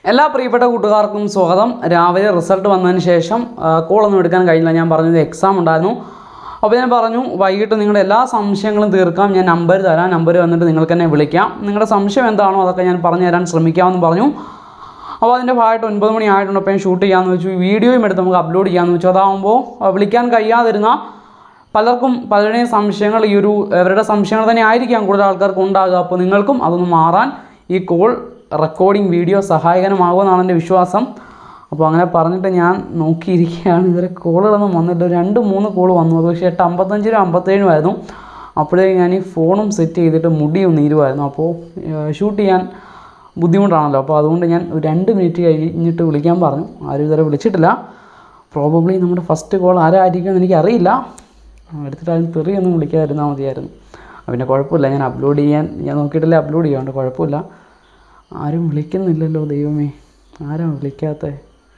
എല്ലാ പ്രിയപ്പെട്ട കൂട്ടുകാർക്കും സ്വാഗതം രാവിലെ റിസൾട്ട് വന്നതിന് ശേഷം കോളൊന്നും എടുക്കാൻ കഴിഞ്ഞില്ല ഞാൻ പറഞ്ഞത് എക്സാം ഉണ്ടായിരുന്നു അപ്പോൾ ഞാൻ പറഞ്ഞു വൈകിട്ട് നിങ്ങളുടെ എല്ലാ സംശയങ്ങളും തീർക്കാം ഞാൻ നമ്പർ തരാം നമ്പർ വന്നിട്ട് നിങ്ങൾക്ക് എന്നെ വിളിക്കാം നിങ്ങളുടെ സംശയം എന്താണോ അതൊക്കെ ഞാൻ പറഞ്ഞു തരാൻ ശ്രമിക്കാമെന്ന് പറഞ്ഞു അപ്പോൾ അതിൻ്റെ ഭാഗമായിട്ട് ഒൻപത് മണി ആയിട്ടുണ്ട് അപ്പോൾ ഞാൻ ഷൂട്ട് ചെയ്യാമെന്ന് വെച്ചു വീഡിയോയും എടുത്ത് നമുക്ക് അപ്ലോഡ് ചെയ്യാമെന്ന് വെച്ചു അതാകുമ്പോൾ അഹ് വിളിക്കാൻ കഴിയാതിരുന്ന പലർക്കും പലരുടെയും സംശയങ്ങൾ ഈ ഒരു അവരുടെ സംശയങ്ങൾ തന്നെ ആയിരിക്കാം കൂടുതൽ ആൾക്കാർക്ക് ഉണ്ടാകുക അപ്പോൾ നിങ്ങൾക്കും അതൊന്ന് മാറാൻ ഈ കോൾ റെക്കോർഡിംഗ് വീഡിയോ സഹായകരമാകുമെന്നാണ് എൻ്റെ വിശ്വാസം അപ്പോൾ അങ്ങനെ പറഞ്ഞിട്ട് ഞാൻ നോക്കിയിരിക്കുകയാണ് ഇതുവരെ കോളുകളൊന്നും വന്നില്ല ഒരു രണ്ട് മൂന്ന് കോൾ വന്നു അത് പക്ഷേ എട്ട് അമ്പത്തഞ്ചിനും അമ്പത്തേഴും ആയിരുന്നു അപ്പോഴേക്കും ഞാൻ ഈ ഫോണും സെറ്റ് ചെയ്തിട്ട് മുടിയും നീരുമായിരുന്നു അപ്പോൾ ഷൂട്ട് ചെയ്യാൻ ബുദ്ധിമുട്ടാണല്ലോ അപ്പോൾ അതുകൊണ്ട് ഞാൻ ഒരു രണ്ട് മിനിറ്റ് കഴിഞ്ഞിട്ട് വിളിക്കാൻ പറഞ്ഞു ആരും ഇതുവരെ വിളിച്ചിട്ടില്ല പ്രോബബ്ലി നമ്മുടെ ഫസ്റ്റ് കോൾ ആരായിരിക്കും എന്ന് എനിക്കറിയില്ല എടുത്തിട്ട് അതിന് തെറിയൊന്നും വിളിക്കാതിരുന്നാൽ മതിയായിരുന്നു ആ, പിന്നെ കുഴപ്പമില്ല ഞാൻ അപ്ലോഡ് ചെയ്യാൻ ഞാൻ നോക്കിയിട്ടില്ല അപ്ലോഡ് ചെയ്യാണ്ട് കുഴപ്പമില്ല ആരും വിളിക്കുന്നില്ലല്ലോ ദൈവമേ ആരാ വിളിക്കാത്തത്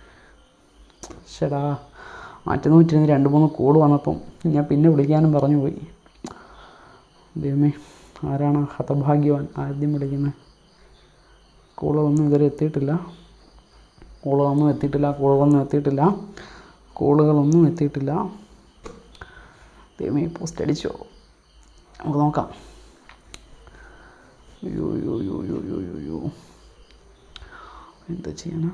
ശടാ മാറ്റി നൂറ്റിരുന്ന് രണ്ട് മൂന്ന് കോൾ വന്നപ്പം ഞാൻ പിന്നെ വിളിക്കാനും പറഞ്ഞു പോയി ദൈവമേ ആരാണ് ആ ഹതഭാഗ്യവാൻ ആദ്യം വിളിക്കുന്നത് കോളുകളൊന്നും ഇതുവരെ എത്തിയിട്ടില്ല കോളുകളൊന്നും എത്തിയിട്ടില്ല കോളുകളൊന്നും എത്തിയിട്ടില്ല കോളുകളൊന്നും എത്തിയിട്ടില്ല ദൈവമേ പോസ്റ്റ് അടിച്ചോ നമുക്ക് നോക്കാം അയ്യോ അയ്യോ അയ്യോ അയ്യോ അയ്യോ അയ്യോ അയ്യോ എന്താ ചെയ്യാനാ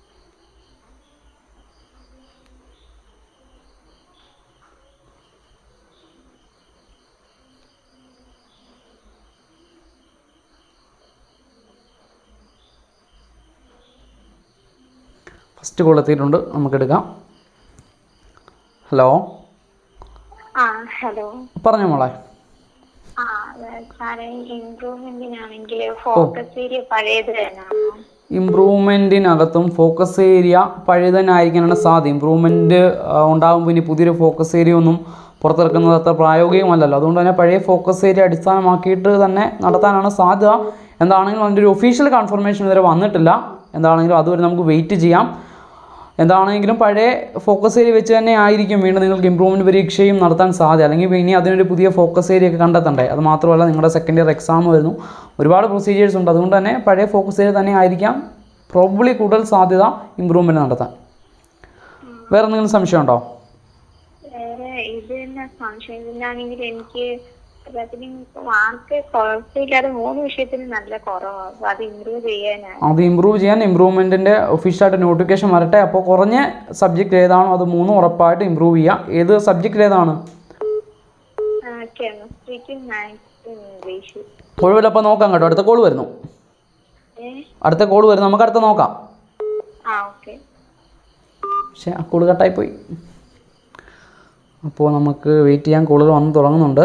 ഫസ്റ്റ് കോൾ എത്തിയിട്ടുണ്ട് നമുക്കെടുക്കാം ഹലോ ആ ഹലോ പറഞ്ഞോ മോളെ ആ സാറേ ഇംപ്രൂവ്മെന്റിനാണെങ്കിൽ ഫോക്കസ് ഏരിയ പഴയത് തന്നെയാണോ ഇമ്പ്രൂവ്മെൻറ്റിനകത്തും ഫോക്കസ് ഏരിയ പഴയ തന്നെ ആയിരിക്കാനാണ് സാധ്യത ഇമ്പ്രൂവ്മെൻറ്റ് ഉണ്ടാകുമ്പോൾ ഇനി പുതിയൊരു ഫോക്കസ് ഏരിയ ഒന്നും പുറത്തിറക്കുന്നത് അത്ര പ്രായോഗികമല്ലല്ലോ അതുകൊണ്ട് തന്നെ പഴയ ഫോക്കസ് ഏരിയ അടിസ്ഥാനമാക്കിയിട്ട് തന്നെ നടത്താനാണ് സാധ്യത എന്താണെങ്കിലും അതിൻ്റെ ഒരു ഒഫീഷ്യൽ കൺഫർമേഷൻ ഇതുവരെ വന്നിട്ടില്ല എന്താണെങ്കിലും അതുവരെ നമുക്ക് വെയിറ്റ് ചെയ്യാം എന്താണെങ്കിലും പഴയ ഫോക്കസ് ഏരിയ വെച്ച് തന്നെ ആയിരിക്കും വീണ്ടും നിങ്ങൾക്ക് ഇമ്പ്രൂവ്മെൻറ്റ് പരീക്ഷയും നടത്താൻ സാധ്യത അല്ലെങ്കിൽ ഇനി അതിനൊരു പുതിയ ഫോക്കസ് ഏരിയ ഒക്കെ കണ്ടെത്തണ്ടേ അത് മാത്രമല്ല നിങ്ങളുടെ സെക്കൻഡ് ഇയർ എക്സാം വരുന്നു ഒരുപാട് പ്രൊസീജിയേഴ്സ് ഉണ്ട് അതുകൊണ്ട് തന്നെ പഴയ ഫോക്കസ് ഏരിയ തന്നെ ആയിരിക്കാം പ്രോബ്ലി കൂടുതൽ സാധ്യത ഇമ്പ്രൂവ്മെൻറ്റ് നടത്താൻ വേറെ എന്തെങ്കിലും സംശയമുണ്ടോ വേറെ ഇത് തന്നെ സംശയം ഇതിനാണെങ്കിൽ എനിക്ക് എല്ലാത്തിനും മാർക്ക് കുഴപ്പമില്ലാതെ മൂന്ന് വിഷയത്തിന് നല്ല കുറവാണ് അപ്പൊ അത് ഇമ്പ്രൂവ് ചെയ്യാനാണ് അത് ഇമ്പ്രൂവ് ചെയ്യാൻ ഇമ്പ്രൂവ്മെൻറ്റിൻ്റെ ഒഫീഷ്യലായിട്ട് നോട്ടിഫിക്കേഷൻ വരട്ടെ അപ്പോൾ കുറഞ്ഞ സബ്ജക്റ്റ് ഏതാണോ അത് മൂന്നും ഉറപ്പായിട്ട് ഇമ്പ്രൂവ് ചെയ്യുക ഏത് സബ്ജക്റ്റ് ഏതാണ് കെമിസ്ട്രിക്കും മാത്സും ഇംഗ്ലീഷും കുഴപ്പമില്ല അപ്പോൾ നോക്കാം കേട്ടോ അടുത്ത കോൾ വരുന്നു ഏ അടുത്ത കോൾ വരുന്നു നമുക്ക് അടുത്ത നോക്കാം ആ ഓക്കെ പക്ഷേ ആ കോൾ കട്ടായിപ്പോയി അപ്പോൾ നമുക്ക് വെയിറ്റ് ചെയ്യാൻ കോളുകൾ വന്ന് തുടങ്ങുന്നുണ്ട്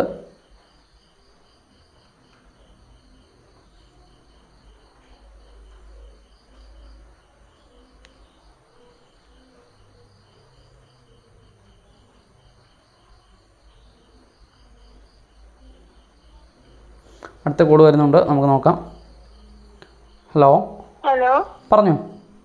അടുത്ത കോൾ വരുന്നുണ്ട് നമുക്ക് നോക്കാം ഹലോ ഹലോ പറഞ്ഞു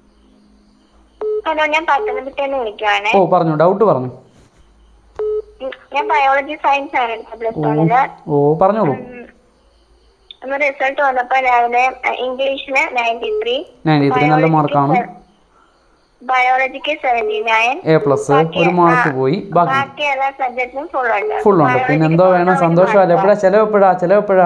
ഹലോ ഞാൻ പത്തനംതിട്ടയിൽ വിളിക്കുവാണേ ഓ പറഞ്ഞു ഡൗട്ട് പറഞ്ഞു ഉം, ഞാൻ ബയോളജി സയൻസ് ആണ് എടുത്തത് പ്ലസ് ഓ വണ്ണില് ഓ പറഞ്ഞോളൂ അന്ന് റിസൾട്ട് വന്നപ്പോ രാവിലെ ഇംഗ്ലീഷിന് നയൻറ്റി ത്രീ നയൻറ്റി ത്രീ നല്ല മാർക്കാണ് ബയോളജിക്ക് സെവന്റി നയൻ എ പ്ലസ് ഒരു മാർക്ക് പോയി ബാക്കി ബാക്കി എല്ലാ സബ്ജക്റ്റും ഫുൾ ഉണ്ട് ഫുൾ ഉണ്ട് പിന്നെ എന്തോ വേണം സന്തോഷമല്ല എപ്പോഴാ ചിലവ് എപ്പോഴാ ചിലവ് എപ്പോഴാ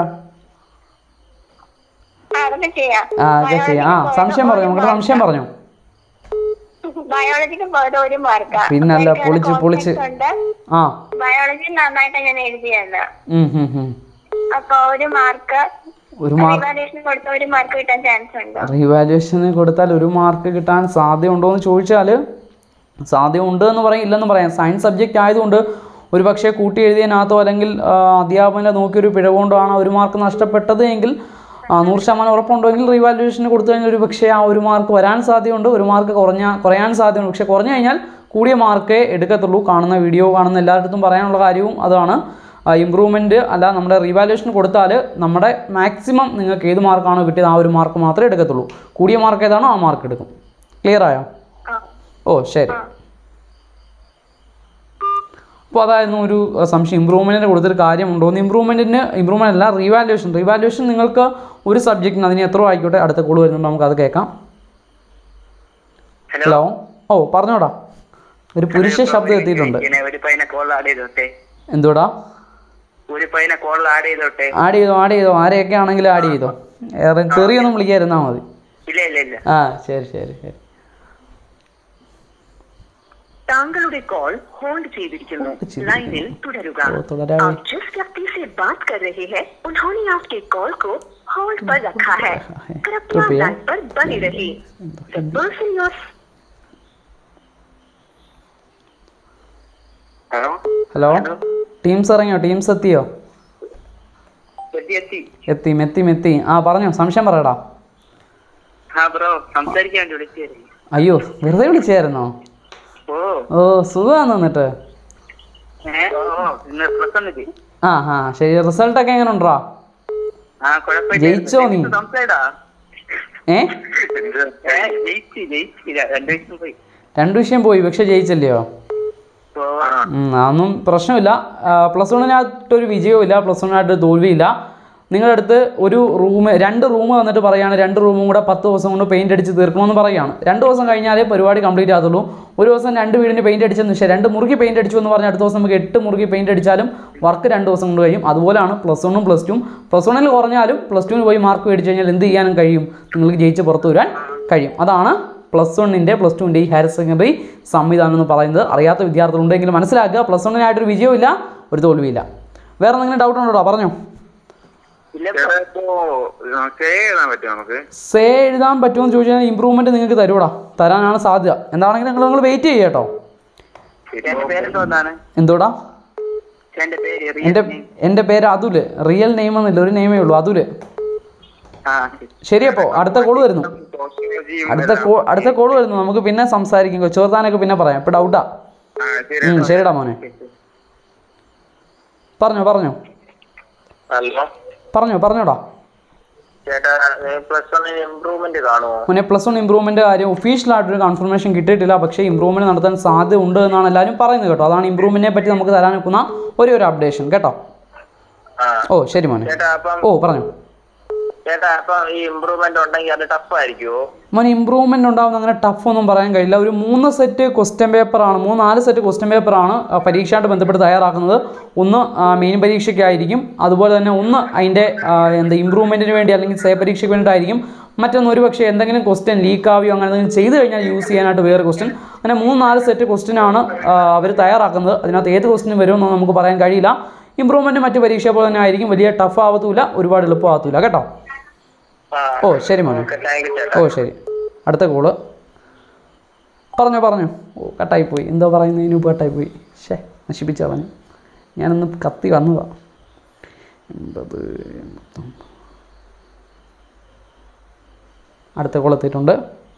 ആ, അതൊക്കെ ചെയ്യാം ആ അതൊക്കെ ചെയ്യാം ആ സംശയം പറഞ്ഞു നമുക്ക് സംശയം പറഞ്ഞു ബയോളജിക്ക് പോയത് ഒരു മാർക്കാ പിന്നല്ല പൊളിച്ച് പൊളിച്ച് ഉണ്ട് ആ ബയോളജി നന്നായിട്ട് ഞാൻ എഴുതിയത് ഉം, ഉം, ഉം. അപ്പൊ ഒരു മാർക്ക് ഒരു മാർക്ക് ഇവാലുവേഷൻ കൊടുത്ത ഒരു മാർക്ക് കിട്ടാൻ ചാൻസ് ഉണ്ട് റീവാലുവേഷന് കൊടുത്താൽ ഒരു മാർക്ക് കിട്ടാൻ സാധ്യത ഉണ്ടോ എന്ന് ചോദിച്ചാൽ സാധ്യത ഉണ്ട് എന്ന് പറയും ഇല്ലെന്ന് പറയാം സയൻസ് സബ്ജക്റ്റ് ആയതുകൊണ്ട് ഒരു പക്ഷേ കൂട്ടി എഴുതിയതിനകത്തോ അല്ലെങ്കിൽ ആ, അധ്യാപകനെ നോക്കിയൊരു പിഴവ് കൊണ്ടോ ആണ് ഒരു മാർക്ക് നഷ്ടപ്പെട്ടത് എങ്കിൽ ആ, നൂറ് ശതമാനം ഉറപ്പുണ്ടോ എങ്കിൽ റീവാലുവേഷന് കൊടുത്തു കഴിഞ്ഞാൽ ഒരു പക്ഷേ ആ ഒരു മാർക്ക് വരാൻ സാധ്യതയുണ്ട് ഒരു മാർക്ക് കുറഞ്ഞ കുറയാൻ സാധ്യതയുണ്ട് പക്ഷേ കുറഞ്ഞു കഴിഞ്ഞാൽ കൂടിയ മാർക്കേ എടുക്കത്തുള്ളൂ കാണുന്ന വീഡിയോ കാണുന്ന എല്ലായിടത്തും പറയാനുള്ള കാര്യവും അതാണ് ഇമ്പ്രൂവ്മെൻറ്റ് അല്ല നമ്മുടെ റീവാലുവേഷൻ കൊടുത്താൽ നമ്മുടെ മാക്സിമം നിങ്ങൾക്ക് ഏത് മാർക്കാണോ കിട്ടിയത് ആ ഒരു മാർക്ക് മാത്രമേ എടുക്കത്തുള്ളൂ കൂടിയ മാർക്ക് ഏതാണോ ആ മാർക്ക് എടുക്കും ക്ലിയർ ആയോ ആ ഓ ശരി അപ്പോൾ അതായിരുന്നു ഒരു അഹ്, സംശയം ഇമ്പ്രൂവ്മെൻറ്റിന് കൊടുത്തൊരു കാര്യമുണ്ടോ എന്ന് ഇമ്പ്രൂവ്മെൻറ്റിന് ഇമ്പ്രൂവ്മെൻ്റ് അല്ല റീവാലുവേഷൻ റീവാലുവേഷൻ നിങ്ങൾക്ക് ഒരു സബ്ജക്റ്റിന് അതിന് എത്ര ആയിക്കോട്ടെ അടുത്ത കോൾ വരുന്നുണ്ട് നമുക്ക് അത് കേൾക്കാം ഹലോ ഓ പറഞ്ഞോടാ ഒരു പുരുഷ ശബ്ദം എത്തിയിട്ടുണ്ട് ഇങ്ങനെ ഒരു പയ്യനെ കോൾ ആഡ് ചെയ്തോട്ടെ എന്തുവാടാ ഒരു പയ്യനെ കോൾ ആഡ് ചെയ്തോട്ടെ ആഡ് ചെയ്തോ ആഡ് ചെയ്തോ ആരെയൊക്കെ ആണെങ്കിലും ആഡ് ചെയ്തോ ഏറെ തെറിയൊന്നും വിളിക്കാതിരുന്നാൽ മതി ഇല്ല ഇല്ല ഇല്ല ആ ശരി ശരി ശരി താങ്കളുടെ കോൾ ഹോൾഡ് ചെയ്തിരിക്കുന്നു Hold ചെയ്തിരിക്കുന്നു. ലൈനിൽ തുടരുക ഓ, തുടരാവേ. आप जिस व्यक्ति से बात कर रहे हैं उन्होंने आपके कॉल को होल्ड पर रखा है है। कृपया कृपया। लाइन पर बने रहिए The person you are hello hello teams ഇറങ്ങിയോ ടീംസ് എത്തിയോ എത്തി എത്തി എത്തി മെത്തി മെത്തി ആ പറഞ്ഞോ സംശയം പറയടാ ആ ബ്രോ സംസാരിക്കാൻ വേണ്ടി വിളിച്ചായിരുന്നു അയ്യോ വെറുതെ വിളിച്ചായിരുന്നോ ഓ ഓ സുഖമാണെന്ന് എന്നിട്ട് ഏ ഓ ഓ, ഇന്ന് പ്ലസ് വന്നിട്ട് ആ ആ ശരി റിസൾട്ടൊക്കെ എങ്ങനെ ഉണ്ടോ ആ കുഴപ്പമില്ല ജയിച്ചോ നീ? സംസാരിടാ ഏ ഏ, ജയിച്ച് ജയിച്ചില്ല രണ്ടു ദിവസം പോയി രണ്ട് വിഷയം പോയി പക്ഷെ ജയിച്ചല്ലയോ ഓ ഉം, അതൊന്നും പ്രശ്നമില്ല പ്ലസ് വണ്ണിനകത്തൊരു വിജയവും പ്ലസ് വണ്ണിനകത്ത് തോൽവിയില്ല നിങ്ങളുടെ അടുത്ത് ഒരു റൂം രണ്ട് റൂം വന്നിട്ട് പറയുകയാണ് രണ്ട് റൂമും കൂടെ പത്ത് ദിവസം കൊണ്ട് പെയിൻ്റ് അടിച്ച് തീർക്കണമെന്ന് പറയുകയാണ് രണ്ട് ദിവസം കഴിഞ്ഞാലേ പരിപാടി കംപ്ലീറ്റ് ആകത്തുള്ളൂ ഒരു ദിവസം രണ്ട് വീടിന് പെയിൻ്റ് അടിച്ചെന്ന് വെച്ചാൽ രണ്ട് മുറുകി പെയിൻ്റ് അടിച്ചു എന്ന് പറഞ്ഞാൽ അടുത്ത ദിവസം നമുക്ക് എട്ട് മുറുകി പെയിൻ്റ് അടിച്ചാലും വർക്ക് രണ്ട് ദിവസം കൊണ്ട് കഴിയും അതുപോലെയാണ് പ്ലസ് വണ്ണും പ്ലസ് ടുവും പ്ലസ് വണ്ണിൽ കുറഞ്ഞാലും പ്ലസ് ടുവിന് പോയി മാർക്ക് മേടിച്ച് കഴിഞ്ഞാൽ എന്ത് ചെയ്യാനും കഴിയും നിങ്ങൾക്ക് ജയിച്ച് പുറത്തു വരാൻ കഴിയും അതാണ് പ്ലസ് വണ്ണിൻ്റെ പ്ലസ് ടുവിൻ്റെ ഈ ഹയർ സെക്കൻഡറി സംവിധാനം എന്ന് പറയുന്നത് അറിയാത്ത വിദ്യാർത്ഥികളുണ്ടെങ്കിൽ മനസ്സിലാക്കുക പ്ലസ് വണ്ണിനായിട്ടൊരു വിജയമില്ല ഒരു തോൽവിയില്ല വേറെ എന്തെങ്കിലും ഡൗട്ട് ഉണ്ടോ പറഞ്ഞോ ഇല്ല ഇപ്പോ സ്റ്റേ എഴുതാൻ പറ്റുമോ നമുക്ക് സേ എഴുതാൻ പറ്റുമെന്ന് ചോദിച്ചാൽ ഇമ്പ്രൂവ്മെൻറ്റ് നിങ്ങൾക്ക് തരൂടാ തരാനാണ് സാധ്യത എന്താണെങ്കിലും നിങ്ങൾ നിങ്ങൾ വെയിറ്റ് ചെയ്യുക കേട്ടോ എന്റെ പേരെന്തോന്നാണ് എന്തോടാ എന്റെ പേര് റിയൽ എൻ്റെ നെയിം. എൻ്റെ പേര് അതുല് റിയൽ നെയിം എന്നില്ല ഒരു നെയിമേ ഉള്ളൂ അതുല് ആ ശരിയപ്പോ അടുത്ത കോള് വരുന്നു സോഷ്യോളജിയും അടുത്ത കോ അടുത്ത കോള് വരുന്നു നമുക്ക് പിന്നെ സംസാരിക്കും കൊച്ചോർത്താനൊക്കെ പിന്നെ പറയാം ഇപ്പൊ ഡൗട്ടാ ആ ശരി ഉം, ശരിടാ മോനെ പറഞ്ഞോ പറഞ്ഞോ ഹലോ പറഞ്ഞോ പറഞ്ഞോടാ ചേട്ടാ പ്ലസ് വണ്ണിന് ഇമ്പ്രൂവ്മെന്റ് കാണുമോ മോനെ പ്ലസ് വൺ ഇമ്പ്രൂവ്മെൻ്റ് കാര്യം ഒഫീഷ്യലായിട്ടൊരു കൺഫർമേഷൻ കിട്ടിയിട്ടില്ല പക്ഷേ ഇമ്പ്രൂവ്മെൻറ്റ് നടത്താൻ സാധ്യത ഉണ്ട് എന്നാണ് എല്ലാവരും പറയുന്നത് കേട്ടോ അതാണ് ഇമ്പ്രൂവ്മെൻറ്റിനെ പറ്റി നമുക്ക് തരാൻ നിൽക്കുന്ന ഒരേ ഒരു അപ്ഡേഷൻ കേട്ടോ ആ ഓ ശരി മോനെ ചേട്ടാ അപ്പം ഓ പറഞ്ഞോ ചേട്ടാ അപ്പം ഈ ഇമ്പ്രൂവ്മെന്റ് ഉണ്ടെങ്കിൽ അത് ടഫ് ആയിരിക്കുമോ മോനെ ഇമ്പ്രൂവ്മെൻ്റ് ഉണ്ടാകുന്ന അങ്ങനെ ടഫ് ഒന്നും പറയാൻ കഴിയില്ല ഒരു മൂന്ന് സെറ്റ് ക്വസ്റ്റ്യൻ പേപ്പറാണ് മൂന്ന് നാല് സെറ്റ് ക്വസ്റ്റ്യൻ പേപ്പറാണ് ആ, പരീക്ഷയായിട്ട് ബന്ധപ്പെട്ട് തയ്യാറാക്കുന്നത് ഒന്ന് മെയിൻ പരീക്ഷയ്ക്കായിരിക്കും അതുപോലെ തന്നെ ഒന്ന് അതിൻ്റെ ആ, എന്താ ഇമ്പ്രൂവ്മെൻറ്റിന് വേണ്ടി അല്ലെങ്കിൽ സേ പരീക്ഷയ്ക്ക് വേണ്ടിയിട്ടായിരിക്കും മറ്റൊന്ന് ഒരു പക്ഷേ എന്തെങ്കിലും ക്വസ്റ്റ്യൻ ലീക്ക് ആവുകയോ അങ്ങനെ എന്തെങ്കിലും ചെയ്ത് കഴിഞ്ഞാൽ യൂസ് ചെയ്യാനായിട്ട് വേറെ ക്വസ്റ്റ്യൻ അങ്ങനെ മൂന്ന് നാല് സെറ്റ് ക്വസ്റ്റ്യൻ ആണ് അവർ തയ്യാറാക്കുന്നത് അതിനകത്ത് ഏത് ക്വസ്റ്റ്യൻ വരുമെന്ന് നമുക്ക് പറയാൻ കഴിയില്ല ഇമ്പ്രൂവ്മെൻറ്റ് മറ്റ് പരീക്ഷ പോലെ തന്നെ ആയിരിക്കും വലിയ ടഫ് ആവത്തുമില്ല ഒരുപാട് എളുപ്പമാകത്തുമില്ല കേട്ടോ ആ ഓ ശരി മോനെ താങ്ക് യു ചേട്ടാ ഓ ശരി അടുത്ത കോള് പറഞ്ഞോ പറഞ്ഞോ ഓ കട്ടായി പോയി എന്തോ പറയുന്നതിന് മുമ്പ് കട്ടായി പോയി ഷേ നശിപ്പിച്ച പറഞ്ഞു ഞാനൊന്ന് കത്തി വന്നതാ എൺപത് എൺപത്തൊമ്പത് അടുത്ത കോൾ എത്തിയിട്ടുണ്ട്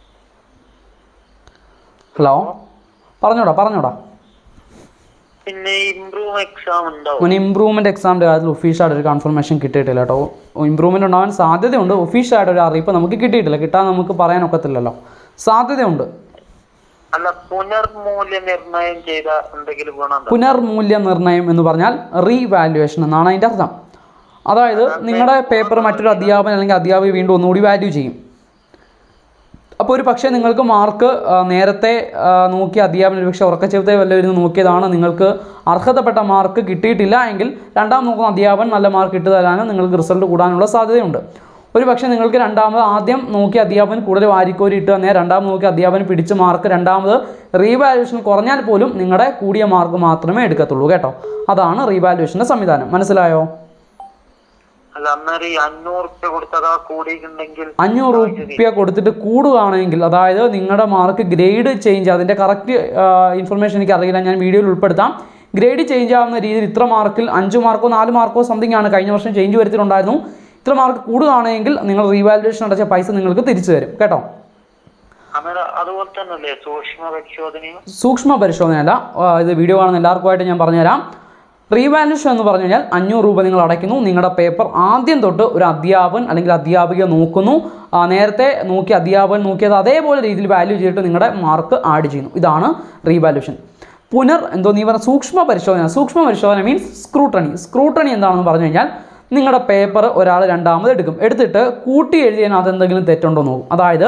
ഹലോ പറഞ്ഞോടാ പറഞ്ഞോടാ പിന്നെ ഇമ്പ്രൂവ് എക്സാം ഉണ്ടാവും മുൻ ഇമ്പ്രൂവ്മെൻറ്റ് എക്സാമിൻ്റെ കാര്യത്തിൽ ഒഫീഷ്യലായിട്ട് ഒരു കൺഫർമേഷൻ കിട്ടിയിട്ടില്ല കേട്ടോ ഇമ്പ്രൂവ്മെൻറ്റ് ഉണ്ടാവാൻ സാധ്യതയുണ്ട് ഒഫീഷ്യലായിട്ട് ഒരു അറിയിപ്പ് നമുക്ക് കിട്ടിയിട്ടില്ല കിട്ടാൻ നമുക്ക് പറയാൻ ഒക്കത്തില്ലല്ലോ സാധ്യതയുണ്ട് അല്ല പുനർമൂല്യനിർണയം ചെയ്ത എന്തെങ്കിലും ഗുണം പുനർമൂല്യനിർണ്ണയം എന്ന് പറഞ്ഞാൽ റീവാലുവേഷൻ എന്നാണ് അതിൻ്റെ അർത്ഥം അതായത് നിങ്ങളുടെ പേപ്പർ മറ്റൊരു അധ്യാപകൻ അല്ലെങ്കിൽ അധ്യാപിക വീണ്ടും ഒന്നുകൂടി വാല്യൂ ചെയ്യും അപ്പോൾ ഒരു പക്ഷേ നിങ്ങൾക്ക് മാർക്ക് നേരത്തെ ആ, നോക്കിയ അധ്യാപനം ഒരു പക്ഷേ ഉറക്കച്ചെവത്തെ വല്ലവരും നോക്കിയതാണ് നിങ്ങൾക്ക് അർഹതപ്പെട്ട മാർക്ക് കിട്ടിയിട്ടില്ല എങ്കിൽ രണ്ടാം നോക്കുന്ന അധ്യാപകൻ നല്ല മാർക്ക് ഇട്ട് തരാനും നിങ്ങൾക്ക് റിസൾട്ട് കൂടാനുള്ള സാധ്യതയുണ്ട് ഒരു പക്ഷേ നിങ്ങൾക്ക് രണ്ടാമത് ആദ്യം നോക്കിയ അധ്യാപകൻ കൂടുതൽ വാരിക്കോരി ഇട്ട് തന്നെ രണ്ടാമത് നോക്കിയ അധ്യാപകൻ പിടിച്ച മാർക്ക് രണ്ടാമത് റീവാലുവേഷൻ കുറഞ്ഞാൽ പോലും നിങ്ങളുടെ കൂടിയ മാർക്ക് മാത്രമേ എടുക്കത്തുള്ളൂ കേട്ടോ അതാണ് റീവാലുവേഷൻ്റെ സംവിധാനം മനസ്സിലായോ അല്ല അന്നേരം ഈ അഞ്ഞൂറ് റുപ്യ കൊടുത്തതാ കൂടിയിട്ടുണ്ടെങ്കിൽ അഞ്ഞൂറ് റുപ്യ കൊടുത്തിട്ട് കൂടുകയാണെങ്കിൽ അതായത് നിങ്ങളുടെ മാർക്ക് ഗ്രേഡ് ചേഞ്ച് അതിൻ്റെ കറക്റ്റ് ഇൻഫർമേഷൻ എനിക്ക് അറിയില്ല ഞാൻ വീഡിയോയിൽ ഉൾപ്പെടുത്താം ഗ്രേഡ് ചേഞ്ച് ആവുന്ന രീതിയിൽ ഇത്ര മാർക്കിൽ അഞ്ച് മാർക്കോ നാല് മാർക്കോ സംതിങ് ആണ് കഴിഞ്ഞ വർഷം ചേഞ്ച് വരുത്തിയിട്ടുണ്ടായിരുന്നു ഇത്ര മാർക്ക് കൂടുകയാണെങ്കിൽ നിങ്ങൾ റീവാലുവേഷൻ അടച്ച പൈസ നിങ്ങൾക്ക് തിരിച്ചു തരും കേട്ടോ അന്നേരം അതുപോലെ തന്നെയല്ലേ സൂക്ഷ്മ പരിശോധനയും സൂക്ഷ്മ പരിശോധനയല്ല ആ, ഇത് വീഡിയോ കാണുന്ന എല്ലാവർക്കുമായിട്ട് ഞാൻ പറഞ്ഞുതരാം റീവാലുവേഷൻ എന്ന് പറഞ്ഞു കഴിഞ്ഞാൽ അഞ്ഞൂറ് രൂപ നിങ്ങൾ അടയ്ക്കുന്നു നിങ്ങളുടെ പേപ്പർ ആദ്യം തൊട്ട് ഒരു അധ്യാപകൻ അല്ലെങ്കിൽ അധ്യാപിക നോക്കുന്നു ആ, നേരത്തെ നോക്കിയ അധ്യാപകൻ നോക്കിയത് അതേപോലെ രീതിയിൽ വാല്യൂ ചെയ്തിട്ട് നിങ്ങളുടെ മാർക്ക് ആഡ് ചെയ്യുന്നു ഇതാണ് റീവാലുവേഷൻ പുനർ എന്തോ നീ പറഞ്ഞ സൂക്ഷ്മ പരിശോധന സൂക്ഷ്മ പരിശോധന മീൻസ് സ്ക്രൂട്ടണി സ്ക്രൂട്ടണി എന്താണെന്ന് പറഞ്ഞു കഴിഞ്ഞാൽ നിങ്ങളുടെ പേപ്പർ ഒരാൾ രണ്ടാമത് എടുക്കും എടുത്തിട്ട് കൂട്ടി എഴുതിയതിനകത്ത് എന്തെങ്കിലും തെറ്റുണ്ടോ എന്ന് നോക്കും അതായത്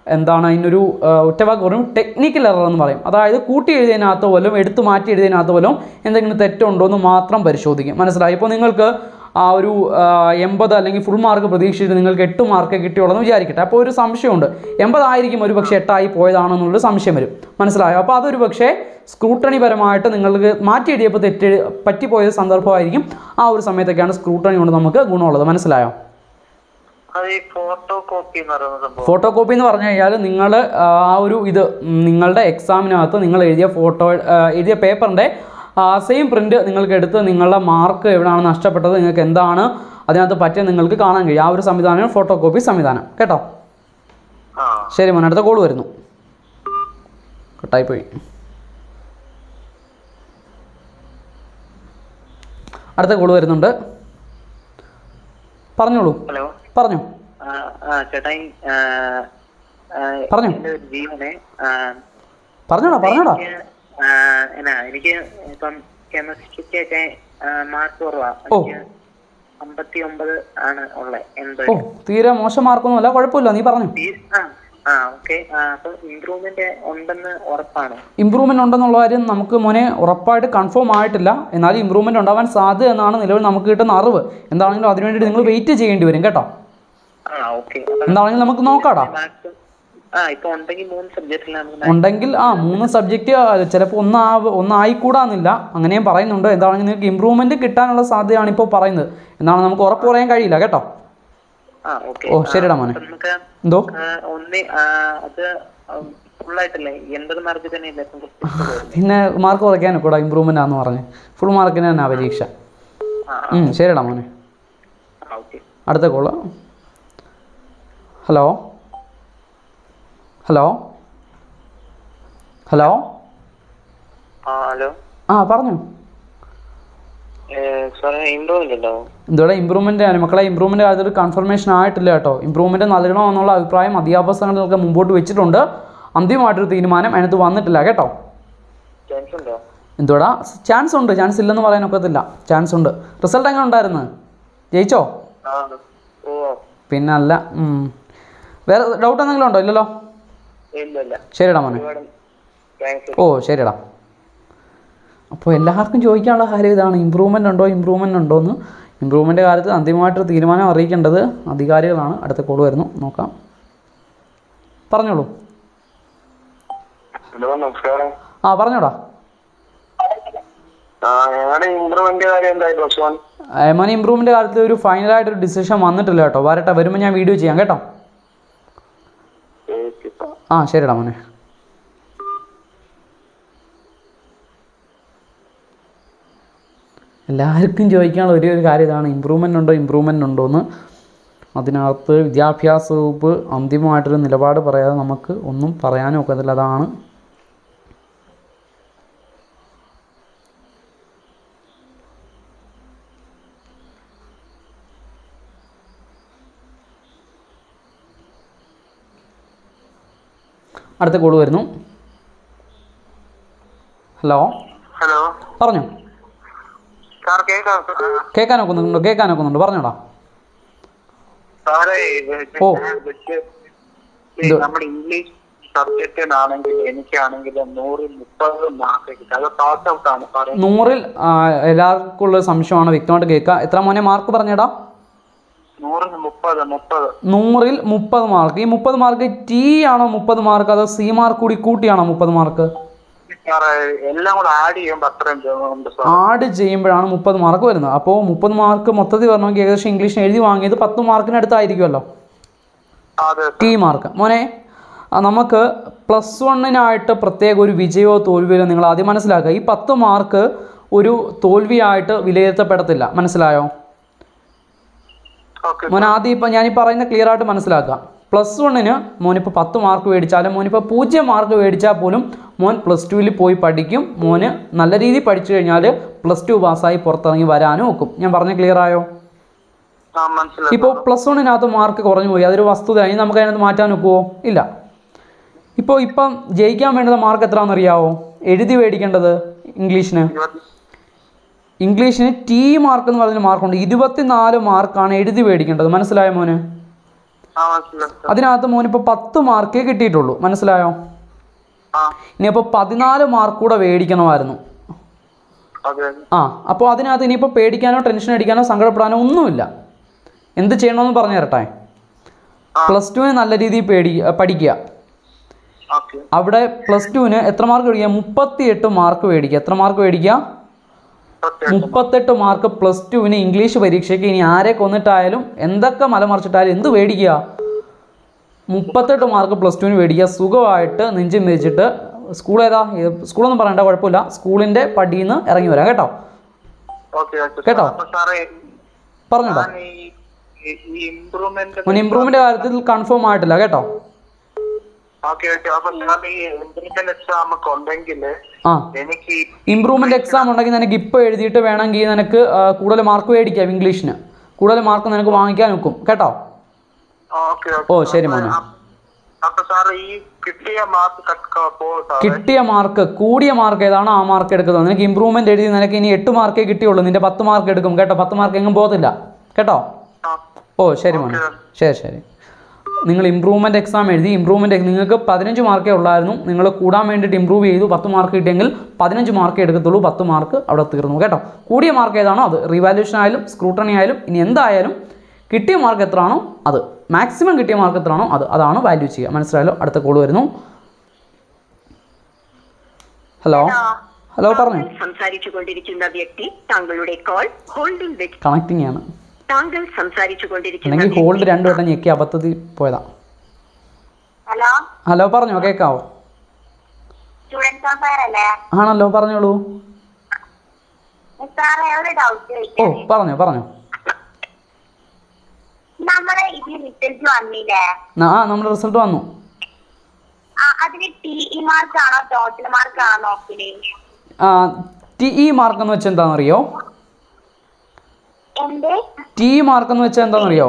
എന്താണ് അതിനൊരു ആ, ഒറ്റവാക്ക് പറയും ടെക്നിക്കൽ എറർ എന്ന് പറയും അതായത് കൂട്ടി എഴുതിയതിനകത്ത് പോലും എടുത്തു മാറ്റി എഴുതിയതിനകത്ത് പോലും എന്തെങ്കിലും തെറ്റുണ്ടോ എന്ന് മാത്രം പരിശോധിക്കും മനസ്സിലായി ഇപ്പോൾ നിങ്ങൾക്ക് ആ ഒരു ആ, എൺപത് അല്ലെങ്കിൽ ഫുൾ മാർക്ക് പ്രതീക്ഷിച്ചിട്ട് നിങ്ങൾക്ക് എട്ട് മാർക്ക് കിട്ടിയുള്ളൂ എന്ന് വിചാരിക്കട്ടെ അപ്പോൾ ഒരു സംശയമുണ്ട് എൺപതായിരിക്കും ഒരു പക്ഷേ എട്ടായി പോയതാണെന്നുള്ളൊരു സംശയം വരും മനസ്സിലായോ അപ്പോൾ അതൊരു പക്ഷേ സ്ക്രൂട്ടണി പരമായിട്ട് നിങ്ങൾക്ക് മാറ്റി എഴുതിയപ്പോൾ തെറ്റ് പറ്റിപ്പോയ സന്ദർഭമായിരിക്കും ആ ഒരു സമയത്തൊക്കെയാണ് സ്ക്രൂട്ടണി കൊണ്ട് നമുക്ക് ഗുണമുള്ളത് മനസ്സിലായോ അത് ഈ ഫോട്ടോ കോപ്പി എന്ന് പറയുന്ന സംഭവം ഫോട്ടോ കോപ്പി എന്ന് പറഞ്ഞു കഴിഞ്ഞാൽ നിങ്ങൾ ആ ഒരു ഇത് ഉം, നിങ്ങളുടെ എക്സാമിനകത്ത് നിങ്ങൾ എഴുതിയ ഫോട്ടോ ആ, എഴുതിയ പേപ്പറിൻ്റെ സെയിം പ്രിൻറ്റ് നിങ്ങൾക്ക് എടുത്ത് നിങ്ങളുടെ മാർക്ക് എവിടെയാണ് നഷ്ടപ്പെട്ടത് നിങ്ങൾക്ക് എന്താണ് അതിനകത്ത് പറ്റിയത് നിങ്ങൾക്ക് കാണാൻ കഴിയും ആ ഒരു സംവിധാനമാണ് ഫോട്ടോ കോപ്പി സംവിധാനം കേട്ടോ ആ ശരി മോനെ അടുത്ത കോൾ വരുന്നു കട്ടായിപ്പോയി അടുത്ത കോൾ വരുന്നുണ്ട് പറഞ്ഞോളൂ ഹലോ പറഞ്ഞു ആ ആ ചേട്ടായി ആ, ആ, പറഞ്ഞോ. എൻ്റെ ഒരു ജീവനെ ആ, പറഞ്ഞോടാ പറഞ്ഞോടാ എനിക്ക്, ആ, എന്നാ എനിക്ക് ഇപ്പം കെമിസ്ട്രിക്കൊക്കെ മാർക്ക് കുറവാ ഓ. എനിക്ക് അമ്പത്തി ഒമ്പത് ആണ് ഉള്ളത് എൺപത് ഓ തീരെ മോശം മാർക്കൊന്നുമല്ല കുഴപ്പമില്ല നീ പറഞ്ഞു ഈ- ആ ആ ഓക്കെ അപ്പൊ ഇമ്പ്രൂവ്മെന്റ് ഉണ്ടെന്ന് ഉറപ്പാണ് ഇമ്പ്രൂവ്മെൻ്റ് ഉണ്ടെന്നുള്ള കാര്യം നമുക്ക് മോനെ ഉറപ്പായിട്ട് കൺഫേം ആയിട്ടില്ല എന്നാലും ഇമ്പ്രൂവ്മെൻ്റ് ഉണ്ടാവാൻ സാധ്യത എന്നാണ് നിലവിൽ നമുക്ക് കിട്ടുന്ന അറിവ് എന്താണെങ്കിലും അതിനു വേണ്ടി നിങ്ങൾ വെയിറ്റ് ചെയ്യേണ്ടി വരും കേട്ടോ ആ ഓക്കെ എന്താണെങ്കിലും നമുക്ക് നോക്കാടാ മാത്സ് ആ ഇപ്പൊ ഉണ്ടെങ്കിൽ മൂന്ന് സബ്ജക്റ്റിൽ നമുക്ക് ഉണ്ടെങ്കിൽ ആ മൂന്ന് സബ്ജക്റ്റ് ചിലപ്പോൾ ഒന്നാവ് ഒന്നായിക്കൂടാന്നില്ല അങ്ങനെയും പറയുന്നുണ്ട് എന്താണെങ്കിലും നിങ്ങൾക്ക് ഇമ്പ്രൂവ്മെൻറ്റ് കിട്ടാനുള്ള സാധ്യതയാണ് ഇപ്പോൾ പറയുന്നത് എന്നാണ് നമുക്ക് ഉറപ്പ് പറയാൻ കഴിയില്ല കേട്ടോ ആ ഓക്കെ ഓ ശരിടാ മോനെ നമുക്ക് എന്തോ ആ, ഒന്ന് ആ, അത് ഫുള്ളായിട്ടല്ലേ എൺപത് മാർക്ക് തന്നെ ഇല്ല ഇപ്പം കുറച്ച് പിന്നെ മാർക്ക് കുറയ്ക്കാനും കൂടെ ഇമ്പ്രൂവ്മെൻ്റ് ആണെന്ന് പറഞ്ഞ് ഫുൾ മാർക്കിന് തന്നെ പരീക്ഷ ആ ഉം, ശരിടാ മോനെ ആ ഓക്കെ അടുത്ത കോള് ഹലോ ഹലോ ഹലോ ആ ഹലോ ആ പറഞ്ഞു സാറേ ഇമ്പ്രൂവ്മെന്റ് ഉണ്ടോ ഇതോടെ ഇമ്പ്രൂവ്മെൻ്റ് ആണ് മക്കളെ ഇമ്പ്രൂവ്മെൻ്റ് കാര്യത്തിൽ കൺഫർമേഷൻ ആയിട്ടില്ല കേട്ടോ ഇമ്പ്രൂവ്മെൻറ്റ് നൽകണമെന്നുള്ള അഭിപ്രായം അധ്യാപക സംഘടനകൾക്ക് മുമ്പോട്ട് വെച്ചിട്ടുണ്ട് അന്തിമമായിട്ടൊരു തീരുമാനം അതിനകത്ത് വന്നിട്ടില്ല കേട്ടോ ചാൻസ് ഉണ്ടോ എന്തുവാടാ ചാൻസ് ഉണ്ട് ചാൻസ് ഇല്ലെന്ന് പറയാനൊക്കത്തില്ല ചാൻസ് ഉണ്ട് റിസൾട്ട് എങ്ങനെ ഉണ്ടായിരുന്നു ജയിച്ചോ ആ ഓ പിന്നെ അല്ല ഉം. വേറെ ഡൗട്ട് എന്തെങ്കിലും ഉണ്ടോ ഇല്ലല്ലോ ഇല്ല ഇല്ല ശരിടാ മോനെ ഒരുപാട് താങ്ക്സ് ഓ ശരിടാ അപ്പോൾ എല്ലാവർക്കും ചോദിക്കാനുള്ള കാര്യം ഇതാണ് ഇമ്പ്രൂവ്മെൻ്റ് ഉണ്ടോ ഇമ്പ്രൂവ്മെൻ്റ് ഉണ്ടോ എന്ന് ഇമ്പ്രൂവ്മെൻ്റ് കാര്യത്തിൽ അന്തിമമായിട്ടൊരു തീരുമാനം അറിയിക്കേണ്ടത് അധികാരികളാണ് അടുത്ത കോൾ വരുന്നു നോക്കാം പറഞ്ഞോളൂ ഹലോ നമസ്കാരം ആ പറഞ്ഞോടാ ആ ഞങ്ങളുടെ ഇമ്പ്രൂവ്മെന്റ് കാര്യം എന്തായി പ്ലസ് വൺ മോനെ ഇമ്പ്രൂവ്മെൻ്റ് കാര്യത്തിൽ ഒരു ഫൈനലായിട്ടൊരു ഡിസിഷൻ വന്നിട്ടില്ല കേട്ടോ വരട്ടെ വരുമ്പോൾ ഞാൻ വീഡിയോ ചെയ്യാം കേട്ടോ ആ ശരിടാ മോനെ എല്ലാവർക്കും ചോദിക്കാനുള്ള ഒരേ ഒരു കാര്യം ഇതാണ് ഇമ്പ്രൂവ്മെൻ്റ് ഉണ്ടോ ഇമ്പ്രൂവ്മെൻ്റ് ഉണ്ടോ എന്ന് അതിനകത്ത് വിദ്യാഭ്യാസ വകുപ്പ് അന്തിമമായിട്ടൊരു നിലപാട് പറയാതെ നമുക്ക് ഒന്നും പറയാനും ഒക്കത്തില്ല അതാണ് അടുത്ത കോള് വരുന്നു ഹലോ ഹലോ പറഞ്ഞോ സാർ കേൾക്കാം കേൾക്കാൻ ഒക്കുന്നുണ്ടോ കേൾക്കാൻ ഒക്കുന്നുണ്ടോ പറഞ്ഞോടാ സാറേ ഓ. എന്തോ? നമ്മുടെ ഇംഗ്ലീഷ് സബ്ജക്റ്റിനാണെങ്കിൽ എനിക്കാണെങ്കിൽ നൂറിൽ മുപ്പത് മാർക്ക് കിട്ടും അത് പാസ് ഔട്ട് ആണ് സാറേ നൂറിൽ ആ, എല്ലാവർക്കും ഉള്ള സംശയമാണ് വ്യക്തമായിട്ട് കേൾക്കുക എത്ര മോനെ മാർക്ക് പറഞ്ഞേടാ നൂറിൽ മുപ്പത് മുപ്പത് നൂറിൽ മുപ്പത് മാർക്ക് ഈ മുപ്പത് മാർക്ക് ടി ആണോ മുപ്പത് മാർക്ക് അതോ സി മാർക്ക് കൂടി കൂട്ടിയാണോ മുപ്പത് മാർക്ക് സാറേ എല്ലാം കൂടെ ആഡ് ചെയ്യുമ്പോൾ അത്രയും ഉണ്ട് സാർ ആഡ് ചെയ്യുമ്പോഴാണ് മുപ്പത് മാർക്ക് വരുന്നത് അപ്പോൾ മുപ്പത് മാർക്ക് മൊത്തത്തിൽ വരണമെങ്കിൽ ഏകദേശം ഇംഗ്ലീഷിന് എഴുതി വാങ്ങിയത് പത്ത് മാർക്കിനടുത്തായിരിക്കുമല്ലോ അതെ ടി മാർക്ക് മോനെ ആ, നമുക്ക് പ്ലസ് വണ്ണിനായിട്ട് പ്രത്യേക ഒരു വിജയമോ തോൽവിയോ നിങ്ങൾ ആദ്യം മനസ്സിലാക്കുക ഈ പത്ത് മാർക്ക് ഒരു തോൽവിയായിട്ട് വിലയിരുത്തപ്പെടത്തില്ല മനസ്സിലായോ ഓക്കെ മോൻ ആദ്യം ഇപ്പം ഞാനീ പറയുന്ന ക്ലിയർ ആയിട്ട് മനസ്സിലാക്കുക പ്ലസ് വണ്ണിന് മോനിപ്പോൾ പത്ത് മാർക്ക് മേടിച്ചാലും മോനിപ്പോൾ പൂജ്യം മാർക്ക് മേടിച്ചാൽ പോലും മോൻ പ്ലസ് ടുവിൽ പോയി പഠിക്കും മോന് നല്ല രീതിയിൽ പഠിച്ചു കഴിഞ്ഞാൽ പ്ലസ് ടു പാസ്സായി പുറത്തിറങ്ങി വരാനും ഒക്കും ഞാൻ പറഞ്ഞ ക്ലിയർ ആയോ ആ മനസ്സിലായി ഇപ്പോൾ പ്ലസ് വണ്ണിനകത്ത് മാർക്ക് കുറഞ്ഞു പോയി അതൊരു വസ്തുത ഇനി നമുക്ക് അതിനകത്ത് മാറ്റാൻ ഒക്കുമോ ഇല്ല ഇപ്പോൾ ഇപ്പം ജയിക്കാൻ വേണ്ടുന്ന മാർക്ക് എത്രയാണെന്നറിയാവോ എഴുതി മേടിക്കേണ്ടത് ഇംഗ്ലീഷിന് ഇരുപത്തി- ഇംഗ്ലീഷിന് ടി മാർക്ക് എന്ന് പറഞ്ഞ മാർക്കുണ്ട് ഇരുപത്തിനാല് മാർക്കാണ് എഴുതി മേടിക്കേണ്ടത് മനസ്സിലായോ മോന് ആ മനസ്സിലായി സാർ അതിനകത്ത് മോനിപ്പോൾ പത്ത് മാർക്കേ കിട്ടിയിട്ടുള്ളൂ മനസ്സിലായോ ആ ഇനിയിപ്പോൾ പതിനാല് മാർക്ക് കൂടെ മേടിക്കണമായിരുന്നു അതെ ആ അപ്പോൾ അതിനകത്ത് ഇനിയിപ്പോൾ പേടിക്കാനോ ടെൻഷൻ അടിക്കാനോ സങ്കടപ്പെടാനോ ഒന്നുമില്ല എന്ത് ചെയ്യണമെന്ന് പറഞ്ഞു തരട്ടെ പ്ലസ് ടുവിന് നല്ല രീതിയിൽ പേടി പഠിക്കുക ഓക്കെ അവിടെ പ്ലസ് ടുവിന് എത്ര മാർക്ക് മേടിക്കുക മുപ്പത്തിയെട്ട് മാർക്ക് മേടിക്കുക എത്ര മാർക്ക് മേടിക്കുക സത്യം മുപ്പത്തെട്ട് മാർക്ക് പ്ലസ് ടുവിന് ഇംഗ്ലീഷ് പരീക്ഷയ്ക്ക് ഇനി ആരെ കൊന്നിട്ടായാലും എന്തൊക്കെ മലമറിച്ചിട്ടായാലും എന്ത് മേടിക്കുക മുപ്പത്തെട്ട് മാർക്ക് പ്ലസ് ടുവിന് മേടിക്കുക സുഖമായിട്ട് നെഞ്ചും മെതിച്ചിട്ട് സ്കൂൾ ഏതാ ഏത് സ്കൂളൊന്നും പറയണ്ട കുഴപ്പമില്ല സ്കൂളിൻ്റെ പടിയിൽ നിന്ന് ഇറങ്ങി വരാം കേട്ടോ ഓക്കെ ഓക്കെ കേട്ടോ? അപ്പൊ സാറേ പറഞ്ഞോട്ടോ ഞാൻ ഈ ഈ- ഈ ഇമ്പ്രൂവ്മെന്റ് മുൻ ഇമ്പ്രൂവ്മെൻ്റ് കാര്യത്തിൽ കൺഫേം ആയിട്ടില്ല കേട്ടോ ഓക്കെ ഓക്കെ അപ്പൊ സാർ ഈ ഇമ്പ്രൂവ്മെന്റ് എക്സാം ഒക്കെ ഉണ്ടെങ്കിൽ ആ എനിക്ക് ഇമ്പ്രൂവ്മെൻ്റ് എക്സാം ഉണ്ടെങ്കിൽ നിനക്ക് ഇപ്പോൾ എഴുതിയിട്ട് വേണമെങ്കിൽ നിനക്ക് ആ, കൂടുതൽ മാർക്ക് മേടിക്കാം ഇംഗ്ലീഷിന് കൂടുതൽ മാർക്ക് നിനക്ക് വാങ്ങിക്കാൻ നോക്കും കേട്ടോ ഓക്കെ ഓ, ശരി മോനെ. അപ്പൊ സാർ ഈ കിട്ടിയ മാർക്ക് പോ സാറേ കിട്ടിയ മാർക്ക് കൂടിയ മാർക്ക് ഏതാണോ ആ മാർക്ക് എടുക്കുന്നത് നിനക്ക് ഇമ്പ്രൂവ്മെന്റ് എഴുതി നിനക്ക് ഇനി എട്ട് മാർക്കേ കിട്ടിയുള്ളൂ നിന്റെ പത്ത് മാർക്ക് എടുക്കും കേട്ടോ പത്ത് മാർക്ക് എങ്ങും പോകത്തില്ല കേട്ടോ ആ, ഓ ശരി മോനെ ശരി ശരി നിങ്ങൾ ഇമ്പ്രൂവ്മെന്റ് എക്സാം എഴുതി ഇമ്പ്രൂവ്മെന്റ് നിങ്ങൾക്ക് പതിനഞ്ച് മാർക്കേ ഉള്ളായിരുന്നു നിങ്ങൾ കൂടാൻ വേണ്ടിയിട്ട് ഇമ്പ്രൂവ് ചെയ്തു പത്ത് മാർക്ക് കിട്ടിയെങ്കിൽ പതിനഞ്ച് മാർക്ക് എടുക്കത്തുള്ളൂ പത്ത് മാർക്ക് അവിടെ തീർന്നു കേട്ടോ കൂടിയ മാർക്ക് ഏതാണോ അത് റിവാലുവേഷൻ ആയാലും സ്ക്രൂട്ടണി ആയാലും ഇനി എന്തായാലും കിട്ടിയ മാർക്ക് എത്രയാണോ അത് മാക്സിമം കിട്ടിയ മാർക്ക് എത്രയാണോ അത് അതാണ് വാല്യൂ ചെയ്യുക മനസ്സിലായല്ലോ അടുത്ത കോൾ വരുന്നു ഹലോ ഹലോ പറഞ്ഞു സംസാരിച്ചു കൊണ്ടിരിക്കുന്ന വ്യക്തി താങ്കളുടെ കോൾ ഹോൾഡിംഗ് വെച്ച് കണക്റ്റിംഗ് ആണ് താങ്കൾ സംസാരിച്ചു കൊണ്ടിരിക്കുന്ന അല്ലെങ്കിൽ ഹോൾഡ് രണ്ടു വട്ടം ഞെക്കി അബദ്ധത്തിൽ പോയതാ ഹലോ ഹലോ പറഞ്ഞോ കേൾക്കാവോ സ്റ്റുഡൻസ് അഫയർ ആണല്ലോ പറഞ്ഞോളൂ സാറേ ഒരു ഡൗട്ട് ഓ ചോദിക്കാൻ പറഞ്ഞോ പറഞ്ഞോ നമ്മളെ ഇതിൽ റിസൾട്ട് വന്നില്ലേ ന- ആ നമ്മുടെ റിസൾട്ട് വന്നു ആ, അതിന് ടി ഇ മാർക്ക് ആണോ ടോട്ടൽ മാർക്ക് ആണോ നോക്കല് ടി ഇ മാർക്ക് എന്ന് വെച്ചാൽ എന്താണെന്നറിയോ എന്ത് ടി ഇ മാർക്ക് എന്ന് വെച്ചാൽ എന്താണെന്നറിയോ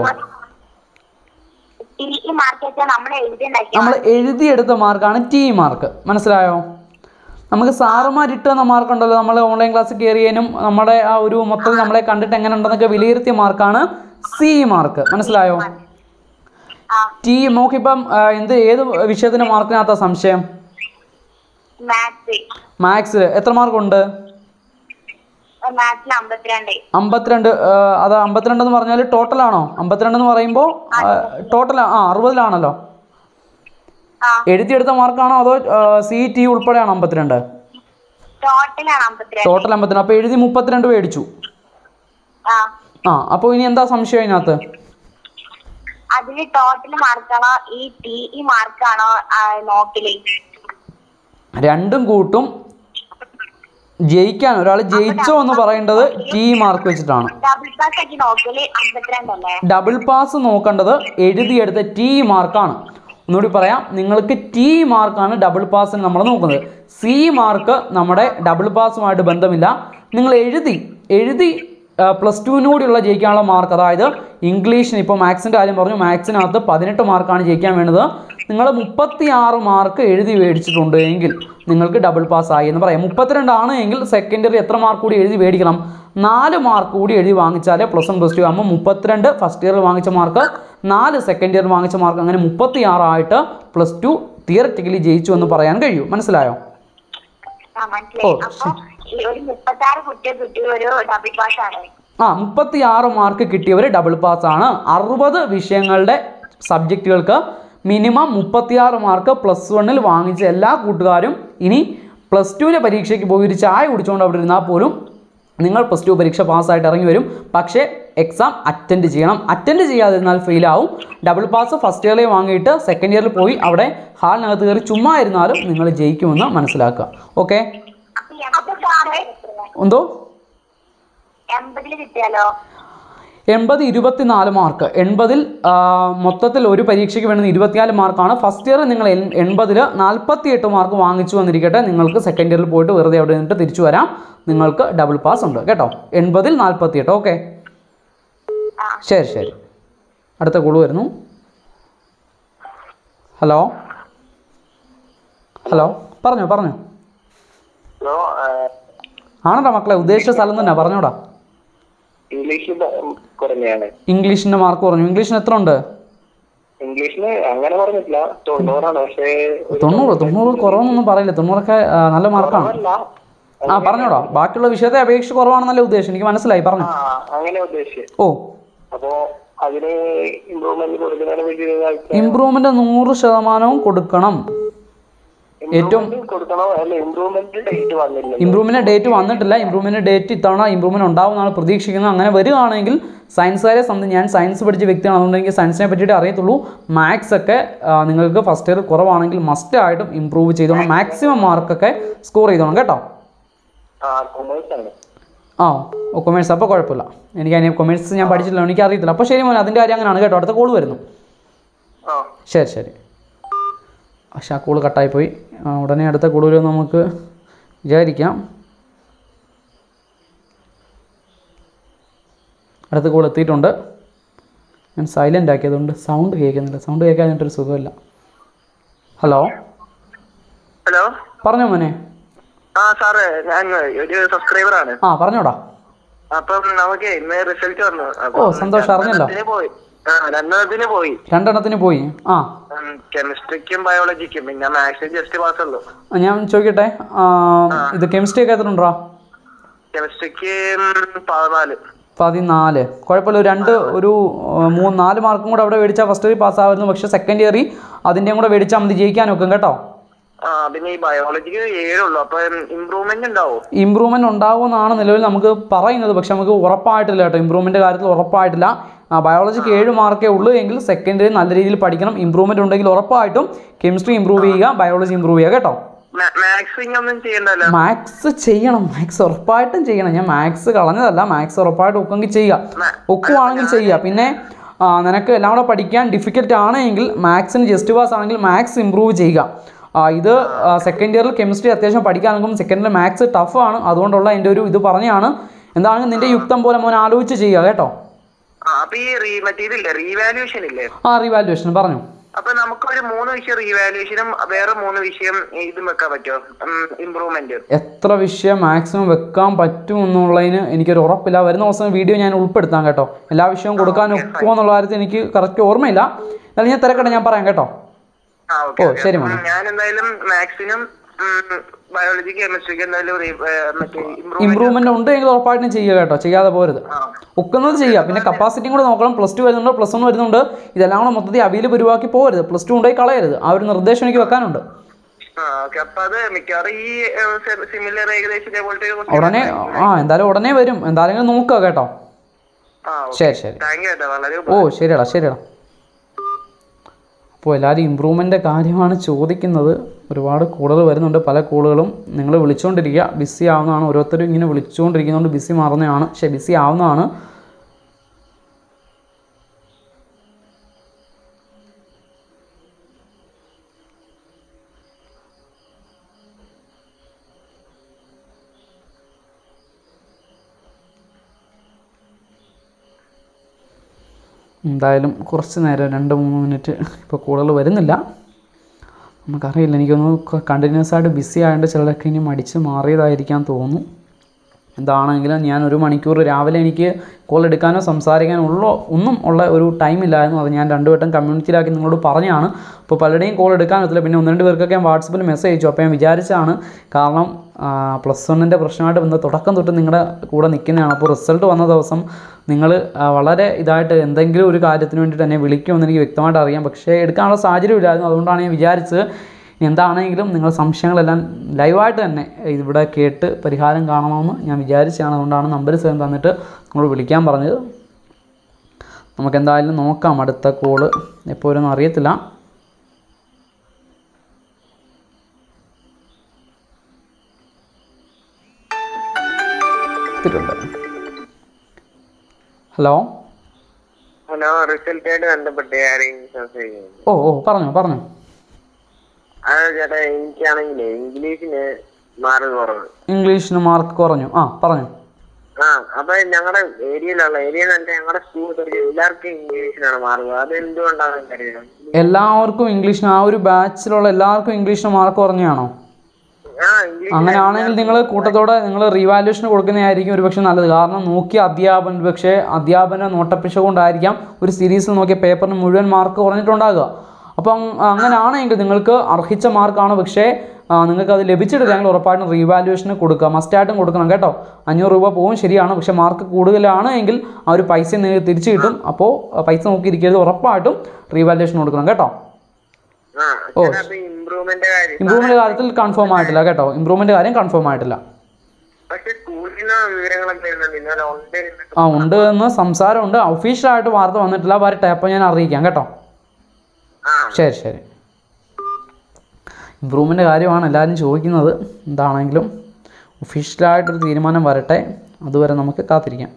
ടി ഇ മാർക്ക് വെച്ചാൽ നമ്മൾ എഴുതിണ്ടാക്കിയ നമ്മൾ എഴുതിയെടുത്ത മാർക്കാണ് ടി ഇ മാർക്ക് മനസ്സിലായോ നമുക്ക് സാറുമാർ ഇട്ട് തന്ന മാർക്ക് ഉണ്ടല്ലോ നമ്മൾ ഓൺലൈൻ ക്ലാസ് കയറിയതിനും നമ്മുടെ ആ ഒരു മൊത്തത്തിൽ നമ്മളെ കണ്ടിട്ട് എങ്ങനെ ഉണ്ടെന്നൊക്കെ വിലയിരുത്തിയ മാർക്കാണ് സി മാർക്ക് മനസ്സിലായോ ആ ടി നോക്കിപ്പം ആ, എന്ത് ഏത് വിഷയത്തിൻ്റെ മാർക്കിനകത്താ സംശയം മാത്സ് മാത്സിൽ എത്ര മാർക്കുണ്ട് മാത്സിൽ അമ്പത്തിരണ്ട് അമ്പത്തിരണ്ട് ആ, അത് അമ്പത്തിരണ്ടെന്ന് പറഞ്ഞാൽ ടോട്ടലാണോ അമ്പത്തിരണ്ടെന്ന് പറയുമ്പോൾ ടോട്ടൽ ആ അറുപതിലാണല്ലോ ആ എഴുതിയെടുത്ത മാർക്കാണോ അതോ സി ടി ഉൾപ്പെടെയാണോ അമ്പത്തിരണ്ട് ടോട്ടലാണ് അമ്പത്തിരണ്ട് ടോട്ടൽ അമ്പത്തിരണ്ട് അപ്പോൾ എഴുതി മുപ്പത്തിരണ്ട് മേടിച്ചു ആ ആ അപ്പോൾ ഇനി എന്താ സംശയം അതിനകത്ത് അതിന് ടോട്ടൽ മാർക്കാണോ ഈ ടി ഇ മാർക്കാണോ നോക്കല് രണ്ടും കൂട്ടും ജയിക്കാൻ ഒരാൾ ജയിച്ചോ എന്ന് പറയേണ്ടത് ടി മാർക്ക് വെച്ചിട്ടാണ് ഡബിൾ പാസ് ആക്കി നോക്കല് അമ്പത്തിരണ്ട് അല്ലേ ഡബിൾ പാസ് നോക്കേണ്ടത് എഴുതിയെടുത്ത ടി മാർക്കാണ് ഒന്നുകൂടി പറയാം നിങ്ങൾക്ക് ടി മാർക്കാണ് ഡബിൾ പാസിന് നമ്മൾ നോക്കുന്നത് സി മാർക്ക് നമ്മുടെ ഡബിൾ പാസുമായിട്ട് ബന്ധമില്ല നിങ്ങൾ എഴുതി എഴുതി പ്ലസ് ടുവിന് കൂടിയുള്ള ജയിക്കാനുള്ള മാർക്ക് അതായത് ഇംഗ്ലീഷിന് ഇപ്പോൾ മാത്സിൻ്റെ കാര്യം പറഞ്ഞു മാത്സിനകത്ത് പതിനെട്ട് മാർക്കാണ് ജയിക്കാൻ വേണ്ടത് നിങ്ങൾ മുപ്പത്തി ആറ് മാർക്ക് എഴുതി മേടിച്ചിട്ടുണ്ട് എങ്കിൽ നിങ്ങൾക്ക് ഡബിൾ പാസ് ആയി എന്ന് പറയാം മുപ്പത്തിരണ്ടാണ് എങ്കിൽ സെക്കൻഡറി എത്ര മാർക്ക് കൂടി എഴുതി മേടിക്കണം നാല് മാർക്ക് കൂടി എഴുതി വാങ്ങിച്ചാലേ പ്ലസ് വൺ പ്ലസ് ടു ആകുമ്പോൾ മുപ്പത്തിരണ്ട് ഫസ്റ്റ് ഇയറിൽ വാങ്ങിച്ച മാർക്ക് നാല് സെക്കൻഡ് ഇയറിൽ വാങ്ങിച്ച മാർക്ക് അങ്ങനെ മുപ്പത്തി ആറായിട്ട് പ്ലസ് ടു തിയററ്റിക്കലി ജയിച്ചു എന്ന് പറയാൻ കഴിയും മനസ്സിലായോ ആ മനസ്സിലായി ഓ, അപ്പൊ ഈ ഒരു മുപ്പത്തി ആറ് കുട്ടിയെ കിട്ടിയ ഒരു ഡബിൾ പാസ് ആണ് ആ മുപ്പത്തി ആറ് മാർക്ക് കിട്ടിയവർ ഡബിൾ പാസ് ആണ് അറുപത് വിഷയങ്ങളുടെ സബ്ജക്റ്റുകൾക്ക് മിനിമം മുപ്പത്തിയാറ് മാർക്ക് പ്ലസ് വണ്ണിൽ വാങ്ങിച്ച എല്ലാ കൂട്ടുകാരും ഇനി പ്ലസ് ടുവിൻ്റെ പരീക്ഷയ്ക്ക് പോയി ഒരു ചായ കുടിച്ചുകൊണ്ട് അവിടെ ഇരുന്നാൽ പോലും നിങ്ങൾ പ്ലസ് ടു പരീക്ഷ പാസ്സായിട്ട് ഇറങ്ങി വരും പക്ഷേ എക്സാം അറ്റൻഡ് ചെയ്യണം അറ്റൻഡ് ചെയ്യാതിരുന്നാൽ ഫെയിലാവും ഡബിൾ പാസ് ഫസ്റ്റ് ഇയറിൽ വാങ്ങിയിട്ട് സെക്കൻഡ് ഇയറിൽ പോയി അവിടെ ഹാളിനകത്ത് കയറി ചുമ്മാ ഇരുന്നാലും നിങ്ങൾ ജയിക്കുമെന്ന് മനസ്സിലാക്കുക ഓക്കെ അപ്പൊ അപ്പൊ സാറേ എന്തോ എൺപതില് കിട്ടിയാലോ എൺപത് ഇരുപത്തിനാല് മാർക്ക് എൺപതിൽ ആ, മൊത്തത്തിൽ ഒരു പരീക്ഷയ്ക്ക് വേണ്ടുന്ന ഇരുപത്തിനാല് മാർക്കാണ് ഫസ്റ്റ് ഇയർ നിങ്ങൾ എൺ- എൺപതിൽ നാൽപ്പത്തി എട്ട് മാർക്ക് വാങ്ങിച്ചു വന്നിരിക്കട്ടെ നിങ്ങൾക്ക് സെക്കൻഡ് ഇയറിൽ പോയിട്ട് വെറുതെ അവിടെ നിന്നിട്ട് തിരിച്ചു വരാം നിങ്ങൾക്ക് ഡബിൾ പാസ് ഉണ്ട് കേട്ടോ എൺപതിൽ നാൽപ്പത്തി എട്ട് ഓക്കെ ആ. ശരി ശരി അടുത്ത കോള് വരുന്നു ഹലോ ഹലോ പറഞ്ഞോ പറഞ്ഞോ ഹലോ ആണോടാ മക്കളെ ഉദ്ദേശിച്ച സ്ഥലം തന്നെ പറഞ്ഞോടാ ഇംഗ്ലീഷിൽ കുറഞ്ഞാണ് ഇംഗ്ലീഷിൻ്റെ മാർക്ക് പറഞ്ഞു ഇംഗ്ലീഷിന് എത്ര ഉണ്ട് ഇംഗ്ലീഷിന് അങ്ങനെ പറഞ്ഞിട്ടില്ല തൊണ്ണൂറാണ് പക്ഷേ ഒരു തൊണ്ണൂറ് തൊണ്ണൂറ് കുറവൊന്നും പറയില്ല തൊണ്ണൂറൊക്കെ ആ, നല്ല മാർക്കാണ് കുറവല്ല. ആ പറഞ്ഞോടാ ബാക്കിയുള്ള വിഷയത്തെ അപേക്ഷിച്ച് കുറവാണെന്നല്ല ഉദ്ദേശം എനിക്ക് മനസ്സിലായി പറഞ്ഞു ആ അങ്ങനെ ഉദ്ദേശിച്ചത് ഓ അപ്പോ അതിന് ഇമ്പ്രൂവ്മെന്റ് കൊടുക്കുന്നതിനെ പറ്റി നിങ്ങൾക്ക് ഇമ്പ്രൂവ്മെന്റ് നൂറ് ശതമാനവും കൊടുക്കണം improvement കൊടുക്കണോ അല്ല ഇമ്പ്രൂവ്മെന്റ് ഡേറ്റ് വന്നില്ല ഇമ്പ്രൂവ്മെന്റ് ഡേറ്റ് വന്നിട്ടില്ല ഇമ്പ്രൂവ്മെന്റ് ഡേറ്റ് ഇത്തവണ ഇമ്പ്രൂവ്മെന്റ് ഉണ്ടാവുമെന്നാണ് പ്രതീക്ഷിക്കുന്നത് അങ്ങനെ വരികയാണെങ്കിൽ സയൻസുകാരെ സംബന്ധിച്ച് ഞാൻ സയൻസ് പഠിച്ച വ്യക്തിയാണ് അതുകൊണ്ട് എനിക്ക് സയൻസിനെ പറ്റിയിട്ട് അറിയത്തുള്ളൂ മാത്സ് ഒക്കെ ആ, നിങ്ങൾക്ക് ഫസ്റ്റ് ഇയർ കുറവാണെങ്കിൽ മസ്റ്റ് ആയിട്ടും ഇമ്പ്രൂവ് ചെയ്തോണം മാക്സിമം മാർക്കൊക്കെ സ്കോർ ചെയ്തോണം കേട്ടോ ആ കൊമേഴ്സ് ആണ് ആ ഓ കൊമേഴ്സ് അപ്പോൾ കുഴപ്പമില്ല എനിക്ക് അതിനെ കൊമേഴ്സ് ഞാൻ പഠിച്ചിട്ടില്ല എനിക്ക് അറിയത്തില്ല അപ്പോൾ ശരി മോനെ അതിൻ്റെ കാര്യം അങ്ങനെയാണ് കേട്ടോ അടുത്ത കോൾ വരുന്നു ആ ശരി ശരി പക്ഷെ ആ കോള് കട്ടായിപ്പോയി ആ, ഉടനെ അടുത്ത കോൾ വരുമെന്ന് നമുക്ക് വിചാരിക്കാം അടുത്ത കോൾ എത്തിയിട്ടുണ്ട് ഞാൻ സൈലൻ്റ് ആക്കിയതുകൊണ്ട് സൗണ്ട് കേൾക്കുന്നില്ല സൗണ്ട് കേൾക്കാനായിട്ടൊരു സുഖമില്ല ഹലോ ഹലോ പറഞ്ഞോ മോനെ ആ സാറേ ഞാൻ ഒരു സബ്സ്ക്രൈബർ ആണ് ആ പറഞ്ഞോടാ അപ്പം നമുക്ക് ഇന്ന് റിസൾട്ട് വന്നു ഓ, സന്തോഷം, അറിഞ്ഞല്ലോ. രണ്ടെണ്ണത്തിന് പോയി ആ രണ്ടെണ്ണത്തിന് പോയി രണ്ടെണ്ണത്തിന് പോയി ആ കെമിസ്ട്രിക്കും ബയോളജിക്കും പിന്നെ മാത്സിന് ജസ്റ്റ് പാസ് ഉള്ളൂ ഞാൻ ചോദിക്കട്ടെ ആ, ഇത് കെമിസ്ട്രി ഒക്കെ എത്ര ഉണ്ടോ കെമിസ്ട്രിക്ക് പതിനാല് പതിനാല് കുഴപ്പമില്ല ഒരു രണ്ട് ഒരു ആ, മൂന്ന് നാല് മാർക്കും കൂടെ അവിടെ മേടിച്ചാൽ ഫസ്റ്റ് ഇയർ പാസ്സാവുന്നു പക്ഷേ സെക്കൻഡ് ഇയറിൽ അതിൻ്റെയും കൂടെ മേടിച്ചാൽ മതി ജയിക്കാൻ നോക്കും കേട്ടോ ആ പിന്നെ ഈ ബയോളജിക്ക് ഏഴുള്ളൂ അപ്പൊ ഇമ്പ്രൂവ്മെന്റ് ഉണ്ടാവും ഇമ്പ്രൂവ്മെൻ്റ് ഉണ്ടാവുമെന്നാണ് നിലവിൽ നമുക്ക് പറയുന്നത് പക്ഷെ നമുക്ക് ഉറപ്പായിട്ടില്ല കേട്ടോ ഇമ്പ്രൂവ്മെൻ്റ് കാര്യത്തിൽ ഉറപ്പായിട്ടില്ല ആ, ബയോളജിക്ക് ഏഴ് മാർക്കേ ഉള്ളൂ എങ്കിൽ സെക്കൻഡ് ഇയർ നല്ല രീതിയിൽ പഠിക്കണം ഇമ്പ്രൂവ്മെൻ്റ് ഉണ്ടെങ്കിൽ ഉറപ്പായിട്ടും കെമിസ്ട്രി ഇമ്പ്രൂവ് ചെയ്യുക ബയോളജി ഇമ്പ്രൂവ് ചെയ്യുക കേട്ടോ മാത്സ് ഇനി ഒന്നും ചെയ്യണ്ടല്ലോ മാത്സ് ചെയ്യണം മാത്സ് ഉറപ്പായിട്ടും ചെയ്യണം ഞാൻ മാത്സ് കളഞ്ഞതല്ല മാത്സ് ഉറപ്പായിട്ടും ഒക്കെങ്കിൽ ചെയ്യുക ഒക്കുവാണെങ്കിൽ ചെയ്യുക പിന്നെ ആ, നിനക്ക് എല്ലാം കൂടെ പഠിക്കാൻ ഡിഫിക്കൽട്ട് ആണെങ്കിൽ മാത്സിന് ജസ്റ്റ് പാസ് ആണെങ്കിൽ മാത്സ് ഇമ്പ്രൂവ് ചെയ്യുക ആ, ഇത് സെക്കൻഡ് ഇയറിൽ കെമിസ്ട്രി അത്യാവശ്യം പഠിക്കാനെങ്കിലും സെക്കൻഡ് ഇയർ മാത്സ് ടഫാണ് അതുകൊണ്ടുള്ള എൻ്റെ ഒരു ഇത് പറഞ്ഞാണ് എന്താണെങ്കിലും നിൻ്റെ യുക്തം പോലെ മോൻ ആലോചിച്ച് ചെയ്യുക കേട്ടോ ആ, അപ്പൊ ഈ റീ മറ്റേ ഇതില്ലേ റീവാലുവേഷൻ ഇല്ലേ ആ റിവാലുവേഷൻ പറഞ്ഞു അപ്പൊ നമുക്കൊരു മൂന്ന് വിഷയം റീവാലുവേഷനും വേറെ മൂന്ന് വിഷയം ഇതും വെക്കാൻ പറ്റുമോ ഇമ്പ്രൂവ്മെന്റ് എത്ര വിഷയം മാക്സിമം വെക്കാൻ പറ്റും എന്നുള്ളതിന് എനിക്കൊരു ഉറപ്പില്ല വരുന്ന ദിവസം വീഡിയോ ഞാൻ ഉൾപ്പെടുത്താം കേട്ടോ എല്ലാ വിഷയവും കൊടുക്കാൻ ഒക്കുമോ എന്നുള്ള കാര്യത്തിൽ എനിക്ക് കറക്റ്റ് ഓർമ്മയില്ല എന്നാലും ഞാൻ തിരക്കട്ടെ ഞാൻ പറയാം കേട്ടോ ആ ഓക്കെ ഓ, ശരി മോനെ. ഞാൻ എന്തായാലും മാത്സിനും ബയോളജി കെമിസ്ട്രിക്ക് എന്തായാലും re- ഏ, മറ്റേ ഇമ്പ്രൂവ്മെന്റ് ഇമ്പ്രൂവ്മെന്റ് ഉണ്ടെങ്കിൽ ഉറപ്പായിട്ടും ചെയ്യുക കേട്ടോ ചെയ്യാതെ പോരുത് ഒക്കുന്നത് ചെയ്യുക പിന്നെ കപ്പാസിറ്റിയും കൂടെ നോക്കണം പ്ലസ് ടു വരുന്നുണ്ട് പ്ലസ് വൺ വരുന്നുണ്ട് ഇതെല്ലാം കൂടെ മൊത്തത്തിൽ അവിയിൽ പരിവാക്കി പോകരുത് പ്ലസ് ടു ഉണ്ടായി കളയരുത് ആ ഒരു നിർദ്ദേശം എനിക്ക് വെക്കാനുണ്ട് ആ ഓക്കെ അപ്പൊ അത് മിക്കവാറും ഈ സിമിലർ ഏകദേശം ഇതേപോലത്തെ ഒരു question ഉടനെ ആ എന്തായാലും ഉടനെ വരും എന്തായാലും നോക്കുക കേട്ടോ ആ ശരി ശരി താങ്ക് യു കേട്ടോ വളരെ ഓ ശരിയടാ ശരിയടാ അപ്പോൾ എല്ലാവരും ഇമ്പ്രൂവ്മെൻ്റ് കാര്യമാണ് ചോദിക്കുന്നത് ഒരുപാട് കോളുകൾ വരുന്നുണ്ട് പല കോളുകളും നിങ്ങൾ വിളിച്ചുകൊണ്ടിരിക്കുക ബിസി ആവുന്നതാണ് ഓരോരുത്തരും ഇങ്ങനെ വിളിച്ചുകൊണ്ടിരിക്കുന്നതുകൊണ്ട് ബിസി മാറുന്നതാണ് പക്ഷേ ബിസി ആവുന്നതാണ് എന്തായാലും കുറച്ച് നേരം രണ്ട് മൂന്ന് മിനിറ്റ് ഇപ്പോൾ കൂടുതൽ വരുന്നില്ല നമുക്കറിയില്ല എനിക്കൊന്ന് കണ്ടിന്യൂസ് ആയിട്ട് ബിസി ആയതുകൊണ്ട് ചിലരൊക്കെ ഇനി മടിച്ച് മാറിയതായിരിക്കാൻ തോന്നുന്നു എന്താണെങ്കിലും ഞാൻ ഒരു മണിക്കൂർ രാവിലെ എനിക്ക് കോൾ എടുക്കാനോ സംസാരിക്കാനോ ഉള്ള ഒന്നും ഉള്ള ഒരു ടൈം ഇല്ലായിരുന്നു അത് ഞാൻ രണ്ടു വട്ടം കമ്മ്യൂണിറ്റിയിലാക്കി നിങ്ങളോട് പറഞ്ഞാണ് അപ്പോൾ പലരുടെയും കോൾ എടുക്കാൻ പറ്റില്ല പിന്നെ ഒന്ന് രണ്ട് പേർക്കൊക്കെ ഞാൻ വാട്സപ്പിൽ മെസ്സേജ് അയച്ചു അപ്പോൾ ഞാൻ വിചാരിച്ചാണ് കാരണം പ്ലസ് വണ്ണിൻ്റെ പ്രശ്നമായിട്ട് ബന്ധം തുടക്കം തൊട്ട് നിങ്ങളുടെ കൂടെ നിൽക്കുന്നതാണ് അപ്പോൾ റിസൾട്ട് വന്ന ദിവസം നിങ്ങൾ വളരെ ഇതായിട്ട് എന്തെങ്കിലും ഒരു കാര്യത്തിന് വേണ്ടിയിട്ട് എന്നെ വിളിക്കുമെന്ന് എനിക്ക് വ്യക്തമായിട്ട് അറിയാം പക്ഷേ എടുക്കാനുള്ള സാഹചര്യമില്ലായിരുന്നു അതുകൊണ്ടാണ് ഞാൻ വിചാരിച്ചത് ഇനി എന്താണെങ്കിലും നിങ്ങൾ സംശയങ്ങളെല്ലാം ലൈവായിട്ട് തന്നെ ഇവിടെ കേട്ട് പരിഹാരം കാണണമെന്ന് ഞാൻ വിചാരിച്ചതാണ് അതുകൊണ്ടാണ് നമ്പർ സേവൻ തന്നിട്ട് നിങ്ങൾ വിളിക്കാൻ പറഞ്ഞത് നമുക്ക് എന്തായാലും നോക്കാം അടുത്ത കോള് എപ്പോഴൊന്നും അറിയത്തില്ല എത്തിയിട്ടുണ്ട് ഹലോ ഹലോ റിസൾട്ടായിട്ട് ബന്ധപ്പെട്ട് ആരെങ്കിലും സംസാരിക്കുന്നു ഓ ഓ പറഞ്ഞോ പറഞ്ഞോ അത് ചേട്ടാ എനിക്കാണെങ്കിലേ ഇംഗ്ലീഷിന് മാർക്ക് കുറവ് ഇംഗ്ലീഷിന് മാർക്ക് കുറഞ്ഞു ആ പറഞ്ഞു ആ അപ്പൊ ഞങ്ങളുടെ ഏരിയയിലുള്ള ഏരിയ എന്നല്ല ഞങ്ങളുടെ സ്കൂൾ എല്ലാവർക്കും ഇംഗ്ലീഷിനാണ് മാർക്ക് അത് എന്തുകൊണ്ടാണെന്ന് അറിയാം എല്ലാവർക്കും ഇംഗ്ലീഷിന് ആ ഒരു ബാച്ചിലുള്ള എല്ലാവർക്കും ഇംഗ്ലീഷിന് മാർക്ക് കുറഞ്ഞാണോ ആ ഇംഗ്ലീഷ് അങ്ങനെയാണെങ്കിൽ നിങ്ങൾ കൂട്ടത്തോടെ നിങ്ങൾ റീവാലുവേഷൻ കൊടുക്കുന്നതായിരിക്കും ഒരുപക്ഷെ നല്ലത് കാരണം നോക്കിയ അധ്യാപനം പക്ഷേ അധ്യാപന നോട്ടപ്പിശ കൊണ്ടായിരിക്കാം ഒരു സീരീസിൽ നോക്കിയ പേപ്പറിന് മുഴുവൻ മാർക്ക് കുറഞ്ഞിട്ടുണ്ടാകുക അപ്പം അങ്ങനെയാണെങ്കിൽ നിങ്ങൾക്ക് അർഹിച്ച മാർക്കാണ് പക്ഷേ ആ, നിങ്ങൾക്ക് അത് ലഭിച്ചിട്ടില്ലെങ്കിൽ ഉറപ്പായിട്ടും റീവാലുവേഷന് കൊടുക്കുക മസ്റ്റായിട്ടും കൊടുക്കണം കേട്ടോ അഞ്ഞൂറ് രൂപ പോകും ശരിയാണ് പക്ഷേ മാർക്ക് കൂടുതലാണ് എങ്കിൽ ആ ഒരു പൈസ നിങ്ങൾക്ക് തിരിച്ചു കിട്ടും അപ്പോൾ ആ, പൈസ നോക്കിയിരിക്കരുത് ഉറപ്പായിട്ടും റീവാലുവേഷൻ കൊടുക്കണം കേട്ടോ ആ സാറേ, അപ്പൊ ഇമ്പ്രൂവ്മെന്റ് കാര്യം ഇമ്പ്രൂവ്മെൻറ്റ് കാര്യത്തിൽ കൺഫേം ആയിട്ടില്ല കേട്ടോ ഇമ്പ്രൂവ്മെൻറ്റ് കാര്യം കൺഫേം ആയിട്ടില്ല പക്ഷെ സ്കൂളിൽ നിന്ന് വിവരങ്ങളൊക്കെ വരുന്നുണ്ട് ഇന്നലെ ഉണ്ട് എന്നൊക്കെ. ആ ഉണ്ട് എന്ന് സംസാരമുണ്ട് ഒഫീഷ്യലായിട്ട് വാർത്ത വന്നിട്ടില്ല വരട്ടെ അപ്പോൾ ഞാൻ അറിയിക്കാം കേട്ടോ ആ ശരി ശരി ഇമ്പ്രൂവ്മെൻ്റ് കാര്യമാണ് എല്ലാവരും ചോദിക്കുന്നത് എന്താണെങ്കിലും ഒഫീഷ്യലായിട്ടൊരു തീരുമാനം വരട്ടെ അതുവരെ നമുക്ക് കാത്തിരിക്കാം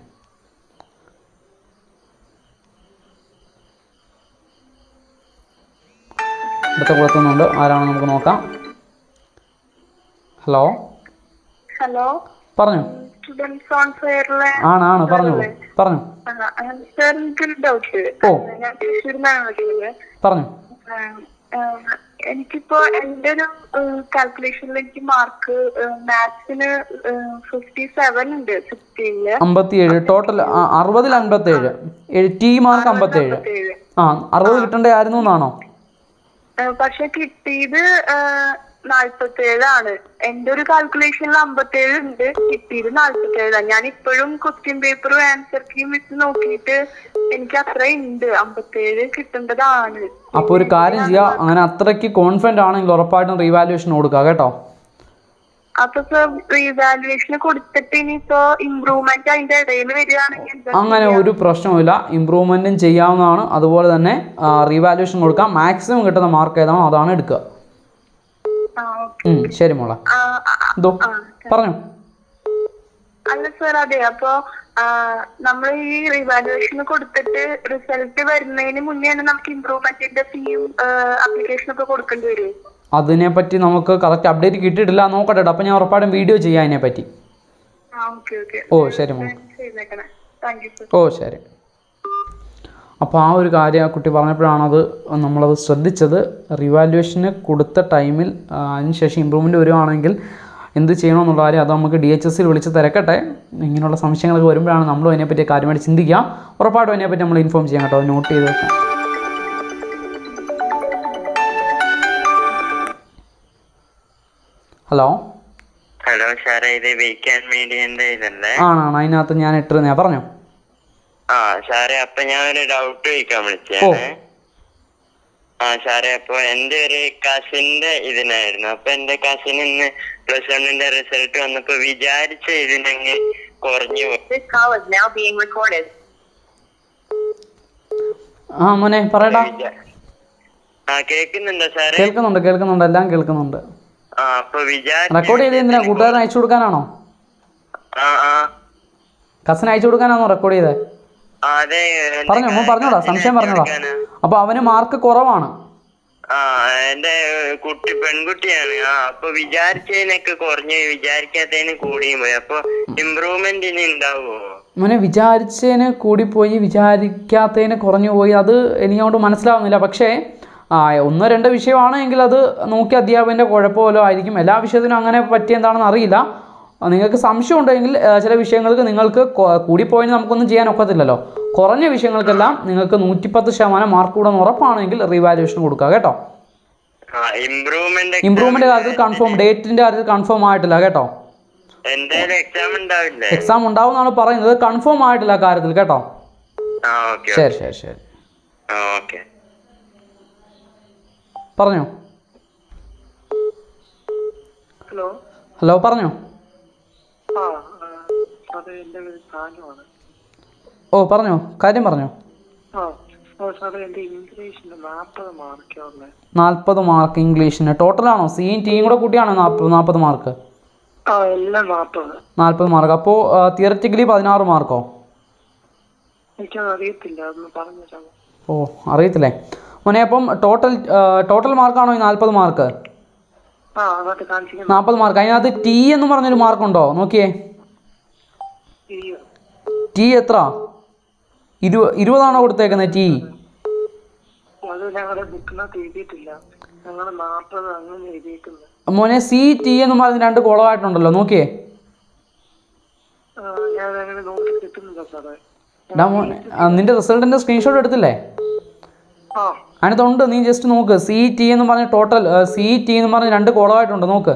അടുത്ത കുളത്തുന്നുണ്ട് ആരാണെന്ന് നമുക്ക് നോക്കാം ഹലോ ഹലോ പറഞ്ഞു സ്റ്റുഡൻസ് ഓൺ ഫെയറിലെ ആണ് ആണ് പറഞ്ഞോളൂ പറഞ്ഞു സാർ എനിക്കൊരു ഡൗട്ട് ഓ. ഞാൻ തൃശ്ശൂരിൽ നിന്നാണ് വിളിക്കുന്നത് പറഞ്ഞു ആഹ് ആഹ് എനിക്കിപ്പോ എന്റെ ഒരു കാൽക്കുലേഷനിലേക്ക് മാർക്ക് മാത്സിന് ഫിഫ്റ്റി സെവൻ ഉണ്ട് സിക്സ്റ്റീനില് അമ്പത്തിയേഴ് ടോട്ടൽ അറുപതിൽ അൻപത്തേഴ് ടി മാർക്ക് അമ്പത്തേഴ് ആ അറുപത് കിട്ടേണ്ടതായിരുന്നു എന്നാണോ പക്ഷെ കിട്ടിയത് നാല്പത്തേഴാണ് എന്റെ ഒരു കാൽക്കുലേഷനിൽ അമ്പത്തേഴ് ഉണ്ട് കിട്ടിയത് നാല്പത്തേഴാണ് ഞാൻ ഇപ്പോഴും ക്വസ്റ്റ്യൻ പേപ്പറും ആൻസർ കീം വെച്ച് നോക്കിയിട്ട് എനിക്ക് അത്ര ഉണ്ട് അമ്പത്തേഴ് കിട്ടേണ്ടതാണ് അപ്പോൾ ഒരു കാര്യം ചെയ്യുക അങ്ങനെ അത്രയ്ക്ക് കോൺഫിഡൻ്റ് ആണെങ്കിൽ ഉറപ്പായിട്ടും റീവാലുവേഷൻ കൊടുക്കുക കേട്ടോ അപ്പൊ ഇപ്പൊ റീവാലുവേഷന് കൊടുത്തിട്ട് ഇനിയിപ്പോ ഇമ്പ്രൂവ്മെന്റ് അതിന്റെ ഇടയിൽ വരികയാണെങ്കിൽ എന്താ അങ്ങനെ ഒരു പ്രശ്നവുമില്ല ഇമ്പ്രൂവ്മെൻറ്റും ചെയ്യാവുന്നതാണ് അതുപോലെ തന്നെ റീവാലുവേഷൻ കൊടുക്കാം മാക്സിമം കിട്ടുന്ന മാർക്ക് ഏതാണോ അതാണ് എടുക്കുക ആ, ഓക്കേ. ഉം, ശരി മോളെ ആ, ആ, ആ. ഇതോ പറഞ്ഞു അല്ല സാർ അതെ അപ്പൊ നമ്മൾ ഈ റിവാലുവേഷൻ കൊടുത്തിട്ട് റിസൾട്ട് വരുന്നതിന് മുന്നേ തന്നെ നമുക്ക് ഇമ്പ്രൂവ്മെന്റിന്റെ ഫീയും അപ്ലിക്കേഷൻ ഒക്കെ കൊടുക്കേണ്ടി വരും അതിനെപ്പറ്റി നമുക്ക് കറക്റ്റ് അപ്ഡേറ്റ് കിട്ടിയിട്ടില്ല നോക്കട്ടെ കേട്ടോ അപ്പോൾ ഞാൻ ഉറപ്പായിട്ടും വീഡിയോ ചെയ്യാം അതിനെപ്പറ്റി ആ ഓക്കെ ഓക്കെ ഓ ശരി മോളെ ചെയ്തേക്കണേ താങ്ക് യു സർ ഓ ശരി അപ്പോൾ ആ ഒരു കാര്യം ആ കുട്ടി പറഞ്ഞപ്പോഴാണത് നമ്മളത് ശ്രദ്ധിച്ചത് റിവാലുവേഷന് കൊടുത്ത ടൈമിൽ ആ, അതിനുശേഷം ഇമ്പ്രൂവ്മെൻറ്റ് വരുവാണെങ്കിൽ എന്ത് ചെയ്യണമെന്നുള്ള കാര്യം അത് നമുക്ക് ഡി എച്ച് എസ്സിൽ വിളിച്ച് തിരക്കട്ടെ ഇങ്ങനെയുള്ള സംശയങ്ങളൊക്കെ വരുമ്പോഴാണ് നമ്മളും അതിനെപ്പറ്റി കാര്യമായിട്ട് ചിന്തിക്കുക ഉറപ്പായിട്ടും അതിനെപ്പറ്റി നമ്മൾ ഇൻഫോം ചെയ്യാം കേട്ടോ അത് നോട്ട് ചെയ്ത് വെക്കാം ഹലോ ഹലോ സാറേ ഇത് വീക്കാൻ മീഡിയന്റെ ഇതല്ലേ ആണാണ് അതിനകത്ത് ഞാൻ ഇട്ടിരുന്നേ പറഞ്ഞോ ആ സാറേ അപ്പൊ ഞാൻ ഒരു ഡൗട്ട് ചോദിക്കാൻ വിളിച്ചാണ് ആ സാറേ അപ്പൊ എന്റെ ഒരു കസിന്റെ ഇതിനായിരുന്നു അപ്പൊ എന്റെ കസിൻ ഇന്ന് പ്ലസ് വണ്ണിന്റെ റിസൾട്ട് വന്നപ്പോ വിചാരിച്ച ഇതിനങ്ങ് കുറഞ്ഞു പോയി. This call is now being recorded. ആ മോനെ പറയടാ വിചാ- ആ കേക്കുന്നുണ്ടോ സാറേ കേൾക്കുന്നുണ്ട് കേൾക്കുന്നുണ്ട് എല്ലാം കേൾക്കുന്നുണ്ട് ആ അപ്പൊ വിചാരിച്ച റെക്കോർഡ് ചെയ്ത് എന്തിനാ കൂട്ടുകാരൻ അയച്ചു കൊടുക്കാനാണോ ആ ആ കസിന് അയച്ചു കൊടുക്കാനാണോ റെക്കോർഡ് ചെയ്തത് ആ, അതെ എന്റെ പറഞ്ഞോ മോൻ പറഞ്ഞോടാ സംശയം പറഞ്ഞോടാ എടുക്കാനാ. അപ്പോൾ അവന് മാർക്ക് കുറവാണ് ആ എന്റെ കുട്ടി പെൺകുട്ടിയാണ് ആ അപ്പൊ വിചാരിച്ചതിനൊക്കെ കുറഞ്ഞു വിചാരിക്കാത്തതിന് കൂടിയും പോയി അപ്പൊ ഇമ്പ്രൂവ്മെന്റ് ഇനി ഉണ്ടാവുമോ മോനെ വിചാരിച്ചതിന് കൂടിപ്പോയി വിചാരിക്കാത്തതിന് കുറഞ്ഞു പോയി അത് എനിക്കങ്ങോട്ട് മനസ്സിലാവുന്നില്ല പക്ഷേ ആ ഒന്നോ രണ്ടോ വിഷയമാണെങ്കിൽ അത് നോക്കി അധ്യാപകൻ്റെ കുഴപ്പമല്ലോ ആയിരിക്കും എല്ലാ വിഷയത്തിനും അങ്ങനെ പറ്റി എന്താണെന്ന് അറിയില്ല ആ, നിങ്ങൾക്ക് സംശയം ഉണ്ടെങ്കിൽ ആ, ചില വിഷയങ്ങൾക്ക് നിങ്ങൾക്ക് കൊ- കൂടിപ്പോയതിന് നമുക്കൊന്നും ചെയ്യാൻ ഒക്കത്തില്ലല്ലോ കുറഞ്ഞ വിഷയങ്ങൾക്കെല്ലാം നിങ്ങൾക്ക് നൂറ്റിപ്പത്ത് ശതമാനം മാർക്ക് കൂടെ ഉറപ്പാണെങ്കിൽ റീവാലുവേഷൻ കൊടുക്കുക കേട്ടോ ആ ഇമ്പ്രൂവ്മെന്റ് ഇമ്പ്രൂവ്മെൻ്റ് കാര്യത്തിൽ കൺഫേം ഡേറ്റിൻ്റെ കാര്യത്തിൽ കൺഫേം ആയിട്ടില്ല കേട്ടോ എന്തായാലും എക്സാം ഉണ്ടാവില്ലേ എക്സാം ഉണ്ടാവുമെന്നാണ് പറയുന്നത് കൺഫേം ആയിട്ടില്ല ആ കാര്യത്തിൽ കേട്ടോ ആ ഓക്കെ ശരി ശരി ശരി ആ ഓക്കെ പറഞ്ഞോ ഹലോ ഹലോ പറഞ്ഞോ ആ ആ, സാറേ എൻ്റെ പേര് സാനുവാണ് ഓ പറഞ്ഞോ കാര്യം പറഞ്ഞോ ആ ഓ സാറേ എൻ്റെ ഇംഗ്ലീഷിന് നാൽപ്പത് മാർക്കേ ഉള്ളത് നാൽപ്പത് മാർക്ക് ഇംഗ്ലീഷിന് ടോട്ടലാണോ സിയും ടിയും കൂടെ കൂട്ടിയാണോ നാൽപ്പത് നാൽപ്പത് മാർക്ക് ആ എല്ലാം നാൽപ്പത് നാൽപ്പത് മാർക്ക് അപ്പോൾ തിയററ്റിക്കലി പതിനാറ് മാർക്കോ എനിക്കത് അറിയത്തില്ല അതൊന്ന് പറഞ്ഞു തരാമോ ഓ അറിയത്തില്ലേ മോനെ അപ്പം ടോട്ടൽ ടോട്ടൽ മാർക്കാണോ ഈ നാൽപ്പത് മാർക്ക് ആ അതൊക്കെ കാണിച്ചിരിക്കുന്നു നാൽപ്പത് മാർക്ക് അതിനകത്ത് ടി എന്ന് പറഞ്ഞൊരു മാർക്കുണ്ടോ നോക്കിയേ ഈ ടി എത്ര ഇരു ഇരുപതാണോ കൊടുത്തേക്കുന്നത് ടി അത് ഞങ്ങളുടെ ബുക്കിനകത്ത് എഴുതിയിട്ടില്ല ഞങ്ങൾ നാൽപ്പത് അങ്ങനെ എഴുതിയിരിക്കുന്നത് മോനെ സി ടി എന്ന് പറയുന്ന രണ്ട് കോളമായിട്ടുണ്ടല്ലോ നോക്കിയേ ആ, ഞാൻ അങ്ങനെ നോക്കി കിട്ടുന്നില്ല സാറേ എടാ മോനെ ആ, നിന്റെ റിസൾട്ടിൻ്റെ സ്ക്രീൻഷോട്ട് എടുത്തില്ലേ ആ അതിനകത്തുണ്ട് നീ ജസ്റ്റ് നോക്ക് സി ടി എന്ന് പറഞ്ഞ ടോട്ടൽ സി ടി എന്ന് പറഞ്ഞ രണ്ട് കോളമായിട്ടുണ്ട് നോക്ക്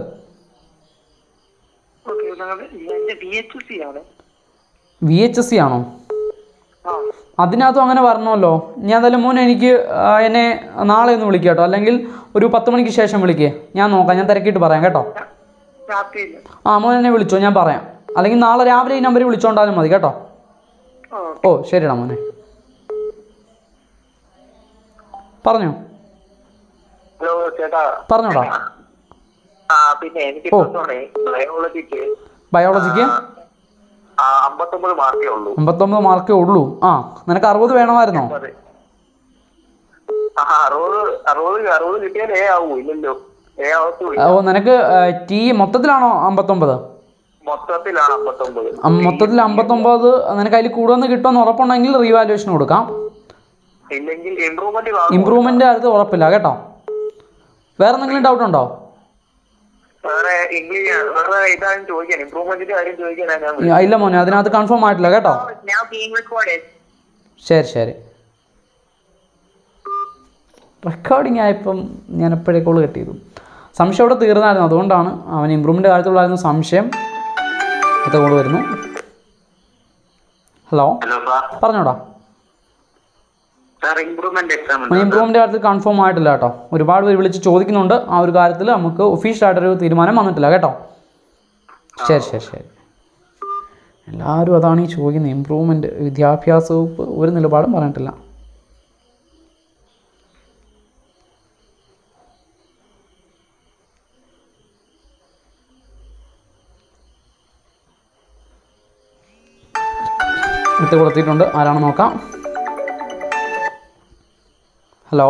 ഓക്കെ ഞങ്ങളുടെ എന്റെ ബി എച്ച് സി ആണ് വി എച്ച് എസ് സി ആണോ ആ അതിനകത്തും അങ്ങനെ പറഞ്ഞല്ലോ ഞാൻ എന്തായാലും മോനെ എനിക്ക് ആ, എന്നെ നാളെ ഒന്ന് വിളിക്കുക കേട്ടോ അല്ലെങ്കിൽ ഒരു പത്ത് മണിക്ക് ശേഷം വിളിക്കേ ഞാൻ നോക്കാം ഞാൻ തിരക്കിയിട്ട് പറയാം കേട്ടോ രാത്രിയില്ല ആ മോൻ എന്നെ വിളിച്ചോ ഞാൻ പറയാം അല്ലെങ്കിൽ നാളെ രാവിലെ ഈ നമ്പറിൽ വിളിച്ചോണ്ടാലും മതി കേട്ടോ ആ ഓ ശരിടാ മോനെ പറഞ്ഞോ ഹലോ ചേട്ടാ പറഞ്ഞോടാ ആ പിന്നെ എനിക്ക് ഓ. ബയോളജിക്ക് ബയോളജിക്ക് ആ അമ്പത്തൊമ്പത് മാർക്കേ ഉള്ളൂ അമ്പത്തൊമ്പത് മാർക്കേ ഉള്ളൂ ആ നിനക്ക് അറുപത് വേണമായിരുന്നോ അതെ ആ അറുപത് അറുപത് അറുപത് കിട്ടിയാൽ എ ആവൂ ഇല്ലല്ലോ എ ആവത്തുമില്ല ഓ നിനക്ക് ടി മൊത്തത്തിലാണോ അമ്പത്തൊമ്പത് മൊത്തത്തിലാണ് അമ്പത്തൊമ്പത് അം- മൊത്തത്തിൽ അമ്പത്തൊമ്പത് നിനക്ക് അതിൽ കൂടുതൽ കിട്ടുമെന്ന് ഉറപ്പുണ്ടെങ്കിൽ റീവാലുവേഷൻ കൊടുക്കാം ഇല്ലെങ്കിൽ ഇമ്പ്രൂവ്മെന്റ് ഇമ്പ്രൂവ്മെൻ്റ് കാര്യത്തിൽ ഉറപ്പില്ല കേട്ടോ വേറെ എന്തെങ്കിലും ഡൗട്ട് ഉണ്ടോ വേറെ ഇംഗ്ലീഷ് വേറെ ഇതാണ് ചോദിക്കാൻ ഇമ്പ്രൂവ്മെന്റിന്റെ കാര്യം ചോദിക്കാനാ ഞാൻ ഇ- ഇല്ല മോനെ അതിനകത്ത് കൺഫേം ആയിട്ടില്ല കേട്ടോ now being recorded. ശരി ശരി റെക്കോർഡിംഗ് ആയപ്പം ഞാൻ എപ്പോഴേ കോൾ കട്ട് ചെയ്തു സംശയം ഇവിടെ തീർന്നായിരുന്നു അതുകൊണ്ടാണ് അവൻ ഇമ്പ്രൂവ്മെൻ്റ് കാര്യത്തിലുള്ളായിരുന്നു സംശയം അടുത്ത കോൾ വരുന്നു ഹലോ ഹലോ സാർ പറഞ്ഞോടാ സാർ ഇമ്പ്രൂവ്മെന്റ് എക്സാം അവൻ ഇമ്പ്രൂവ്മെൻ്റ് കാര്യത്തിൽ കൺഫേം ആയിട്ടില്ല കേട്ടോ ഒരുപാട് പേര് വിളിച്ച് ചോദിക്കുന്നുണ്ട് ആ ഒരു കാര്യത്തിൽ നമുക്ക് ഒഫീഷ്യലായിട്ടൊരു തീരുമാനം വന്നിട്ടില്ല കേട്ടോ ശരി ശരി ശരി എല്ലാവരും അതാണ് ഈ ചോദിക്കുന്നത് ഇമ്പ്രൂവ്മെൻറ്റ് വിദ്യാഭ്യാസ വകുപ്പ് ഒരു നിലപാടും പറഞ്ഞിട്ടില്ല എടുത്ത് കൊടുത്തിട്ടുണ്ട് ആരാണ് നോക്കാം ഹലോ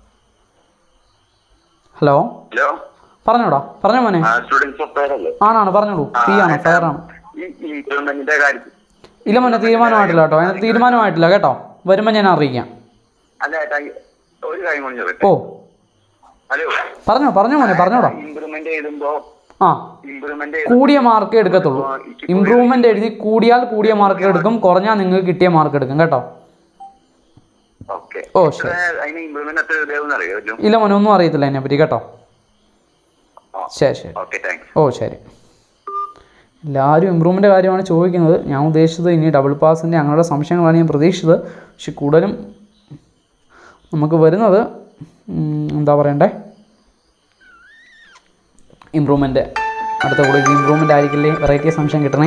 ഹലോ ഹലോ പറഞ്ഞോടാ പറഞ്ഞോ മോനെ സ്റ്റുഡൻസ് പേരല്ലേ ആണാണ് പറഞ്ഞോളൂ തീ ആണ് ഫയറാണ് ഈ ഇമ്പ്രൂവ്മെന്റിന്റെ കാര്യത്തിൽ ഇല്ല മോനെ തീരുമാനമായിട്ടില്ല കേട്ടോ അതിന് തീരുമാനമായിട്ടില്ല കേട്ടോ വരുമ്പോൾ ഞാൻ അറിയിക്കാം അല്ല ഏട്ടാ ഒരു കാര്യം കൊണ്ട് ചോദിക്കട്ടെ ഓ ഹലോ പറഞ്ഞോ പറഞ്ഞോ മോനെ പറഞ്ഞോടാ ഇമ്പ്രൂവ്മെന്റ് എഴുതുമ്പോ ആ ഇമ്പ്രൂവ്മെന്റ് കൂടിയ മാർക്ക് എടുക്കത്തുള്ളൂ ഇമ്പ്രൂവ്മെൻ്റ് എഴുതി കൂടിയാൽ കൂടിയ മാർക്ക് എടുക്കും കുറഞ്ഞാൽ നിങ്ങൾക്ക് കിട്ടിയ മാർക്ക് എടുക്കും കേട്ടോ ഓക്കെ ഓ ശരി അതിന് ഇമ്പ്രൂവ്മെന്റ് എത്ര രൂപയാവും അറിയാമല്ലോ ഇല്ല മോനെ ഒന്നും അറിയത്തില്ല അതിനെപ്പറ്റി കേട്ടോ ശരി ശരി ഓക്കെ താങ്ക്സ് ഓ ശരി എല്ലാവരും ഇമ്പ്രൂവ്മെൻ്റ് കാര്യമാണ് ചോദിക്കുന്നത് ഞാൻ ഉദ്ദേശിച്ചത് ഇനി ഡബിൾ പാസിൻ്റെ അങ്ങനെയുള്ള സംശയങ്ങളാണ് ഞാൻ പ്രതീക്ഷിച്ചത് പക്ഷെ കൂടുതലും നമുക്ക് വരുന്നത് ഉം, എന്താ പറയണ്ടേ ഇമ്പ്രൂവ്മെൻറ്റ് അടുത്ത കൂടെ ഇമ്പ്രൂവ്മെൻ്റ് ആയിരിക്കില്ലേ വെറൈറ്റി സംശയം കിട്ടണേ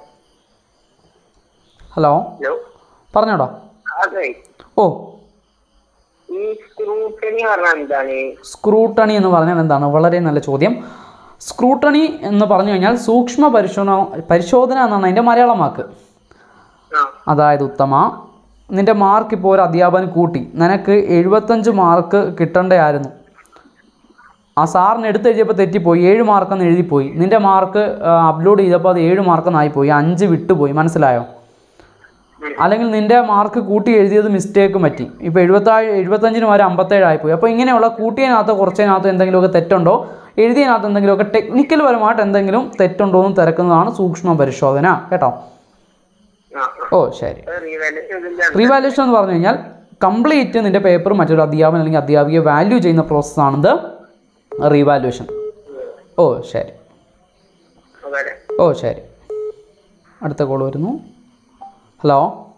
ഹലോ ഹലോ പറഞ്ഞോടാ അതെ ഓ ഈ സ്ക്രൂട്ടണി പറഞ്ഞാൽ എന്താണ് സ്ക്രൂട്ടണി എന്ന് പറഞ്ഞാൽ എന്താണ് വളരെ നല്ല ചോദ്യം സ്ക്രൂട്ടണി എന്ന് പറഞ്ഞു കഴിഞ്ഞാൽ സൂക്ഷ്മ പരിശോധന പരിശോധന എന്നാണ് അതിൻ്റെ മലയാളം വാക്ക് ആ അതായത് ഉത്തമ നിൻ്റെ മാർക്ക് ഇപ്പോൾ ഒരു അധ്യാപകൻ കൂട്ടി നിനക്ക് എഴുപത്തഞ്ച് മാർക്ക് കിട്ടേണ്ടതായിരുന്നു ആ സാറിന് എടുത്ത് എഴുതിയപ്പോൾ തെറ്റിപ്പോയി ഏഴ് മാർക്കെന്ന് എഴുതിപ്പോയി നിൻ്റെ മാർക്ക് അപ്ലോഡ് ചെയ്തപ്പോൾ അത് ഏഴ് മാർക്കെന്നായിപ്പോയി അഞ്ച് വിട്ടുപോയി മനസ്സിലായോ അല്ലെങ്കിൽ നിൻ്റെ മാർക്ക് കൂട്ടി എഴുതിയത് മിസ്റ്റേക്ക് പറ്റി ഇപ്പോൾ എഴുപത്താഴ് എഴുപത്തഞ്ചിന് വരെ അമ്പത്തേഴായിപ്പോയി അപ്പോൾ ഇങ്ങനെയുള്ള കൂട്ടിയതിനകത്ത് കുറച്ചതിനകത്ത് എന്തെങ്കിലുമൊക്കെ തെറ്റുണ്ടോ എഴുതിയതിനകത്ത് എന്തെങ്കിലുമൊക്കെ ടെക്നിക്കൽ പരമായിട്ട് എന്തെങ്കിലും തെറ്റുണ്ടോ എന്ന് തിരക്കുന്നതാണ് സൂക്ഷ്മ പരിശോധന കേട്ടോ ആ ഓ ശരി റീവാലുവേഷൻ ഇതിന്റെ റീവാലുവേഷൻ എന്ന് പറഞ്ഞു കഴിഞ്ഞാൽ കംപ്ലീറ്റ് നിൻ്റെ പേപ്പർ മറ്റൊരു അധ്യാപകൻ അല്ലെങ്കിൽ അധ്യാപികയെ വാല്യൂ ചെയ്യുന്ന പ്രോസസ്സാണിത് റീവാലുവേഷൻ ഓ ശരി അതെ ഓ ശരി അടുത്ത കോൾ വരുന്നു ഹലോ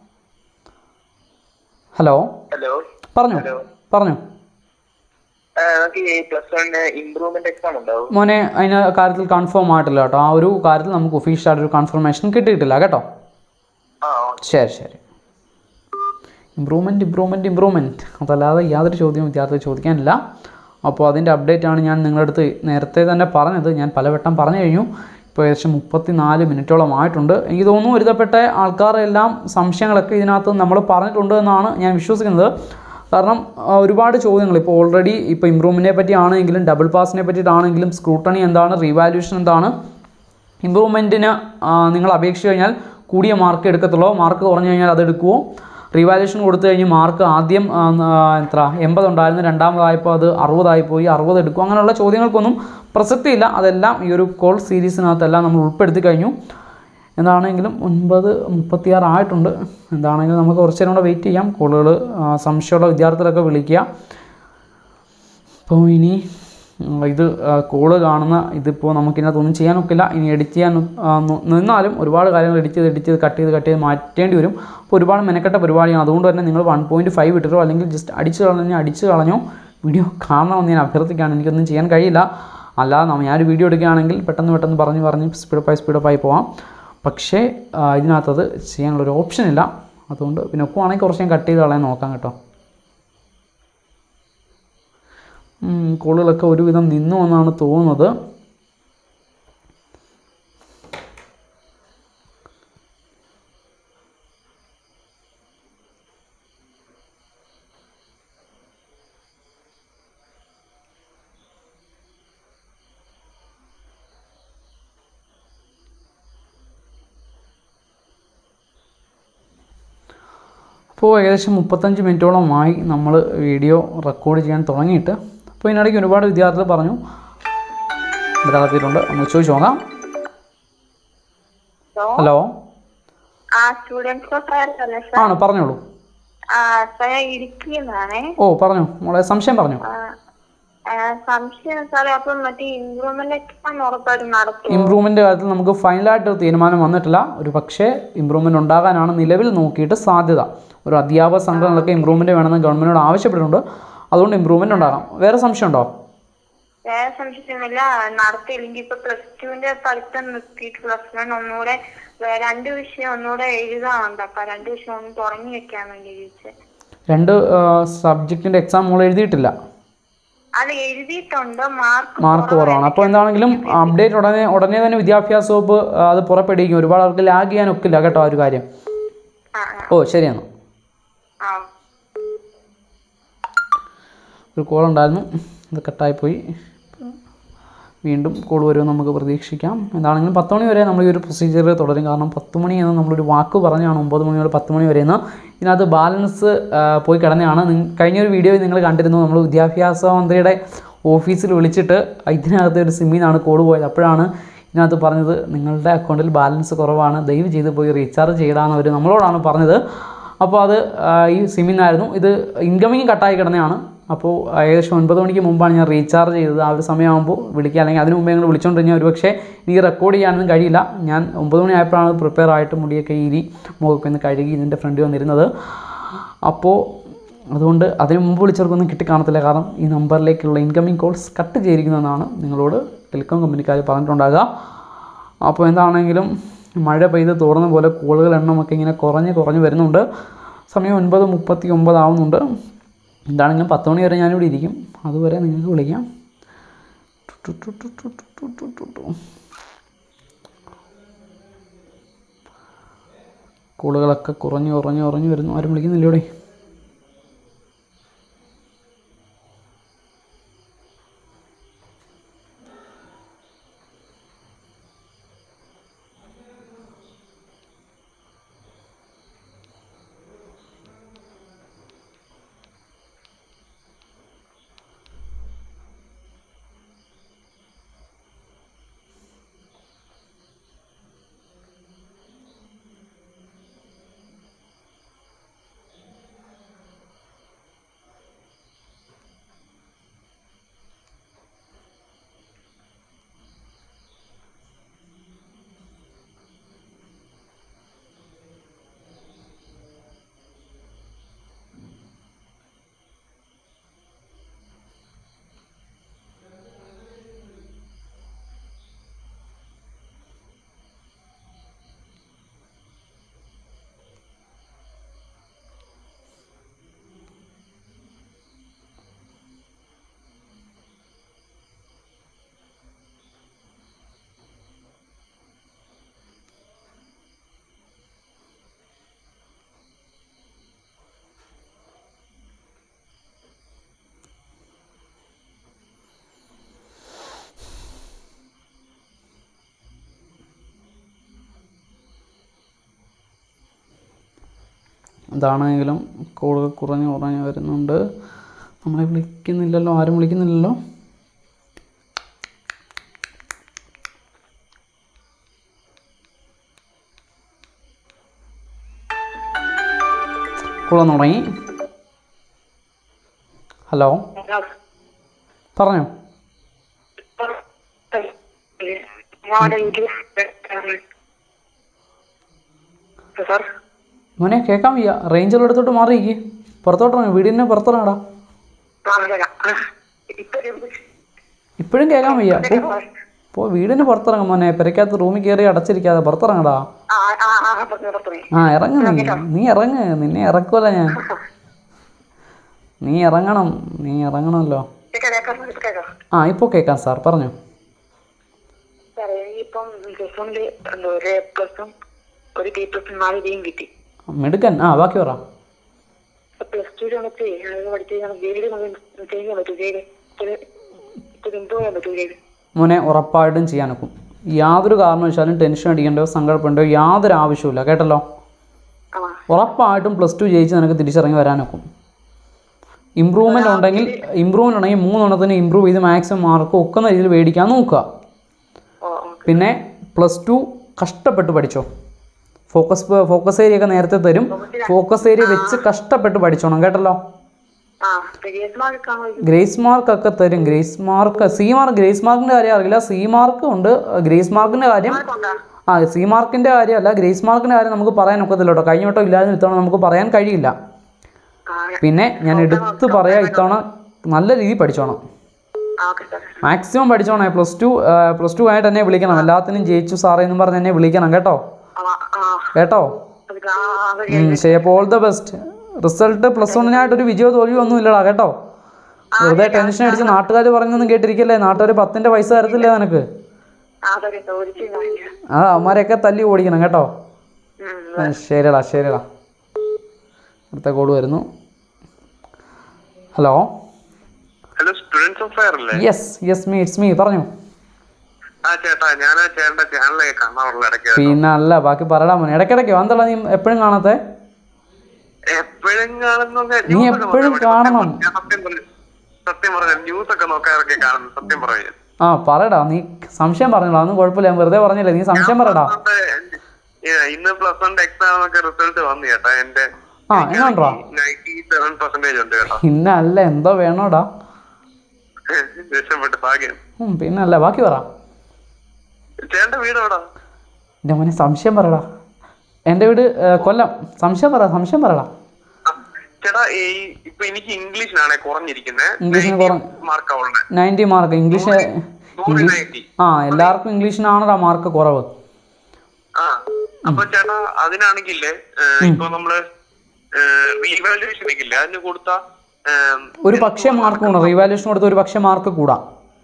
ഹലോ ഹലോ പറഞ്ഞു പറഞ്ഞു നമുക്ക് ഈ പ്ലസ് വണ്ണിന് ഇമ്പ്രൂവ്മെന്റ് എക്സാം ഉണ്ടാവും മോനെ അതിന് കാര്യത്തിൽ കൺഫേം ആയിട്ടില്ല കേട്ടോ ആ ഒരു കാര്യത്തിൽ നമുക്ക് ഒഫീഷ്യലായിട്ടൊരു കൺഫർമേഷൻ കിട്ടിയിട്ടില്ല കേട്ടോ ആ ശരി ശരി ഇമ്പ്രൂവ്മെൻറ്റ് ഇമ്പ്രൂവ്മെൻറ്റ് ഇമ്പ്രൂവ്മെൻറ്റ് അതല്ലാതെ യാതൊരു ചോദ്യവും വിദ്യാർത്ഥി ചോദിക്കാനില്ല അപ്പോൾ അതിൻ്റെ അപ്ഡേറ്റ് ആണ് ഞാൻ നിങ്ങളുടെ അടുത്ത് നേരത്തെ തന്നെ പറഞ്ഞത് ഞാൻ പലവട്ടം പറഞ്ഞു കഴിഞ്ഞു ഇപ്പോൾ ഏകദേശം മുപ്പത്തി നാല് മിനിറ്റോളം ആയിട്ടുണ്ട് എനിക്ക് തോന്നുന്നു ഒരുതപ്പെട്ട ആൾക്കാരെല്ലാം സംശയങ്ങളൊക്കെ ഇതിനകത്ത് നമ്മൾ പറഞ്ഞിട്ടുണ്ട് എന്നാണ് ഞാൻ വിശ്വസിക്കുന്നത് കാരണം ആ, ഒരുപാട് ചോദ്യങ്ങൾ ഇപ്പോൾ ഓൾറെഡി ഇപ്പോൾ ഇമ്പ്രൂവ്മെൻറ്റിനെ പറ്റിയാണെങ്കിലും ഡബിൾ പാസിനെ പറ്റിയിട്ടാണെങ്കിലും സ്ക്രൂട്ടണി എന്താണ് റീവാലുവേഷൻ എന്താണ് ഇമ്പ്രൂവ്മെൻറ്റിന് നിങ്ങൾ അപേക്ഷിച്ച് കഴിഞ്ഞാൽ കൂടിയ മാർക്ക് എടുക്കത്തുള്ളൂ മാർക്ക് കുറഞ്ഞു കഴിഞ്ഞാൽ അത് എടുക്കുമോ റിവാലുവേഷൻ കൊടുത്തു കഴിഞ്ഞ് മാർക്ക് ആദ്യം ആ, ആ, എത്ര എൺപത് ഉണ്ടായിരുന്നു രണ്ടാമതായപ്പോൾ അത് അറുപതായി പോയി അറുപത് എടുക്കും അങ്ങനെയുള്ള ചോദ്യങ്ങൾക്കൊന്നും പ്രസക്തിയില്ല അതെല്ലാം ഈ ഒരു കോൾ സീരീസിനകത്തെല്ലാം നമ്മൾ ഉൾപ്പെടുത്തി കഴിഞ്ഞു എന്താണെങ്കിലും ഒൻപത് മുപ്പത്തിയാറ് ആയിട്ടുണ്ട് എന്താണെങ്കിലും നമുക്ക് കുറച്ച് നേരം കൂടെ വെയിറ്റ് ചെയ്യാം കോളുകൾ സംശയമുള്ള വിദ്യാർത്ഥികളൊക്കെ വിളിക്കുക അപ്പോൾ ഇനി ഉം, ഇത് കോള് കാണുന്ന ഇതിപ്പോൾ നമുക്കിതിനകത്തൊന്നും ചെയ്യാനൊക്കില്ല ഇനി എഡിറ്റ് ചെയ്യാൻ ആ, ന- നിന്നാലും ഒരുപാട് കാര്യങ്ങൾ എഡിറ്റ് ചെയ്ത് എഡിറ്റ് ചെയ്ത് കട്ട് ചെയ്ത് കട്ട് ചെയ്ത് മാറ്റേണ്ടി വരും അപ്പോൾ ഒരുപാട് മെനക്കെട്ട പരിപാടിയാണ് അതുകൊണ്ട് തന്നെ നിങ്ങൾ വൺ പോയിൻറ്റ് ഫൈവ് ഇട്ടിട്ടോ അല്ലെങ്കിൽ ജസ്റ്റ് അടിച്ച് കളഞ്ഞോ അടിച്ച് കളഞ്ഞോ വീഡിയോ കാണണമെന്ന് ഞാൻ അഭ്യർത്ഥിക്കുകയാണ് എനിക്കൊന്നും ചെയ്യാൻ കഴിയില്ല അല്ലാതെ നമ്മ- ഞാനൊരു വീഡിയോ എടുക്കുകയാണെങ്കിൽ പെട്ടെന്ന് പെട്ടെന്ന് പറഞ്ഞ് പറഞ്ഞ് സ്പീഡപ്പായി സ്പീഡപ്പായി പോവാം പക്ഷേ ആ, ഇതിനകത്തത് ചെയ്യാനുള്ളൊരു ഓപ്ഷൻ ഇല്ല അതുകൊണ്ട് പിന്നെ ഒക്കുവാണെങ്കിൽ കുറച്ച് ഞാൻ കട്ട് ചെയ്ത് കളയാൻ നോക്കാം കേട്ടോ ഉം, കോളുകളൊക്കെ ഒരുവിധം നിന്നു എന്നാണ് തോന്നുന്നത് അപ്പോൾ ഏകദേശം മുപ്പത്തഞ്ച് മിനിറ്റോളമായി നമ്മൾ വീഡിയോ റെക്കോർഡ് ചെയ്യാൻ തുടങ്ങിയിട്ട് അപ്പോൾ ഇതിനിടയ്ക്ക് ഒരുപാട് വിദ്യാർത്ഥികൾ പറഞ്ഞു ഒരാളെത്തിയിട്ടുണ്ട് നമുക്ക് ചോദിച്ചു നോക്കാം ഹലോ ആ സ്റ്റുഡൻസ് സാർ അല്ലേ സാർ ആണ് പറഞ്ഞോളൂ ആ സാർ ഞാൻ ഇടുക്കിന്നാണേ ഓ പറഞ്ഞു മോളെ സംശയം പറഞ്ഞു ആ, ആ, സംശയം സാറേ അപ്പം മറ്റേ ഇമ്പ്രൂവ്മെന്റ് എക്സാം ഉറപ്പായിട്ടും നടത്തും ഇമ്പ്രൂവ്മെൻ്റ് കാര്യത്തിൽ നമുക്ക് ഫൈനലായിട്ട് ഒരു തീരുമാനം വന്നിട്ടില്ല ഒരു പക്ഷേ ഇമ്പ്രൂവ്മെൻ്റ് ഉണ്ടാകാനാണ് നിലവിൽ നോക്കിയിട്ട് സാധ്യത ഒരു അധ്യാപക സംഘടനകളൊക്കെ ഇമ്പ്രൂവ്മെൻറ്റ് വേണമെന്ന് ഗവൺമെൻറ്റിനോട് ആവശ്യപ്പെട്ടിട്ടുണ്ട് അതുകൊണ്ട് ഇമ്പ്രൂവ്മെൻ്റ് ഉണ്ടാകാം വേറെ സംശയം ഉണ്ടോ വേറെ സംശയമൊന്നുമില്ല നടത്തിയില്ലെങ്കിൽ ഇപ്പൊ പ്ലസ് ടുവിന്റെ പഠിത്തം നിർത്തിയിട്ട് പ്ലസ് വൺ ഒന്നുകൂടെ വേ- രണ്ട് വിഷയം ഒന്നുകൂടെ എഴുതാറുണ്ട് അപ്പൊ രണ്ട് വിഷയം ഒന്ന് തുടങ്ങി വെക്കാൻ വേണ്ടി ചോദിച്ചത് രണ്ട് സബ്ജക്റ്റിൻ്റെ എക്സാം മോൾ എഴുതിയിട്ടില്ല അത് എഴുതിയിട്ടുണ്ട് മാർക്ക് മാർക്ക് കുറവാണ് അപ്പോൾ എന്താണെങ്കിലും അപ്ഡേറ്റ് ഉടനെ ഉടനെ തന്നെ വിദ്യാഭ്യാസ വകുപ്പ് ആ, അത് പുറപ്പെടുവിക്കും ഒരുപാട് അവർക്ക് ലാഗ് ചെയ്യാൻ ഒക്കില്ല കേട്ടോ ആ ഒരു കാര്യം ആ ആ, ഓ ശരിയെന്ന് ആ ഒരു കോൾ ഉണ്ടായിരുന്നു അത് കട്ടായിപ്പോയി വീണ്ടും കോൾ വരുമെന്ന് നമുക്ക് പ്രതീക്ഷിക്കാം എന്താണെങ്കിലും പത്ത് മണി വരെ നമ്മൾ ഈ ഒരു പ്രൊസീജിയർ തുടരും കാരണം പത്ത് മണി എന്ന് നമ്മളൊരു വാക്ക് പറഞ്ഞാണ് ഒമ്പത് മണി മുതൽ പത്ത് മണി വരെ എന്ന് ഇതിനകത്ത് ബാലൻസ് ആ, പോയി കിടന്നതാണ് നിങ്ങ- കഴിഞ്ഞൊരു വീഡിയോയിൽ നിങ്ങൾ കണ്ടിരുന്നു നമ്മൾ വിദ്യാഭ്യാസ മന്ത്രിയുടെ ഓഫീസിൽ വിളിച്ചിട്ട് ഇതിനകത്ത് ഒരു സിമ്മിന്നാണ് കോൾ പോയത് അപ്പോഴാണ് ഇതിനകത്ത് പറഞ്ഞത് നിങ്ങളുടെ അക്കൗണ്ടിൽ ബാലൻസ് കുറവാണ് ദയവ് ചെയ്ത് പോയി റീചാർജ് ചെയ്യടാന്ന് അവർ നമ്മളോടാണ് പറഞ്ഞത് അപ്പോൾ അത് ആ, ഈ സിമ്മിന്നായിരുന്നു ഇത് ഇൻകമിങ് കട്ടായി കിടന്നതാണ് അപ്പോൾ ഏകദേശം ഒൻപത് മണിക്ക് മുമ്പാണ് ഞാൻ റീചാർജ് ചെയ്തത് ആ ഒരു സമയമാകുമ്പോൾ വിളിക്കുക അല്ലെങ്കിൽ അതിന് മുമ്പേ ഞങ്ങൾ വിളിച്ചുകൊണ്ട് കഴിഞ്ഞാൽ ഒരുപക്ഷെ ഈ റെക്കോർഡ് ചെയ്യാനൊന്നും കഴിയില്ല ഞാൻ ഒമ്പത് മണി ആയപ്പോഴാണ് പ്രിപ്പയർ ആയിട്ട് മുടിയൊക്കെ ഈരി മുഖമൊക്കെ ഒന്ന് കഴുകി ഇതിൻ്റെ ഫ്രണ്ടിൽ വന്നിരുന്നത് അപ്പോൾ അതുകൊണ്ട് അതിന് മുമ്പ് വിളിച്ചവർക്കൊന്നും കിട്ടിക്കാണത്തില്ല കാരണം ഈ നമ്പറിലേക്കുള്ള ഇൻകമിങ് കോൾസ് കട്ട് ചെയ്തിരിക്കുന്നതെന്നാണ് നിങ്ങളോട് ടെലികോം കമ്പനിക്കാർ പറഞ്ഞിട്ടുണ്ടാകുക അപ്പോൾ എന്താണെങ്കിലും മഴ പെയ്ത് തോർന്ന പോലെ കോളുകൾ എണ്ണമൊക്കെ ഇങ്ങനെ കുറഞ്ഞ് കുറഞ്ഞ് വരുന്നുണ്ട് സമയം ഒൻപത് മുപ്പത്തി ഒമ്പതാവുന്നുണ്ട് എന്താണെങ്കിലും പത്ത് മണി വരെ ഞാനിവിടെ ഇരിക്കും അതുവരെ നിങ്ങൾക്ക് വിളിക്കാം ടു ടു ടു ടു ടു ടു ടു ടു ടു. കോളുകളൊക്കെ കുറഞ്ഞ് കുറഞ്ഞ് കുറഞ്ഞ് വരുന്നു ആരും വിളിക്കുന്നില്ല ഇവിടെ എന്താണെങ്കിലും കോളുകൾ കുറഞ്ഞ് കുറഞ്ഞ് വരുന്നുണ്ട് നമ്മളെ വിളിക്കുന്നില്ലല്ലോ ആരും വിളിക്കുന്നില്ലല്ലോ സ്കൂൾ വന്ന് തുടങ്ങി ഹലോ പറഞ്ഞോ മോനെ വീട്ടിൽ സാർ മോനെ കേൾക്കാൻ വയ്യ റേഞ്ചിൽ എടുത്തോട്ട് മാറിയിരിക്കും പുറത്തോട്ടിറങ്ങി വീടിൻ്റെ പുറത്തിറങ്ങടാ ഇപ്പൊ ഇപ്പോഴും കേൾക്കാൻ വയ്യ പോ പോ വീടിന് പുറത്തിറങ്ങും മോനെ പെരക്കകത്ത് റൂമിൽ കയറി അടച്ചിരിക്കാതെ പുറത്തിറങ്ങടാ ആ ആ ആ പറഞ്ഞു പറഞ്ഞു ആ ഇറങ്ങ് നീ നീ ഇറങ്ങ് നിന്നെ ഇറക്കുമല്ല ഞാൻ നീ ഇറങ്ങണം നീ ഇറങ്ങണമല്ലോ കേൾക്കാം കേൾക്കാം ഇപ്പൊ കേൾക്കാം ആ ഇപ്പോൾ കേൾക്കാം സാർ പറഞ്ഞു സാറേ ഇപ്പം പ്ലസ് വണ്ണില് എന്താ ഒരു എ പ്ലസും ഒരു ബി പ്ലസും നാല് ഡിയും കിട്ടി മിടുക്കൻ ആ ബാക്കി പറ പ്ലസ് ടു വന്നിട്ട് അത് പഠിച്ച് ഞാൻ ഗ്രേഡ് ചെയ്യാൻ പറ്റും ഗ്രേഡ് ഇത്തിരി ഇമ്പ്രൂവ് ചെയ്യാൻ പറ്റും ഗ്രേഡ് മോനെ ഉറപ്പായിട്ടും ചെയ്യാനൊക്കും യാതൊരു കാരണവശാലും ടെൻഷൻ അടിക്കേണ്ടോ സങ്കടപ്പെടേണ്ടോ യാതൊരു ആവശ്യമില്ല കേട്ടല്ലോ ആ ഉറപ്പായിട്ടും പ്ലസ് ടു ജയിച്ച് നിനക്ക് തിരിച്ചിറങ്ങി വരാനൊക്കും ഇമ്പ്രൂവ്മെൻ്റ് ഉണ്ടെങ്കിൽ ഇമ്പ്രൂവ്മെൻ്റ് ഉണ്ടെങ്കിൽ മൂന്നെണ്ണത്തിന് ഇമ്പ്രൂവ് ചെയ്ത് മാക്സിമം മാർക്ക് ഒക്കുന്ന രീതിയിൽ മേടിക്കാൻ നോക്കുക ഓ ഓ പിന്നെ പ്ലസ് ടു കഷ്ടപ്പെട്ട് പഠിച്ചോ ഫോക്കസ് ഫോക്കസ് ഏരിയ ഒക്കെ നേരത്തെ തരും ഫോക്കസ് ഏരിയ വെച്ച് കഷ്ടപ്പെട്ട് പഠിച്ചോണം കേട്ടല്ലോ ആ പെരിയസ് മാർക്ക് ആണോ ഇത്? ഗ്രേസ് മാർക്ക് ഒക്കെ തരും grace mark C mark grace മാർക്കിൻ്റെ കാര്യം അറിയില്ല സി മാർക്ക് ഉണ്ട് ഗ്രേസ് മാർക്കിൻ്റെ കാര്യം ഉണ്ടോ? ആ സി മാർക്കിൻ്റെ കാര്യമല്ല ഗ്രേസ് മാർക്കിൻ്റെ കാര്യം നമുക്ക് പറയാൻ ഒക്കത്തില്ല കേട്ടോ കഴിഞ്ഞ വട്ടം ഇല്ലാതെ ഇത്തവണ നമുക്ക് പറയാൻ കഴിയില്ല ആ പിന്നെ ഞാൻ എടുത്ത് പറയാം ഇത്തവണ നല്ല രീതിയിൽ പഠിച്ചോണം ആ ഓക്കെ സാർ മാക്സിമം പഠിച്ചോണേ പ്ലസ് ടു പ്ലസ് ടു ആയിട്ട് എന്നെ വിളിക്കണം എല്ലാത്തിനും ജയിച്ചു സാറേ എന്ന് പറഞ്ഞ് എന്നെ വിളിക്കണം കേട്ടോ ആ ആ കേട്ടോ അത് ആ ആ അത് ഉം, ശരി അപ്പോൾ all the best result plus വണ്ണിനായിട്ടൊരു വിജയോ തോൽവിയോ ഒന്നും ഇല്ലടാ കേട്ടോ വെറുതെ ടെൻഷൻ അടിച്ച് നാട്ടുകാർ പറഞ്ഞൊന്നും കേട്ടിരിക്കല്ലേ നാട്ടുകാർ പത്തിൻ്റെ പൈസ തരത്തില്ലേ നിനക്ക് ആ അതൊക്കെ ചോദിച്ചു കാണിക്കാം ആ അവന്മാരെയൊക്കെ തല്ലി ഓടിക്കണം കേട്ടോ ഉം. ആ, ശരിടാ ശരിടാ അടുത്ത കോൾ വരുന്നു hello hello students of fire അല്ലേ yes yes me it's me പറഞ്ഞു ആ ചേട്ടാ ഞാൻ ആ ചേട്ടന്റെ ചാനലൊക്കെ കാണാറുള്ള ഇടയ്ക്ക് പിന്നെ അല്ല ബാക്കി പറയടാ മോനെ ഇടയ്ക്കിടയ്ക്ക് വന്നല്ല നീ എപ്പോഴും കാണാത്തെ എപ്പോഴും കാണുന്ന നീ എപ്പോഴും കാണണം. സത്യം പറഞ്ഞു സത്യം പറഞ്ഞ ന്യൂസ് ഒക്കെ നോക്കാറൊക്കെ കാണുന്നു സത്യം പറഞ്ഞു ആ പറയടാ നീ സംശയം പറഞ്ഞോളാ ഒന്നും കുഴപ്പമില്ല ഞാൻ വെറുതെ പറഞ്ഞില്ലേ നീ സംശയം പറയടാ ഇന്ന് പ്ലസ് വണ്ണിന്റെ എക്സാം ഒക്കെ റിസൾട്ട് വന്നു ചേട്ടാ എന്റെ ആ എങ്ങനെയുണ്ടോ നയൻറ്റി സെവൻ പെർസെന്റേജ് ഉണ്ട് കേട്ടോ പിന്നെ അല്ല എന്തോ വേണോടാ രക്ഷപ്പെട്ട് ഭാഗ്യം ഉം, പിന്നെ അല്ല ബാക്കി പറ ചേട്ടന്റെ വീട് എവിടാ എൻ്റെ മോനെ സംശയം പറയടാ എൻ്റെ വീട് ഏ, കൊല്ലം സംശയം പറ സംശയം പറയടാ ആ, ചേട്ടാ ഈ ഇപ്പൊ എനിക്ക് ഇംഗ്ലീഷിനാണ് കുറഞ്ഞിരിക്കുന്നത് ഇംഗ്ലീഷിന് കുറഞ്ഞ്- മാർക്കാ ഉള്ളത് നയൻറ്റി മാർക്ക് ഇംഗ്ലീഷ് നൂറ് ഇംഗ്ലീഷ് നയൻറ്റി ആ എല്ലാവർക്കും ഇംഗ്ലീഷിനാണോടാ മാർക്ക് കുറവ് ആ അപ്പൊ ചേട്ടാ അതിനാണെങ്കിലേ ഇപ്പൊ നമ്മള് റീവാലുവേഷൻ ഇല്ലേ അതിന് കൊടുത്ത ഏം, ഒരു പക്ഷേ മാർക്ക് കൂടാം റീവാലുവേഷൻ കൊടുത്ത് ഒരു പക്ഷേ മാർക്ക് കൂടാം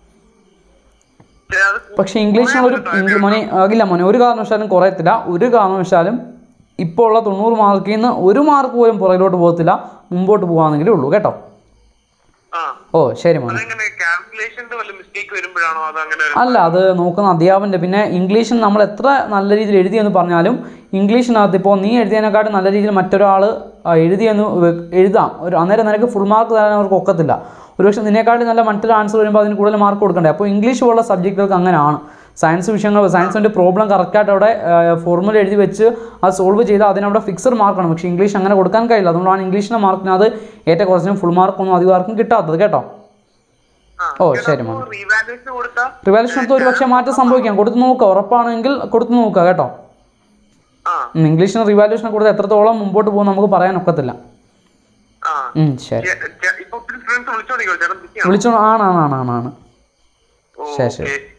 ചേ, അത് പക്ഷേ ഇംഗ്ലീഷിന് ഒരു ഇംഗ്ലീ- മോനെ ആ, ഇല്ല മോനെ ഒരു കാരണവശാലും കുറയത്തില്ല ഒരു കാരണവശാലും ഇപ്പോൾ ഉള്ള തൊണ്ണൂറ് മാർക്കിൽ നിന്ന് ഒരു മാർക്ക് പോലും പുറകിലോട്ട് പോകത്തില്ല മുമ്പോട്ട് പോകാമെന്നെങ്കിലേ ഉള്ളൂ കേട്ടോ ആ ഓ ശരി മോനെ അതെങ്ങനെ കാൽക്കുലേഷന്റെ വല്ല മിസ്റ്റേക്ക് വരുമ്പോഴാണോ അത് അങ്ങനെ ഒരു- അല്ല അത് നോക്കുന്ന അധ്യാപൻ്റെ പിന്നെ ഇംഗ്ലീഷിന് നമ്മൾ എത്ര നല്ല രീതിയിൽ എഴുതിയെന്ന് പറഞ്ഞാലും ഇംഗ്ലീഷിനകത്ത് ഇപ്പോൾ നീ എഴുതിയതിനെക്കാട്ടും നല്ല രീതിയിൽ മറ്റൊരാൾ എഴുതിയെന്ന് വെ- എഴുതാം ഒരു അന്നേരം നിനക്ക് ഫുൾ മാർക്ക് തരാൻ അവർക്ക് ഒക്കത്തില്ല ഒരുപക്ഷെ നിന്നെക്കാട്ടും നല്ല മറ്റൊരു ആൻസർ വരുമ്പോൾ അതിന് കൂടുതൽ മാർക്ക് കൊടുക്കണ്ടേ അപ്പോൾ ഇംഗ്ലീഷ് പോലുള്ള സബ്ജക്റ്റുകൾക്ക് അങ്ങനെയാണ് സയൻസ് വിഷയങ്ങൾ സയൻസിൻ്റെ പ്രോബ്ലം കറക്റ്റായിട്ട് അവിടെ ഫോർമുല എഴുതി വെച്ച് അത് സോൾവ് ചെയ്ത് അതിനവിടെ ഫിക്സഡ് മാർക്കാണ് പക്ഷേ ഇംഗ്ലീഷ് അങ്ങനെ കൊടുക്കാൻ കഴിയില്ല അതുകൊണ്ടാണ് ഇംഗ്ലീഷിൻ്റെ മാർക്കിനകത്ത് ഏറ്റവും കുറച്ചും ഫുൾ മാർക്കൊന്നും അധികം ആർക്കും കിട്ടാത്തത് കേട്ടോ ആ, ഓ ചേട്ടാ, ശരി അപ്പൊ മോനെ റീവാലുവേഷൻ കൊടുത്ത റിവാലുവേഷൻ എടുത്ത് ഒരു പക്ഷേ മാറ്റം സംഭവിക്കാം കൊടുത്ത് നോക്കുക ഉറപ്പാണെങ്കിൽ കൊടുത്ത് നോക്കുക കേട്ടോ ആ ഉം, ഇംഗ്ലീഷിന് റിവാലുവേഷൻ കൊടുത്ത് എത്രത്തോളം മുമ്പോട്ട് പോകും നമുക്ക് പറയാൻ ഒക്കത്തില്ല ആ ഉം, ശരി ചേ- ചേ- ഇപ്പൊ ഫ്രണ്ട്സ് വിളിച്ചോണ്ടിരിക്കോ ചേട്ടൻ busy ആണോ? വിളിച്ചോ ആണ് ആണ് ആണ് ആണ് ആണ് ഓ, ശരി, ശരി. okay.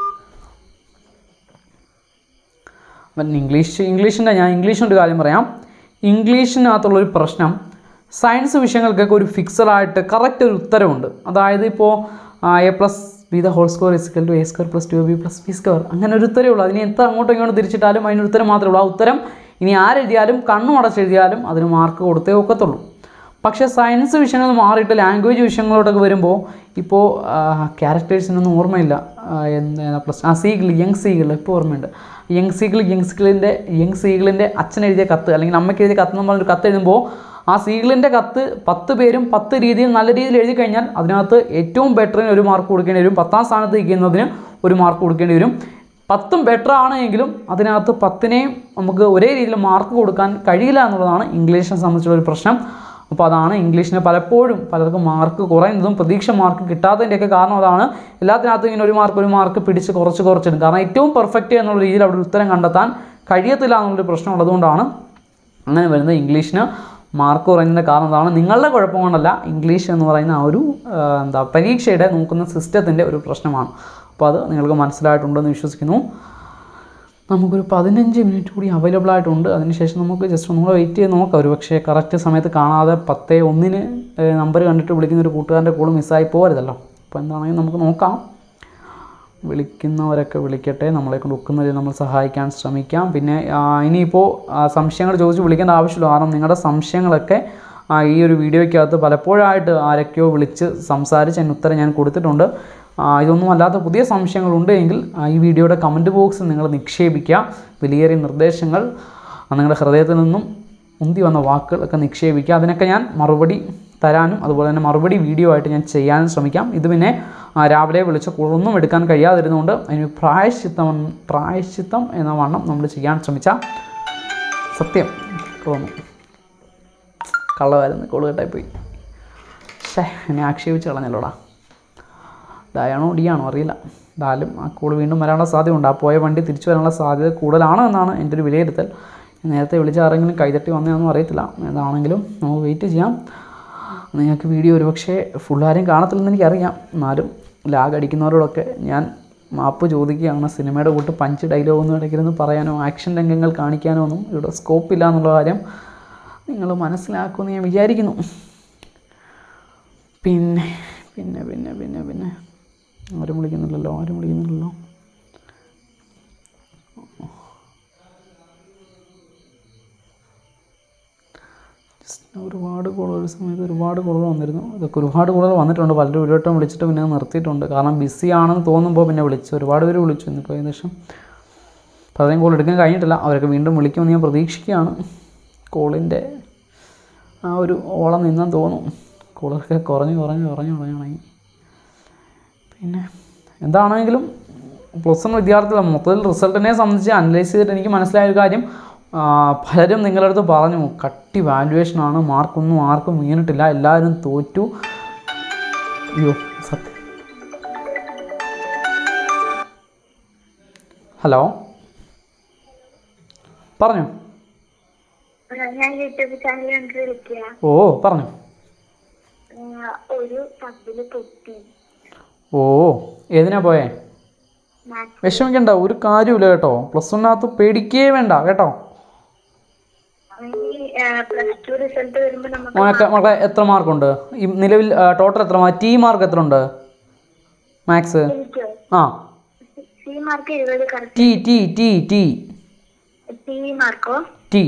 അപ്പം ഇംഗ്ലീഷ് ഇംഗ്ലീഷിൻ്റെ ഞാൻ ഇംഗ്ലീഷിൻ്റെ ഒരു കാര്യം പറയാം ഇംഗ്ലീഷിനകത്തുള്ളൊരു പ്രശ്നം സയൻസ് വിഷയങ്ങൾക്കൊക്കെ ഒരു ഫിക്സഡ് ആയിട്ട് കറക്റ്റ് ഒരു ഉത്തരവുണ്ട് അതായത് ഇപ്പോൾ A plus B the whole square is equal to A square plus two B plus B square അങ്ങനെ ഒരു ഉത്തരവേ ഉള്ളൂ അതിന് എത്ര അങ്ങോട്ടും ഇങ്ങോട്ടും തിരിച്ചിട്ടാലും അതിന് ഉത്തരം മാത്രമേ ഉള്ളൂ ആ ഉത്തരം ഇനി ആരെഴുതിയാലും കണ്ണും അടച്ചെഴുതിയാലും അതിന് മാർക്ക് കൊടുത്തേ ഒക്കത്തുള്ളൂ പക്ഷേ സയൻസ് വിഷയങ്ങൾ മാറിയിട്ട് ലാംഗ്വേജ് വിഷയങ്ങളോട്ടൊക്കെ വരുമ്പോൾ ഇപ്പോൾ ക്യാരക്ടേഴ്സിനൊന്നും ഓർമ്മയില്ല ആ, എന്താ പ്ലസ് ആ സീഗിൾ യങ് സീഗിൾ ഇപ്പോൾ ഓർമ്മയുണ്ട് യങ് സീഗിൾ യങ് സീഗിളിൻ്റെ യങ് സീഗിളിൻ്റെ അച്ഛൻ എഴുതിയ കത്ത് അല്ലെങ്കിൽ അമ്മയ്ക്ക് എഴുതിയ കത്ത് എന്ന് പറഞ്ഞൊരു കത്ത് എഴുതുമ്പോൾ ആ സീഗിളിൻ്റെ കത്ത് പത്ത് പേരും പത്ത് രീതിയിൽ നല്ല രീതിയിൽ എഴുതി കഴിഞ്ഞാൽ അതിനകത്ത് ഏറ്റവും ബെറ്ററിന് ഒരു മാർക്ക് കൊടുക്കേണ്ടി വരും പത്താം സ്ഥാനത്ത് നിൽക്കുന്നതിന് ഒരു മാർക്ക് കൊടുക്കേണ്ടി വരും പത്തും ബെറ്റർ ആണ് എങ്കിലും അതിനകത്ത് പത്തിനെയും നമുക്ക് ഒരേ രീതിയിൽ മാർക്ക് കൊടുക്കാൻ കഴിയില്ല എന്നുള്ളതാണ് ഇംഗ്ലീഷിനെ സംബന്ധിച്ചുള്ള ഒരു പ്രശ്നം അപ്പോൾ അതാണ് ഇംഗ്ലീഷിന് പലപ്പോഴും പലർക്കും മാർക്ക് കുറയുന്നതും പ്രതീക്ഷ മാർക്ക് കിട്ടാത്തതിൻ്റെയൊക്കെ കാരണം അതാണ് എല്ലാത്തിനകത്തും ഇങ്ങനെ ഒരു മാർക്ക് ഒരു മാർക്ക് പിടിച്ച് കുറച്ച് കുറച്ചിടും കാരണം ഏറ്റവും പെർഫെക്റ്റ് എന്നുള്ള രീതിയിൽ അവിടെ ഉത്തരം കണ്ടെത്താൻ കഴിയത്തില്ല എന്നുള്ളൊരു പ്രശ്നം ഉള്ളതുകൊണ്ടാണ് അങ്ങനെ വരുന്നത് ഇംഗ്ലീഷിന് മാർക്ക് കുറയുന്നതിൻ്റെ കാരണം അതാണ് നിങ്ങളുടെ കുഴപ്പം കൊണ്ടല്ല ഇംഗ്ലീഷ് എന്ന് പറയുന്ന ആ ഒരു ആ, എന്താ പരീക്ഷയുടെ നോക്കുന്ന സിസ്റ്റത്തിൻ്റെ ഒരു പ്രശ്നമാണ് അപ്പോൾ അത് നിങ്ങൾക്ക് മനസ്സിലായിട്ടുണ്ടെന്ന് വിശ്വസിക്കുന്നു നമുക്കൊരു പതിനഞ്ച് മിനിറ്റ് കൂടി അവൈലബിൾ ആയിട്ടുണ്ട് അതിനുശേഷം നമുക്ക് ജസ്റ്റ് ഒന്നുകൂടെ വെയിറ്റ് ചെയ്ത് നോക്കാം ഒരു പക്ഷേ കറക്റ്റ് സമയത്ത് കാണാതെ പത്തേ ഒന്നിന് നമ്പർ കണ്ടിട്ട് വിളിക്കുന്ന ഒരു കൂട്ടുകാരൻ്റെ കോൾ മിസ്സായി പോരുതല്ലോ അപ്പോൾ എന്താണെങ്കിലും നമുക്ക് നോക്കാം വിളിക്കുന്നവരൊക്കെ വിളിക്കട്ടെ നമ്മളെ കൊണ്ട് ഒക്കുന്നതിൽ നമ്മൾ സഹായിക്കാൻ ശ്രമിക്കാം പിന്നെ ആ, ഇനിയിപ്പോൾ ആ, സംശയങ്ങൾ ചോദിച്ച് വിളിക്കേണ്ട ആവശ്യമില്ല കാരണം നിങ്ങളുടെ സംശയങ്ങളൊക്കെ ആ, ഈ ഒരു വീഡിയോയ്ക്കകത്ത് പലപ്പോഴായിട്ട് ആരൊക്കെയോ വിളിച്ച് സംസാരിച്ച് അതിന് ഉത്തരം ഞാൻ കൊടുത്തിട്ടുണ്ട് ആ, ഇതൊന്നും അല്ലാത്ത പുതിയ സംശയങ്ങളുണ്ട് എങ്കിൽ ആ, ഈ വീഡിയോയുടെ കമൻറ്റ് ബോക്സിൽ നിങ്ങൾ നിക്ഷേപിക്കുക വിലയേറിയ നിർദ്ദേശങ്ങൾ ആ, നിങ്ങളുടെ ഹൃദയത്തിൽ നിന്നും ഉന്തി വന്ന വാക്കുകളൊക്കെ നിക്ഷേപിക്കുക അതിനൊക്കെ ഞാൻ മറുപടി തരാനും അതുപോലെ തന്നെ മറുപടി വീഡിയോ ആയിട്ട് ഞാൻ ചെയ്യാനും ശ്രമിക്കാം ഇത് പിന്നെ ആ, രാവിലെ വിളിച്ച കൂടുതലൊന്നും എടുക്കാൻ കഴിയാതിരുന്നുകൊണ്ട് അതിന് പ്രായശ്ചിത്തം പ്രായശ്ചിത്തം എന്ന വണ്ണം നമ്മൾ ചെയ്യാൻ ശ്രമിച്ച സത്യം തോന്നുന്നു കള്ളമായിരുന്നു കോള് കട്ടായി പോയി ഷേ എന്നെ ആക്ഷേപിച്ച് കളഞ്ഞല്ലോടാ ഡായാണോ ഡിയാണോ അറിയില്ല എന്തായാലും ആ കോൾ വീണ്ടും വരാനുള്ള സാധ്യതയുണ്ട് ആ പോയ വണ്ടി തിരിച്ചു വരാനുള്ള സാധ്യത കൂടുതലാണ് എന്നാണ് എൻ്റെ ഒരു വിലയിരുത്തൽ നേരത്തെ വിളിച്ച ആരെങ്കിലും കൈതട്ടി വന്നതൊന്നും അറിയത്തില്ല ഏതാണെങ്കിലും നമുക്ക് വെയിറ്റ് ചെയ്യാം നിങ്ങൾക്ക് വീഡിയോ ഒരുപക്ഷെ ഫുൾ ആരും കാണത്തില്ലെന്ന് എനിക്കറിയാം എന്നാലും ലാഗ് അടിക്കുന്നവരോടൊക്കെ ഞാൻ മാപ്പ് ചോദിക്കുകയാണ് സിനിമയുടെ കൂട്ട് പഞ്ച് ഡയലോഗൊന്നും ഇടയ്ക്കിരുന്ന് പറയാനോ ആക്ഷൻ രംഗങ്ങൾ കാണിക്കാനോ ഒന്നും ഇവിടെ സ്കോപ്പില്ല എന്നുള്ള കാര്യം നിങ്ങൾ മനസ്സിലാക്കുമെന്ന് ഞാൻ വിചാരിക്കുന്നു പിന്നെ പിന്നെ പിന്നെ പിന്നെ പിന്നെ ആരും വിളിക്കുന്നില്ലല്ലോ ആരും വിളിക്കുന്നില്ലല്ലോ ജസ്റ്റ് ഒരുപാട് കോളുകൾ ഒരു സമയത്ത് ഒരുപാട് കോളുകൾ വന്നിരുന്നു ഇതൊക്കെ ഒരുപാട് കോളുകൾ വന്നിട്ടുണ്ട് പലരും ഒരു വട്ടം വിളിച്ചിട്ട് പിന്നെ അത് നിർത്തിയിട്ടുണ്ട് കാരണം ബിസി ആണെന്ന് തോന്നുമ്പോൾ പിന്നെ വിളിച്ചു ഒരുപാട് പേര് വിളിച്ചു ഇന്നിപ്പോൾ ഏകദേശം പലരെയും കോൾ എടുക്കാൻ കഴിഞ്ഞിട്ടില്ല അവരൊക്കെ വീണ്ടും വിളിക്കുമെന്ന് ഞാൻ പ്രതീക്ഷിക്കുകയാണ് കോളിൻ്റെ ആ ഒരു ഓളം നിന്നെന്ന് തോന്നുന്നു കോളൊക്കെ കുറഞ്ഞ് കുറഞ്ഞ് കുറഞ്ഞ് കുറഞ്ഞ് തുടങ്ങി പിന്നെ എന്താണെങ്കിലും പ്ലസ് വൺ വിദ്യാർത്ഥികൾ മൊത്തത്തിൽ റിസൾട്ടിനെ സംബന്ധിച്ച് അനലൈസ് ചെയ്തിട്ട് എനിക്ക് മനസ്സിലായ ഒരു കാര്യം ആ, പലരും നിങ്ങളുടെ അടുത്ത് പറഞ്ഞു കട്ടി വാല്യുവേഷനാണ് മാർക്കൊന്നും ആർക്കും വീണിട്ടില്ല എല്ലാവരും തോറ്റു അയ്യോ സത്യം ഹലോ പറഞ്ഞു ഞാൻ യൂട്യൂബ് ചാനൽ കണ്ട് വിളിക്കുക ഓ പറഞ്ഞു ഒരു പബ്ബില് പൊട്ടി ഓ ഏതിനാ പോയേ മാത്സ് വിഷമിക്കണ്ട ഒരു കാര്യമില്ല കേട്ടോ പ്ലസ് വണ്ണകത്ത് പേടിക്കേ വേണ്ട കേട്ടോ ഈ പ്ലസ് ടു റിസൾട്ട് വരുമ്പോ നമുക്ക് മോനൊക്കെ മോളെ എത്ര മാർക്കുണ്ട് ഈ നിലവിൽ ടോട്ടൽ എത്ര മാർക്ക് ടി മാർക്ക് എത്ര ഉണ്ട് മാത്സ് എനിക്കോ ആ സി മാർക്ക് എഴുപത് correct T T T T T മാർക്കോ ടി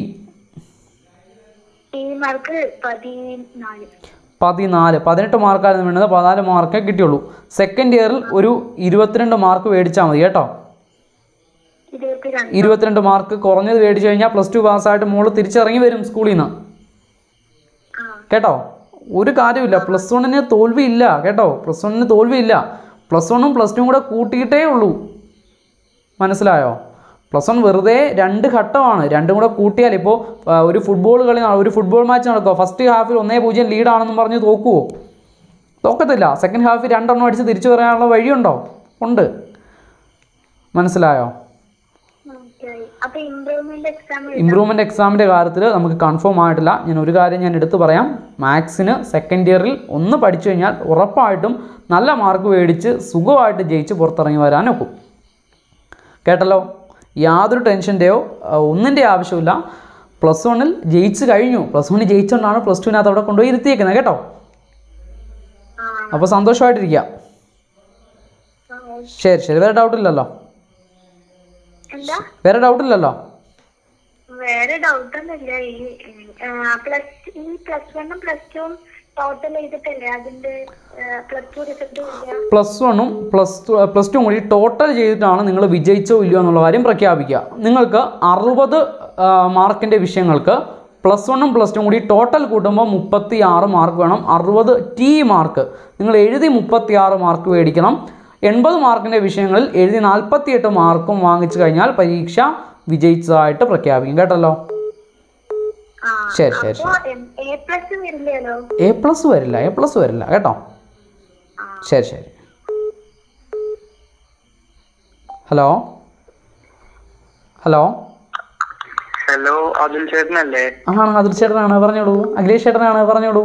ടി മാർക്ക് പതിനാല് പതിനാല് പതിനെട്ട് മാർക്കായിരുന്നു വേണ്ടത് പതിനാല് മാർക്കേ കിട്ടിയുള്ളൂ സെക്കൻഡ് ഇയറിൽ ഒരു ഇരുപത്തിരണ്ട് മാർക്ക് മേടിച്ചാൽ മതി കേട്ടോ ഇരുപത്തിരണ്ട് ഇരുപത്തിരണ്ട് മാർക്ക് കുറഞ്ഞത് മേടിച്ചു കഴിഞ്ഞാൽ പ്ലസ് ടു പാസ്സായിട്ട് മോള് തിരിച്ചിറങ്ങി വരും സ്കൂളിൽ നിന്ന് ആ കേട്ടോ ഒരു കാര്യമില്ല പ്ലസ് വണ്ണിന് തോൽവിയില്ല കേട്ടോ പ്ലസ് വണ്ണിന് തോൽവിയില്ല പ്ലസ് വണ്ണും പ്ലസ് ടുവും കൂടെ കൂട്ടിയിട്ടേ ഉള്ളൂ മനസ്സിലായോ പ്ലസ് വൺ വെറുതെ രണ്ട് ഘട്ടമാണ് രണ്ടും കൂടെ കൂട്ടിയാൽ ഇപ്പോൾ ഒരു ഫുട്ബോൾ കളി നട- ഒരു ഫുട്ബോൾ മാച്ച് നടക്കുമോ ഫസ്റ്റ് ഹാഫിൽ ഒന്നേ പൂജ്യം ലീഡാണെന്നും പറഞ്ഞ് തോക്കുമോ തോക്കത്തില്ല സെക്കൻഡ് ഹാഫിൽ രണ്ടെണ്ണം അടിച്ച് തിരിച്ചു പറയാനുള്ള വഴിയുണ്ടോ ഉണ്ട് മനസ്സിലായോ മനസ്സിലായി അപ്പൊ ഇംപ്രൂവ്മെന്റ് എക്സാം ഇമ്പ്രൂവ്മെൻറ്റ് എക്സാമിൻ്റെ കാര്യത്തിൽ നമുക്ക് കൺഫേം ആയിട്ടില്ല ഞാൻ ഒരു കാര്യം ഞാൻ എടുത്തു പറയാം മാത്സിന് സെക്കൻഡ് ഇയറിൽ ഒന്ന് പഠിച്ചു കഴിഞ്ഞാൽ ഉറപ്പായിട്ടും നല്ല മാർക്ക് മേടിച്ച് സുഖമായിട്ട് ജയിച്ച് പുറത്തിറങ്ങി വരാൻ ഒക്കും കേട്ടല്ലോ യാതൊരു ടെൻഷൻ്റെയോ ഒന്നിൻ്റെ ആവശ്യമില്ല പ്ലസ് വണ്ണിൽ ജയിച്ച് കഴിഞ്ഞു പ്ലസ് വണ്ണിൽ ജയിച്ചുകൊണ്ടാണ് പ്ലസ് ടുവിനകത്ത് അവിടെ കൊണ്ടുപോയി ഇരുത്തിയേക്കുന്നത് കേട്ടോ അപ്പോൾ സന്തോഷമായിട്ടിരിക്കുക ശരി ശരി വേറെ ഡൗട്ടില്ലല്ലോ എന്താ വേറെ ഡൗട്ടില്ലല്ലോ വേറെ ഡൗട്ട് ഒന്നുമില്ല ഈ പ്ലസ് ഈ പ്ലസ് വണ്ണും പ്ലസ് ടുവും ടോട്ടൽ ചെയ്തിട്ടല്ലേ അതിന്റെ പ്ലസ് ടു റിസൾട്ട് വരിക പ്ലസ് വണ്ണും പ്ലസ് ടു പ്ലസ് ടും കൂടി ടോട്ടൽ ചെയ്തിട്ടാണ് നിങ്ങൾ വിജയിച്ചോ ഇല്ലയോ എന്നുള്ള കാര്യം പ്രഖ്യാപിക്കുക നിങ്ങൾക്ക് അറുപത് മാർക്കിൻ്റെ വിഷയങ്ങൾക്ക് പ്ലസ് വണ്ണും പ്ലസ് ടും കൂടി ടോട്ടൽ കൂട്ടുമ്പോൾ മുപ്പത്തി ആറ് മാർക്ക് വേണം അറുപത് ടി മാർക്ക് നിങ്ങൾ എഴുതി മുപ്പത്തി ആറ് മാർക്ക് മേടിക്കണം എൺപത് മാർക്കിൻ്റെ വിഷയങ്ങളിൽ എഴുതി നാൽപ്പത്തിയെട്ട് മാർക്കും വാങ്ങിച്ചു കഴിഞ്ഞാൽ പരീക്ഷ വിജയിച്ചതായിട്ട് പ്രഖ്യാപിക്കും കേട്ടല്ലോ ആ ശരി ശരി അപ്പൊ ശരി എ പ്ലസ് വരില്ലല്ലോ എ പ്ലസ് വരില്ല എ പ്ലസ് വരില്ല കേട്ടോ ശരി ശരി ഹലോ ഹലോ ഹലോ അതുൽ ചേട്ടനല്ലേ ആണ് അതിൽ ചേട്ടനാണ് പറഞ്ഞോളൂ അഖിലേഷ് ചേട്ടനാണ് പറഞ്ഞോളൂ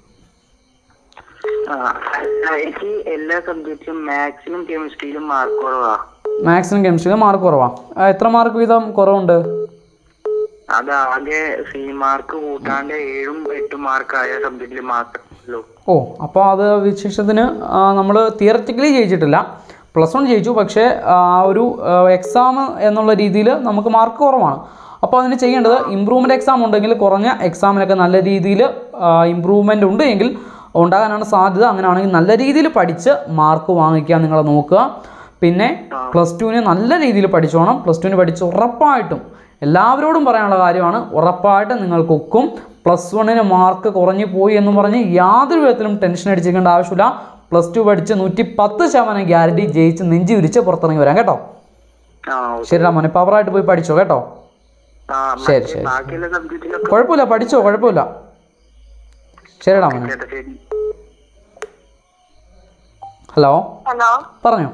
ആ എനിക്ക് എല്ലാ സബ്ജക്റ്റും മാത്സിനും കെമിസ്ട്രിയിലും മാർക്ക് കുറവാ മാത്സിനും കെമിസ്ട്രിയിലും മാർക്ക് കുറവാണ് എത്ര മാർക്ക് വീതം കുറവുണ്ട് അത് ആകെ സി മാർക്ക് കൂട്ടാണ്ട് ഏഴും എട്ടും മാർക്ക് ആയ സബ്ജക്റ്റിൽ മാത്രമല്ലോ ഓ അപ്പോൾ അത് വിശേഷത്തിന് നമ്മൾ തിയററ്റിക്കലി ജയിച്ചിട്ടില്ല പ്ലസ് വൺ ജയിച്ചു പക്ഷേ ആ ഒരു എക്സാം എന്നുള്ള രീതിയിൽ നമുക്ക് മാർക്ക് കുറവാണ് അപ്പോൾ അതിന് ചെയ്യേണ്ടത് ഇമ്പ്രൂവ്മെൻറ്റ് എക്സാം ഉണ്ടെങ്കിൽ കുറഞ്ഞ എക്സാമിനൊക്കെ നല്ല രീതിയിൽ ഇമ്പ്രൂവ്മെൻ്റ് ഉണ്ട് എങ്കിൽ ഉണ്ടാകാനാണ് സാധ്യത അങ്ങനെയാണെങ്കിൽ നല്ല രീതിയിൽ പഠിച്ച് മാർക്ക് വാങ്ങിക്കാൻ നിങ്ങൾ നോക്കുക പിന്നെ പ്ലസ് ടുവിന് നല്ല രീതിയിൽ പഠിച്ചോണം പ്ലസ് ടുവിന് പഠിച്ച് ഉറപ്പായിട്ടും എല്ലാവരോടും പറയാനുള്ള കാര്യമാണ് ഉറപ്പായിട്ടും നിങ്ങൾക്ക് ഒക്കും പ്ലസ് വണ്ണിന് മാർക്ക് കുറഞ്ഞു പോയി എന്ന് പറഞ്ഞ് യാതൊരു വിധത്തിലും ടെൻഷൻ അടിച്ചിരിക്കേണ്ട ആവശ്യമില്ല പ്ലസ് ടു പഠിച്ച് നൂറ്റി പത്ത് ശതമാനം ഗ്യാരണ്ടി ജയിച്ച് നെഞ്ചി വിരിച്ച് പുറത്തിറങ്ങി വരാം കേട്ടോ ആ ശരിടാ മോനെ പവറായിട്ട് പോയി പഠിച്ചോ കേട്ടോ ആ ശരി, മറ്റേ ശരി. ബാക്കിയുള്ള സബ്ജക്റ്റിലൊക്കെ കുഴപ്പമില്ല പഠിച്ചോ കുഴപ്പമില്ല ശരിടാ മോനെ ചേട്ടാ ശരി ഹലോ ഹലോ പറഞ്ഞോ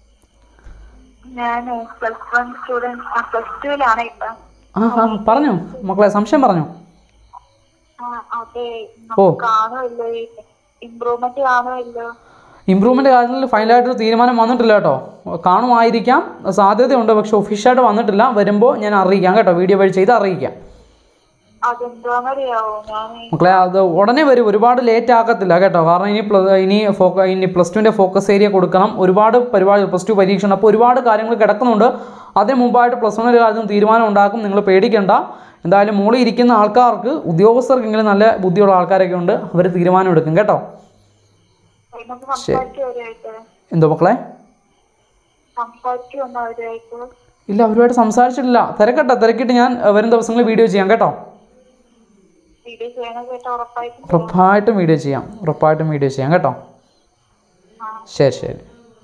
ഞാൻ പ്ലസ് വൺ സ്റ്റുഡന്റ് പ്ലസ് ടുവിലാണ് ഇപ്പൊ ആ ആ പറഞ്ഞോ മക്കളെ സംശയം പറഞ്ഞോ ആ, അതെ ഓ. നമുക്ക് കാണുമല്ലോ ഇമ്പ്രൂവ്മെന്റ് കാണുമല്ലോ ഇമ്പ്രൂവ്മെൻ്റ് കാര്യത്തിൽ ഫൈനലായിട്ടൊരു തീരുമാനം വന്നിട്ടില്ല കേട്ടോ കാണുമായിരിക്കാം സാധ്യതയുണ്ട് പക്ഷെ ഒഫീഷ്യലായിട്ട് വന്നിട്ടില്ല വരുമ്പോൾ ഞാൻ അറിയിക്കാം കേട്ടോ വീഡിയോ വഴി ചെയ്ത് അറിയിക്കാം അതെന്താണെന്നറിയാവോ ഞാൻ മക്കളെ അത് ഉടനെ വരും ഒരുപാട് ലേറ്റ് ആക്കത്തില്ല കേട്ടോ കാരണം ഇനി പ്ല ഇനി ഫോക്ക ഇനി പ്ലസ് ടുവിൻ്റെ ഫോക്കസ് ഏരിയ കൊടുക്കണം ഒരുപാട് പരിപാടി പ്ലസ് ടു പരീക്ഷ ഉണ്ട് അപ്പോൾ ഒരുപാട് കാര്യങ്ങൾ കിടക്കുന്നുണ്ട് അതിന് മുമ്പായിട്ട് പ്ലസ് വണ്ണിൽ കാര്യത്തിൽ തീരുമാനം ഉണ്ടാക്കും നിങ്ങൾ പേടിക്കേണ്ട എന്തായാലും മുകളിൽ ഇരിക്കുന്ന ആൾക്കാർക്ക് ഉദ്യോഗസ്ഥർക്കെങ്കിലും നല്ല ബുദ്ധിയുള്ള ആൾക്കാരൊക്കെ ഉണ്ട് അവർ തീരുമാനം എടുക്കും കേട്ടോ നമുക്ക് സംസാരിക്കും അവരുമായിട്ട് എന്തോ മക്കളെ സംസാരിക്കും ഒന്ന് അവരുമായിട്ട് ഇല്ല അവരുമായിട്ട് സംസാരിച്ചിട്ടില്ല തിരക്കട്ടെ തിരക്കിയിട്ട് ഞാൻ അഹ്, വരും ദിവസങ്ങളിൽ വീഡിയോ ചെയ്യാം കേട്ടോ വീഡിയോ ചെയ്യണ കേട്ടോ ഉറപ്പായിട്ടും ഉറപ്പായിട്ടും വീഡിയോ ചെയ്യാം ഉറപ്പായിട്ടും വീഡിയോ ചെയ്യാം കേട്ടോ ശരി ശരി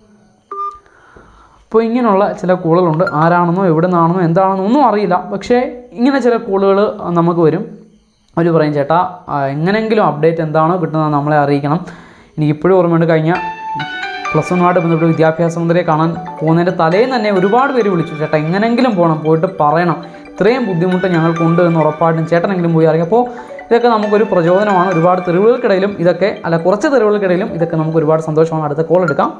അപ്പോൾ ഇങ്ങനെയുള്ള ചില കോളുകളുണ്ട് ആരാണെന്നോ എവിടെ നിന്നാണെന്നോ എന്താണെന്നോ ഒന്നും അറിയില്ല പക്ഷേ ഇങ്ങനെ ചില കോളുകൾ നമുക്ക് വരും അവർ പറയും ചേട്ടാ ആ, എങ്ങനെയെങ്കിലും അപ്ഡേറ്റ് എന്താണോ കിട്ടുന്നത് നമ്മളെ അറിയിക്കണം എനിക്ക് ഇപ്പോഴും ഓർമ്മയുണ്ട് കഴിഞ്ഞ പ്ലസ് വണ്ണുമായിട്ട് ബന്ധപ്പെട്ട് വിദ്യാഭ്യാസ മന്ത്രിയെ കാണാൻ പോകുന്നതിൻ്റെ തലേന്ന് തന്നെ ഒരുപാട് പേര് വിളിച്ചു ചേട്ടാ എങ്ങനെയെങ്കിലും പോകണം പോയിട്ട് പറയണം ഇത്രയും ബുദ്ധിമുട്ട് ഞങ്ങൾക്കുണ്ട് എന്ന് ഉറപ്പായിട്ടും ചേട്ടനെങ്കിലും പോയി അറിയാം അപ്പോൾ ഇതൊക്കെ നമുക്കൊരു പ്രചോദനമാണ് ഒരുപാട് തെരുവുകൾക്കിടയിലും ഇതൊക്കെ അല്ല കുറച്ച് തെരുവുകൾക്കിടയിലും ഇതൊക്കെ നമുക്ക് ഒരുപാട് സന്തോഷമാണ് അടുത്ത കോൾ എടുക്കാം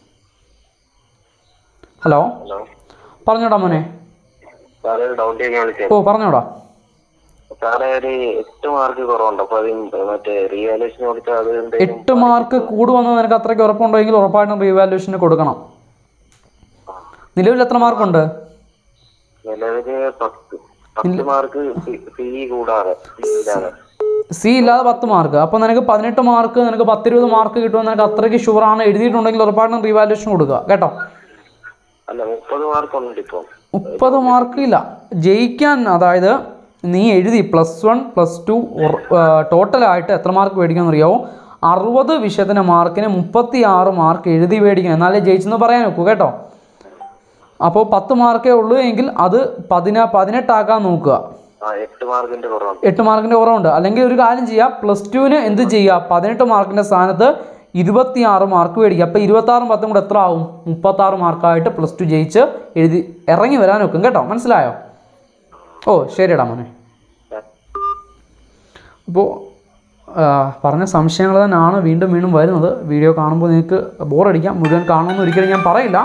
ഹലോ ഹലോ പറഞ്ഞോടാ മോനെ സാറേ ഡൗട്ട് ചെയ്യാൻ വിളിച്ചത് ഓ പറഞ്ഞോടാ സാറേ ഒരു എട്ട് മാർക്ക് കുറവുണ്ട് അപ്പൊ അത് മറ്റേ റീവാലുവേഷൻ കൊടുത്താൽ അത് എന്തെങ്കിലും എട്ട് മാർക്ക് കൂടുവന്ന് നിനക്ക് അത്രയ്ക്ക് ഉറപ്പുണ്ടെങ്കിൽ ഉറപ്പായിട്ടും റീവാലുവേഷന് കൊടുക്കണം നിലവിൽ എത്ര മാർക്കുണ്ട് നിലവില് പത്ത് പത്ത് മാർക്ക് ഫീ കൂടാതെ fee ഇല്ലാതെ സി ഇല്ലാതെ പത്ത് മാർക്ക് അപ്പോൾ നിനക്ക് പതിനെട്ട് മാർക്ക് നിനക്ക് പത്തിരുപത് മാർക്ക് കിട്ടുമെന്ന് നിനക്ക് അത്രയ്ക്ക് ഷുവറാണ് എഴുതിയിട്ടുണ്ടെങ്കിൽ ഉറപ്പായിട്ടും റീവാലുവേഷൻ കൊടുക്കുക കേട്ടോ അല്ല മുപ്പത് മാർക്ക് ഉണ്ട് ഇപ്പൊ മുപ്പത് മാർക്ക് ഇല്ല ജയിക്കാൻ അതായത് നീ എഴുതി പ്ലസ് വൺ പ്ലസ് ടു ടോട്ടലായിട്ട് എത്ര മാർക്ക് മേടിക്കുമെന്ന് അറിയാവോ അറുപത് വിഷയത്തിന് മാർക്കിന് മുപ്പത്തി ആറ് മാർക്ക് എഴുതി മേടിക്കണം എന്നാലേ ജയിച്ചെന്ന് പറയാൻ നോക്കൂ കേട്ടോ അപ്പോൾ പത്ത് മാർക്കേ ഉള്ളൂ എങ്കിൽ അത് പതിന പതിനെട്ടാക്കാൻ നോക്കുക ആ എട്ട് മാർക്കിന്റെ കുറവുണ്ട് എട്ട് മാർക്കിൻ്റെ കുറവുണ്ട് അല്ലെങ്കിൽ ഒരു കാര്യം ചെയ്യുക പ്ലസ് ടുവിന് എന്ത് ചെയ്യുക പതിനെട്ട് മാർക്കിൻ്റെ സ്ഥാനത്ത് ഇരുപത്തിയാറ് മാർക്ക് മേടിക്കുക അപ്പോൾ ഇരുപത്താറും പത്തും കൂടെ എത്ര ആവും മുപ്പത്താറ് മാർക്കായിട്ട് പ്ലസ് ടു ജയിച്ച് എഴുതി ഇറങ്ങി വരാൻ നോക്കും കേട്ടോ മനസ്സിലായോ ഓ ശരിടാ മോനെ അപ്പോൾ പറഞ്ഞ സംശയങ്ങൾ തന്നെയാണ് വീണ്ടും വീണ്ടും വരുന്നത് വീഡിയോ കാണുമ്പോൾ നിങ്ങൾക്ക് ബോറടിക്കാം മുഴുവൻ കാണുമെന്ന് ഒരിക്കലും ഞാൻ പറയില്ല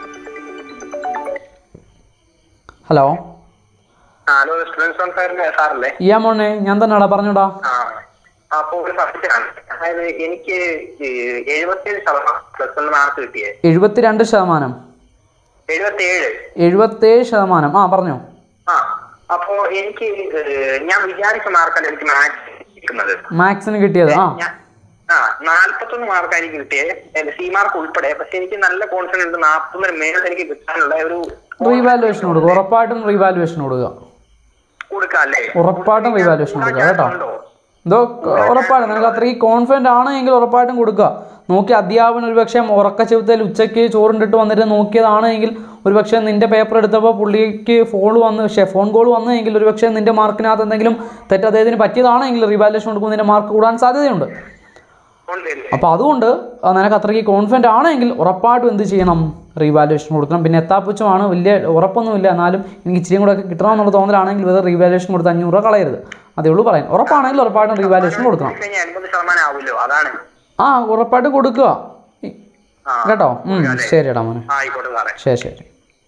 ഹലോ ഹലോ സ്റ്റുഡൻസ് ഓൺ ഫയറിന്റെ സാറല്ലേ ഇയാ മോനെ ഞാൻ തന്നെയാടാ പറഞ്ഞോടാ ആ അപ്പൊ ഒരു സംശയമാണ് അതായത് എനിക്ക് എഴുപത്തിയേഴ് ശതമാനം പ്ലസ് വൺ മാർക്ക് കിട്ടിയേ എഴുപത്തിരണ്ട് ശതമാനം എഴുപത്തിയേഴ് എഴുപത്തേഴ് ശതമാനം ആ പറഞ്ഞോ ആ അപ്പോ എനിക്ക് ഏഹ്, ഞാൻ വിചാരിച്ച മാർക്കല്ല എനിക്ക് മാത്സ് കിട്ടുന്നത് മാത്സിന് കിട്ടിയത് ആ ഞാൻ ആ നാല്പത്തൊന്ന് മാർക്ക് എനിക്ക് കിട്ടിയേ സി മാർക്ക് ഉൾപ്പെടെ പക്ഷെ എനിക്ക് നല്ല കോൺഫിഡൻസ് ഉണ്ട് നാൽപ്പത്തൊന്നിന് മേളിൽ എനിക്ക് കിട്ടാനുള്ള ഒരു റീവാലുവേഷൻ കൊടുക്കുക ഉറപ്പായിട്ടും റീവാലുവേഷൻ കൊടുക്കുക കൊടുക്കാം അല്ലേ ഉറപ്പായിട്ടും റീവാലുവേഷൻ കൊടുക്കുക കേട്ടോ ഉണ്ടോ? എന്തോ ഉറപ്പായിട്ടും നിനക്ക് അത്രയ്ക്ക് കോൺഫിഡൻ്റ് ആണ് എങ്കിൽ ഉറപ്പായിട്ടും കൊടുക്കുക നോക്കി അധ്യാപകൻ ഒരുപക്ഷെ ഉറക്കച്ചെവുത്തൽ ഉച്ചയ്ക്ക് ചോറുണ്ടിട്ട് വന്നിട്ട് നോക്കിയതാണെങ്കിൽ ഒരുപക്ഷെ നിൻ്റെ പേപ്പർ എടുത്തപ്പോൾ പുള്ളിക്ക് ഫോൺ വന്ന് പക്ഷേ ഫോൺ കോൾ വന്നെങ്കിൽ ഒരുപക്ഷെ നിൻ്റെ മാർക്കിനകത്ത് എന്തെങ്കിലും തെറ്റ് അദ്ദേഹത്തിന് പറ്റിയതാണെങ്കിൽ റീവാലുവേഷൻ കൊടുക്കുമ്പോൾ നിൻ്റെ മാർക്ക് കൂടാൻ സാധ്യതയുണ്ട് ഉണ്ടല്ലേ അപ്പോൾ അതുകൊണ്ട് ആ, നിനക്ക് അത്രയ്ക്ക് കോൺഫിഡൻ്റ് ആണെങ്കിൽ ഉറപ്പായിട്ടും എന്ത് ചെയ്യണം റീവാലുവേഷൻ കൊടുക്കണം പിന്നെ എത്താപ്പുച്ചമാണ് വലിയ ഉറപ്പൊന്നുമില്ല എന്നാലും എനിക്ക് ഇച്ചിരിയും കൂടെ ഒക്കെ കിട്ടണമെന്നുള്ള തോന്നലാണെങ്കിൽ വെറുതെ റീവാലുവേഷൻ കൊടുത്ത് അഞ്ഞൂറ് രൂപ കളയരുത് അതേ ഉള്ളൂ പറയാൻ ഉറപ്പാണെങ്കിൽ ഉറപ്പായിട്ടും റീവാലുവേഷൻ കൊടുക്കണം കഴിഞ്ഞാൽ എൺപത് ശതമാനം ആവുമല്ലോ അതാണ് ആ ഉറപ്പായിട്ട് കൊടുക്കുക ഈ- ആ കേട്ടോ ഉം, ശരിയെടാ മോനെ ആയിക്കോട്ടെ സാറേ ശരി ശരി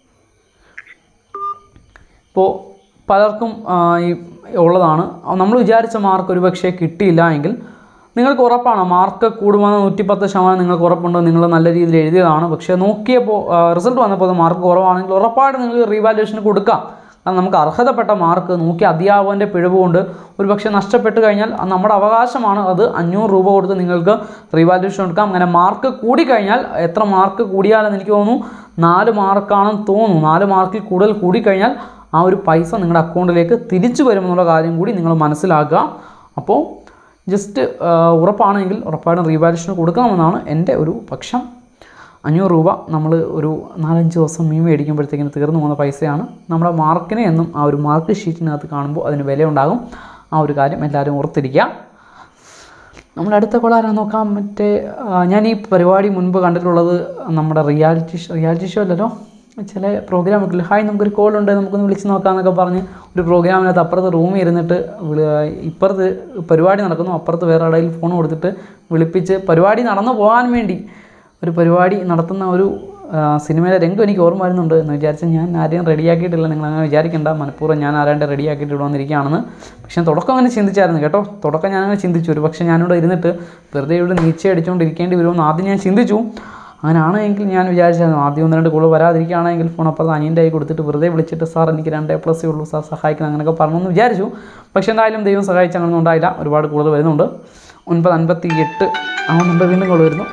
ഇപ്പോൾ പലർക്കും ആ, ഈ ഉള്ളതാണ് നമ്മൾ വിചാരിച്ച മാർക്ക് ഒരു പക്ഷേ കിട്ടിയില്ല എങ്കിൽ നിങ്ങൾക്ക് ഉറപ്പാണ് മാർക്ക് കൂടുമെന്ന് നൂറ്റിപ്പത്ത് ശതമാനം നിങ്ങൾക്ക് ഉറപ്പുണ്ട് നിങ്ങൾ നല്ല രീതിയിൽ എഴുതിയതാണ് പക്ഷേ നോക്കിയപ്പോൾ റിസൾട്ട് വന്നപ്പോൾ അത് മാർക്ക് കുറവാണെങ്കിൽ ഉറപ്പായിട്ട് നിങ്ങൾക്ക് റീവാലുവേഷൻ കൊടുക്കാം കാരണം നമുക്ക് അർഹതപ്പെട്ട മാർക്ക് നോക്കി അധ്യാപകൻ്റെ പിഴവ് കൊണ്ട് ഒരു പക്ഷേ നഷ്ടപ്പെട്ട് കഴിഞ്ഞാൽ അത് നമ്മുടെ അവകാശമാണ് അത് അഞ്ഞൂറ് രൂപ കൊടുത്ത് നിങ്ങൾക്ക് റീവാലുവേഷൻ എടുക്കാം അങ്ങനെ മാർക്ക് കൂടിക്കഴിഞ്ഞാൽ എത്ര മാർക്ക് കൂടിയാലെന്ന് എനിക്ക് തോന്നുന്നു നാല് മാർക്കാണെന്ന് തോന്നുന്നു നാല് മാർക്കിൽ കൂടുതൽ കൂടിക്കഴിഞ്ഞാൽ ആ ഒരു പൈസ നിങ്ങളുടെ അക്കൗണ്ടിലേക്ക് തിരിച്ചു വരുമെന്നുള്ള കാര്യം കൂടി നിങ്ങൾ മനസ്സിലാക്കുക അപ്പോൾ ജസ്റ്റ് ഉറപ്പാണെങ്കിൽ ഉറപ്പായിട്ടും റീവാലുവേഷൻ കൊടുക്കണമെന്നാണ് എൻ്റെ ഒരു പക്ഷം അഞ്ഞൂറ് രൂപ നമ്മൾ ഒരു നാലഞ്ച് ദിവസം മീൻ മേടിക്കുമ്പോഴത്തേക്കിന് തീർന്നു പോകുന്ന പൈസയാണ് നമ്മുടെ മാർക്കിനെ എന്നും ആ ഒരു മാർക്ക് ഷീറ്റിനകത്ത് കാണുമ്പോൾ അതിന് വിലയുണ്ടാകും ആ ഒരു കാര്യം എല്ലാവരും ഓർത്തിരിക്കുക നമ്മുടെ അടുത്ത കൊളാരാ നോക്കാം മറ്റേ ആ, ഞാൻ ഈ പരിപാടി മുൻപ് കണ്ടിട്ടുള്ളത് നമ്മുടെ റിയാലിറ്റി ഷോ റിയാലിറ്റി ഷോ അല്ലല്ലോ ചില പ്രോഗ്രാം ഒക്കെ ഹായ് നമുക്കൊരു കോൾ ഉണ്ട് നമുക്കൊന്ന് വിളിച്ച് നോക്കാമെന്നൊക്കെ പറഞ്ഞ് ഒരു പ്രോഗ്രാമിനകത്ത് അപ്പുറത്ത് റൂമിൽ ഇരുന്നിട്ട് വിളി ഇപ്പുറത്ത് പരിപാടി നടക്കുന്നു അപ്പുറത്ത് വേറെ ഇടയിൽ ഫോൺ കൊടുത്തിട്ട് വിളിപ്പിച്ച് പരിപാടി നടന്നു പോകാൻ വേണ്ടി ഒരു പരിപാടി നടത്തുന്ന ഒരു ആ, സിനിമയിലെ രംഗം എനിക്ക് ഓർമ്മ വരുന്നുണ്ട് എന്ന് വിചാരിച്ചാൽ ഞാൻ ആരെയും റെഡിയാക്കിയിട്ടില്ല നിങ്ങൾ അങ്ങനെ വിചാരിക്കേണ്ട മനഃപൂർവ്വം ഞാൻ ആരാണ്ട് റെഡിയാക്കിയിട്ട് ഇവിടെ വന്നിരിക്കുകയാണെന്ന് പക്ഷേ തുടക്കം അങ്ങനെ ചിന്തിച്ചായിരുന്നു കേട്ടോ തുടക്കം ഞാൻ അങ്ങനെ ചിന്തിച്ചു ഒരു പക്ഷേ ഞാനിവിടെ ഇരുന്നിട്ട് വെറുതെ ഇവിടെ നീച്ച അടിച്ചുകൊണ്ടിരിക്കേണ്ടി വരുമെന്ന് ആദ്യം ഞാൻ ചിന്തിച്ചു അങ്ങനെയാണ് എങ്കിൽ ഞാൻ വിചാരിച്ചായിരുന്നു ആദ്യം ഒന്ന് രണ്ട് കോള് വരാതിരിക്കുകയാണെങ്കിൽ ഫോൺ അപ്പുറത്ത് അനിയൻ്റെ കൈ കൊടുത്തിട്ട് വെറുതെ വിളിച്ചിട്ട് സാർ എനിക്ക് രണ്ട് എ പ്ലസ് ഉള്ളൂ സാർ സഹായിക്കണം അങ്ങനെയൊക്കെ പറഞ്ഞെന്ന് വിചാരിച്ചു പക്ഷേ എന്തായാലും ദൈവം സഹായിച്ച് അങ്ങനെയൊന്നും ഉണ്ടായില്ല ഒരുപാട് കൂടുതൽ വരുന്നുണ്ട് ഒൻപത് അൻപത്തി എട്ട് ആവുന്നുണ്ട് വീണ്ടും കോൾ വരുന്നു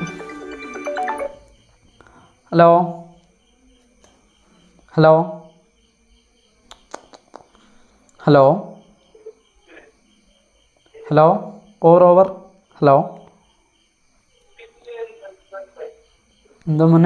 hello hello hello hello over over hello എന്താ മോനെ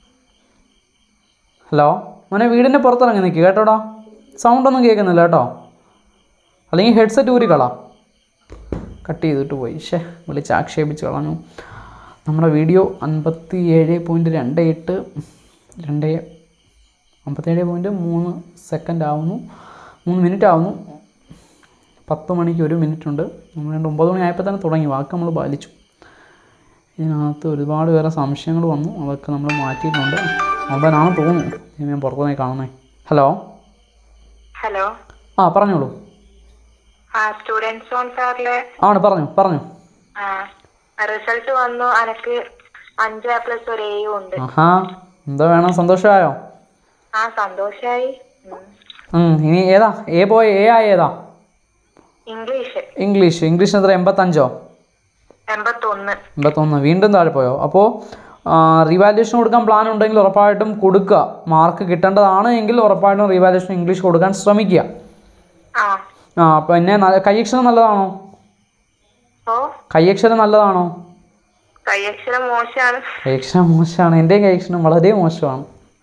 ഹലോ മോനെ വീടിൻ്റെ പുറത്തിറങ്ങി നിൽക്കുക കേട്ടോടാ സൗണ്ടൊന്നും കേൾക്കുന്നില്ല കേട്ടോ അല്ലെങ്കിൽ ഹെഡ്സെറ്റ് ഊരിക്കളാം കട്ട് ചെയ്തിട്ട് പോയി ശേ വിളിച്ച് ആക്ഷേപിച്ച് കളഞ്ഞു നമ്മുടെ വീഡിയോ അൻപത്തി ഏഴ് പോയിൻറ്റ് രണ്ട് എട്ട് രണ്ട് അമ്പത്തേഴ് പോയിൻറ്റ് മൂന്ന് സെക്കൻഡ് ആവുന്നു മൂന്ന് മിനിറ്റ് ആവുന്നു പത്ത് മണിക്ക് ഒരു മിനിറ്റ് ഉണ്ട് നമ്മൾ രണ്ട് ഒമ്പത് മണി ആയപ്പോൾ തന്നെ തുടങ്ങി വാക്ക് നമ്മൾ പാലിച്ചു ഇതിനകത്ത് ഒരുപാട് പേരെ സംശയങ്ങൾ വന്നു അതൊക്കെ നമ്മൾ മാറ്റിയിട്ടുണ്ട് അവനാണ് തോന്നുന്നു ഇനി ഞാൻ പുറത്തുനിന്ന് കാണുന്നേ ഹലോ ഹലോ ആ പറഞ്ഞോളൂ ആ സ്റ്റുഡൻസ് ഓൺ സാറിലെ ആണ് പറഞ്ഞു പറഞ്ഞു റിസൾട്ട് വന്നു അനക്ക് അഞ്ച് എ പ്ലസ് ഒരു എയും ഉണ്ട് ആഹാ എന്താ വേണം സന്തോഷമായോ ആ സന്തോഷായി ഉം. ഉം, ഇനി ഏതാ എ പോയ എ ആയ ഏതാ ഇംഗ്ലീഷ് ഇംഗ്ലീഷ് ഇംഗ്ലീഷ് എത്ര എൺപത്തഞ്ചോ എൺപത്തൊന്ന് എൺപത്തൊന്ന് വീണ്ടും താഴെ പോയോ അപ്പോൾ റീവാലുവേഷൻ കൊടുക്കാൻ പ്ലാൻ ഉണ്ടെങ്കിൽ ഉറപ്പായിട്ടും കൊടുക്കുക മാർക്ക് കിട്ടേണ്ടതാണ് എങ്കിൽ ഉറപ്പായിട്ടും റീവാലുവേഷൻ ഇംഗ്ലീഷ് കൊടുക്കാൻ ശ്രമിക്കുക ആ ആ പിന്നെ ന- കൈയക്ഷരം നല്ലതാണോ ഓ കൈയക്ഷരം നല്ലതാണോ കൈയക്ഷരം മോശമാണ് കൈയക്ഷരം മോശമാണ് എൻ്റെയും കൈയക്ഷരം വളരെ മോശമാണ്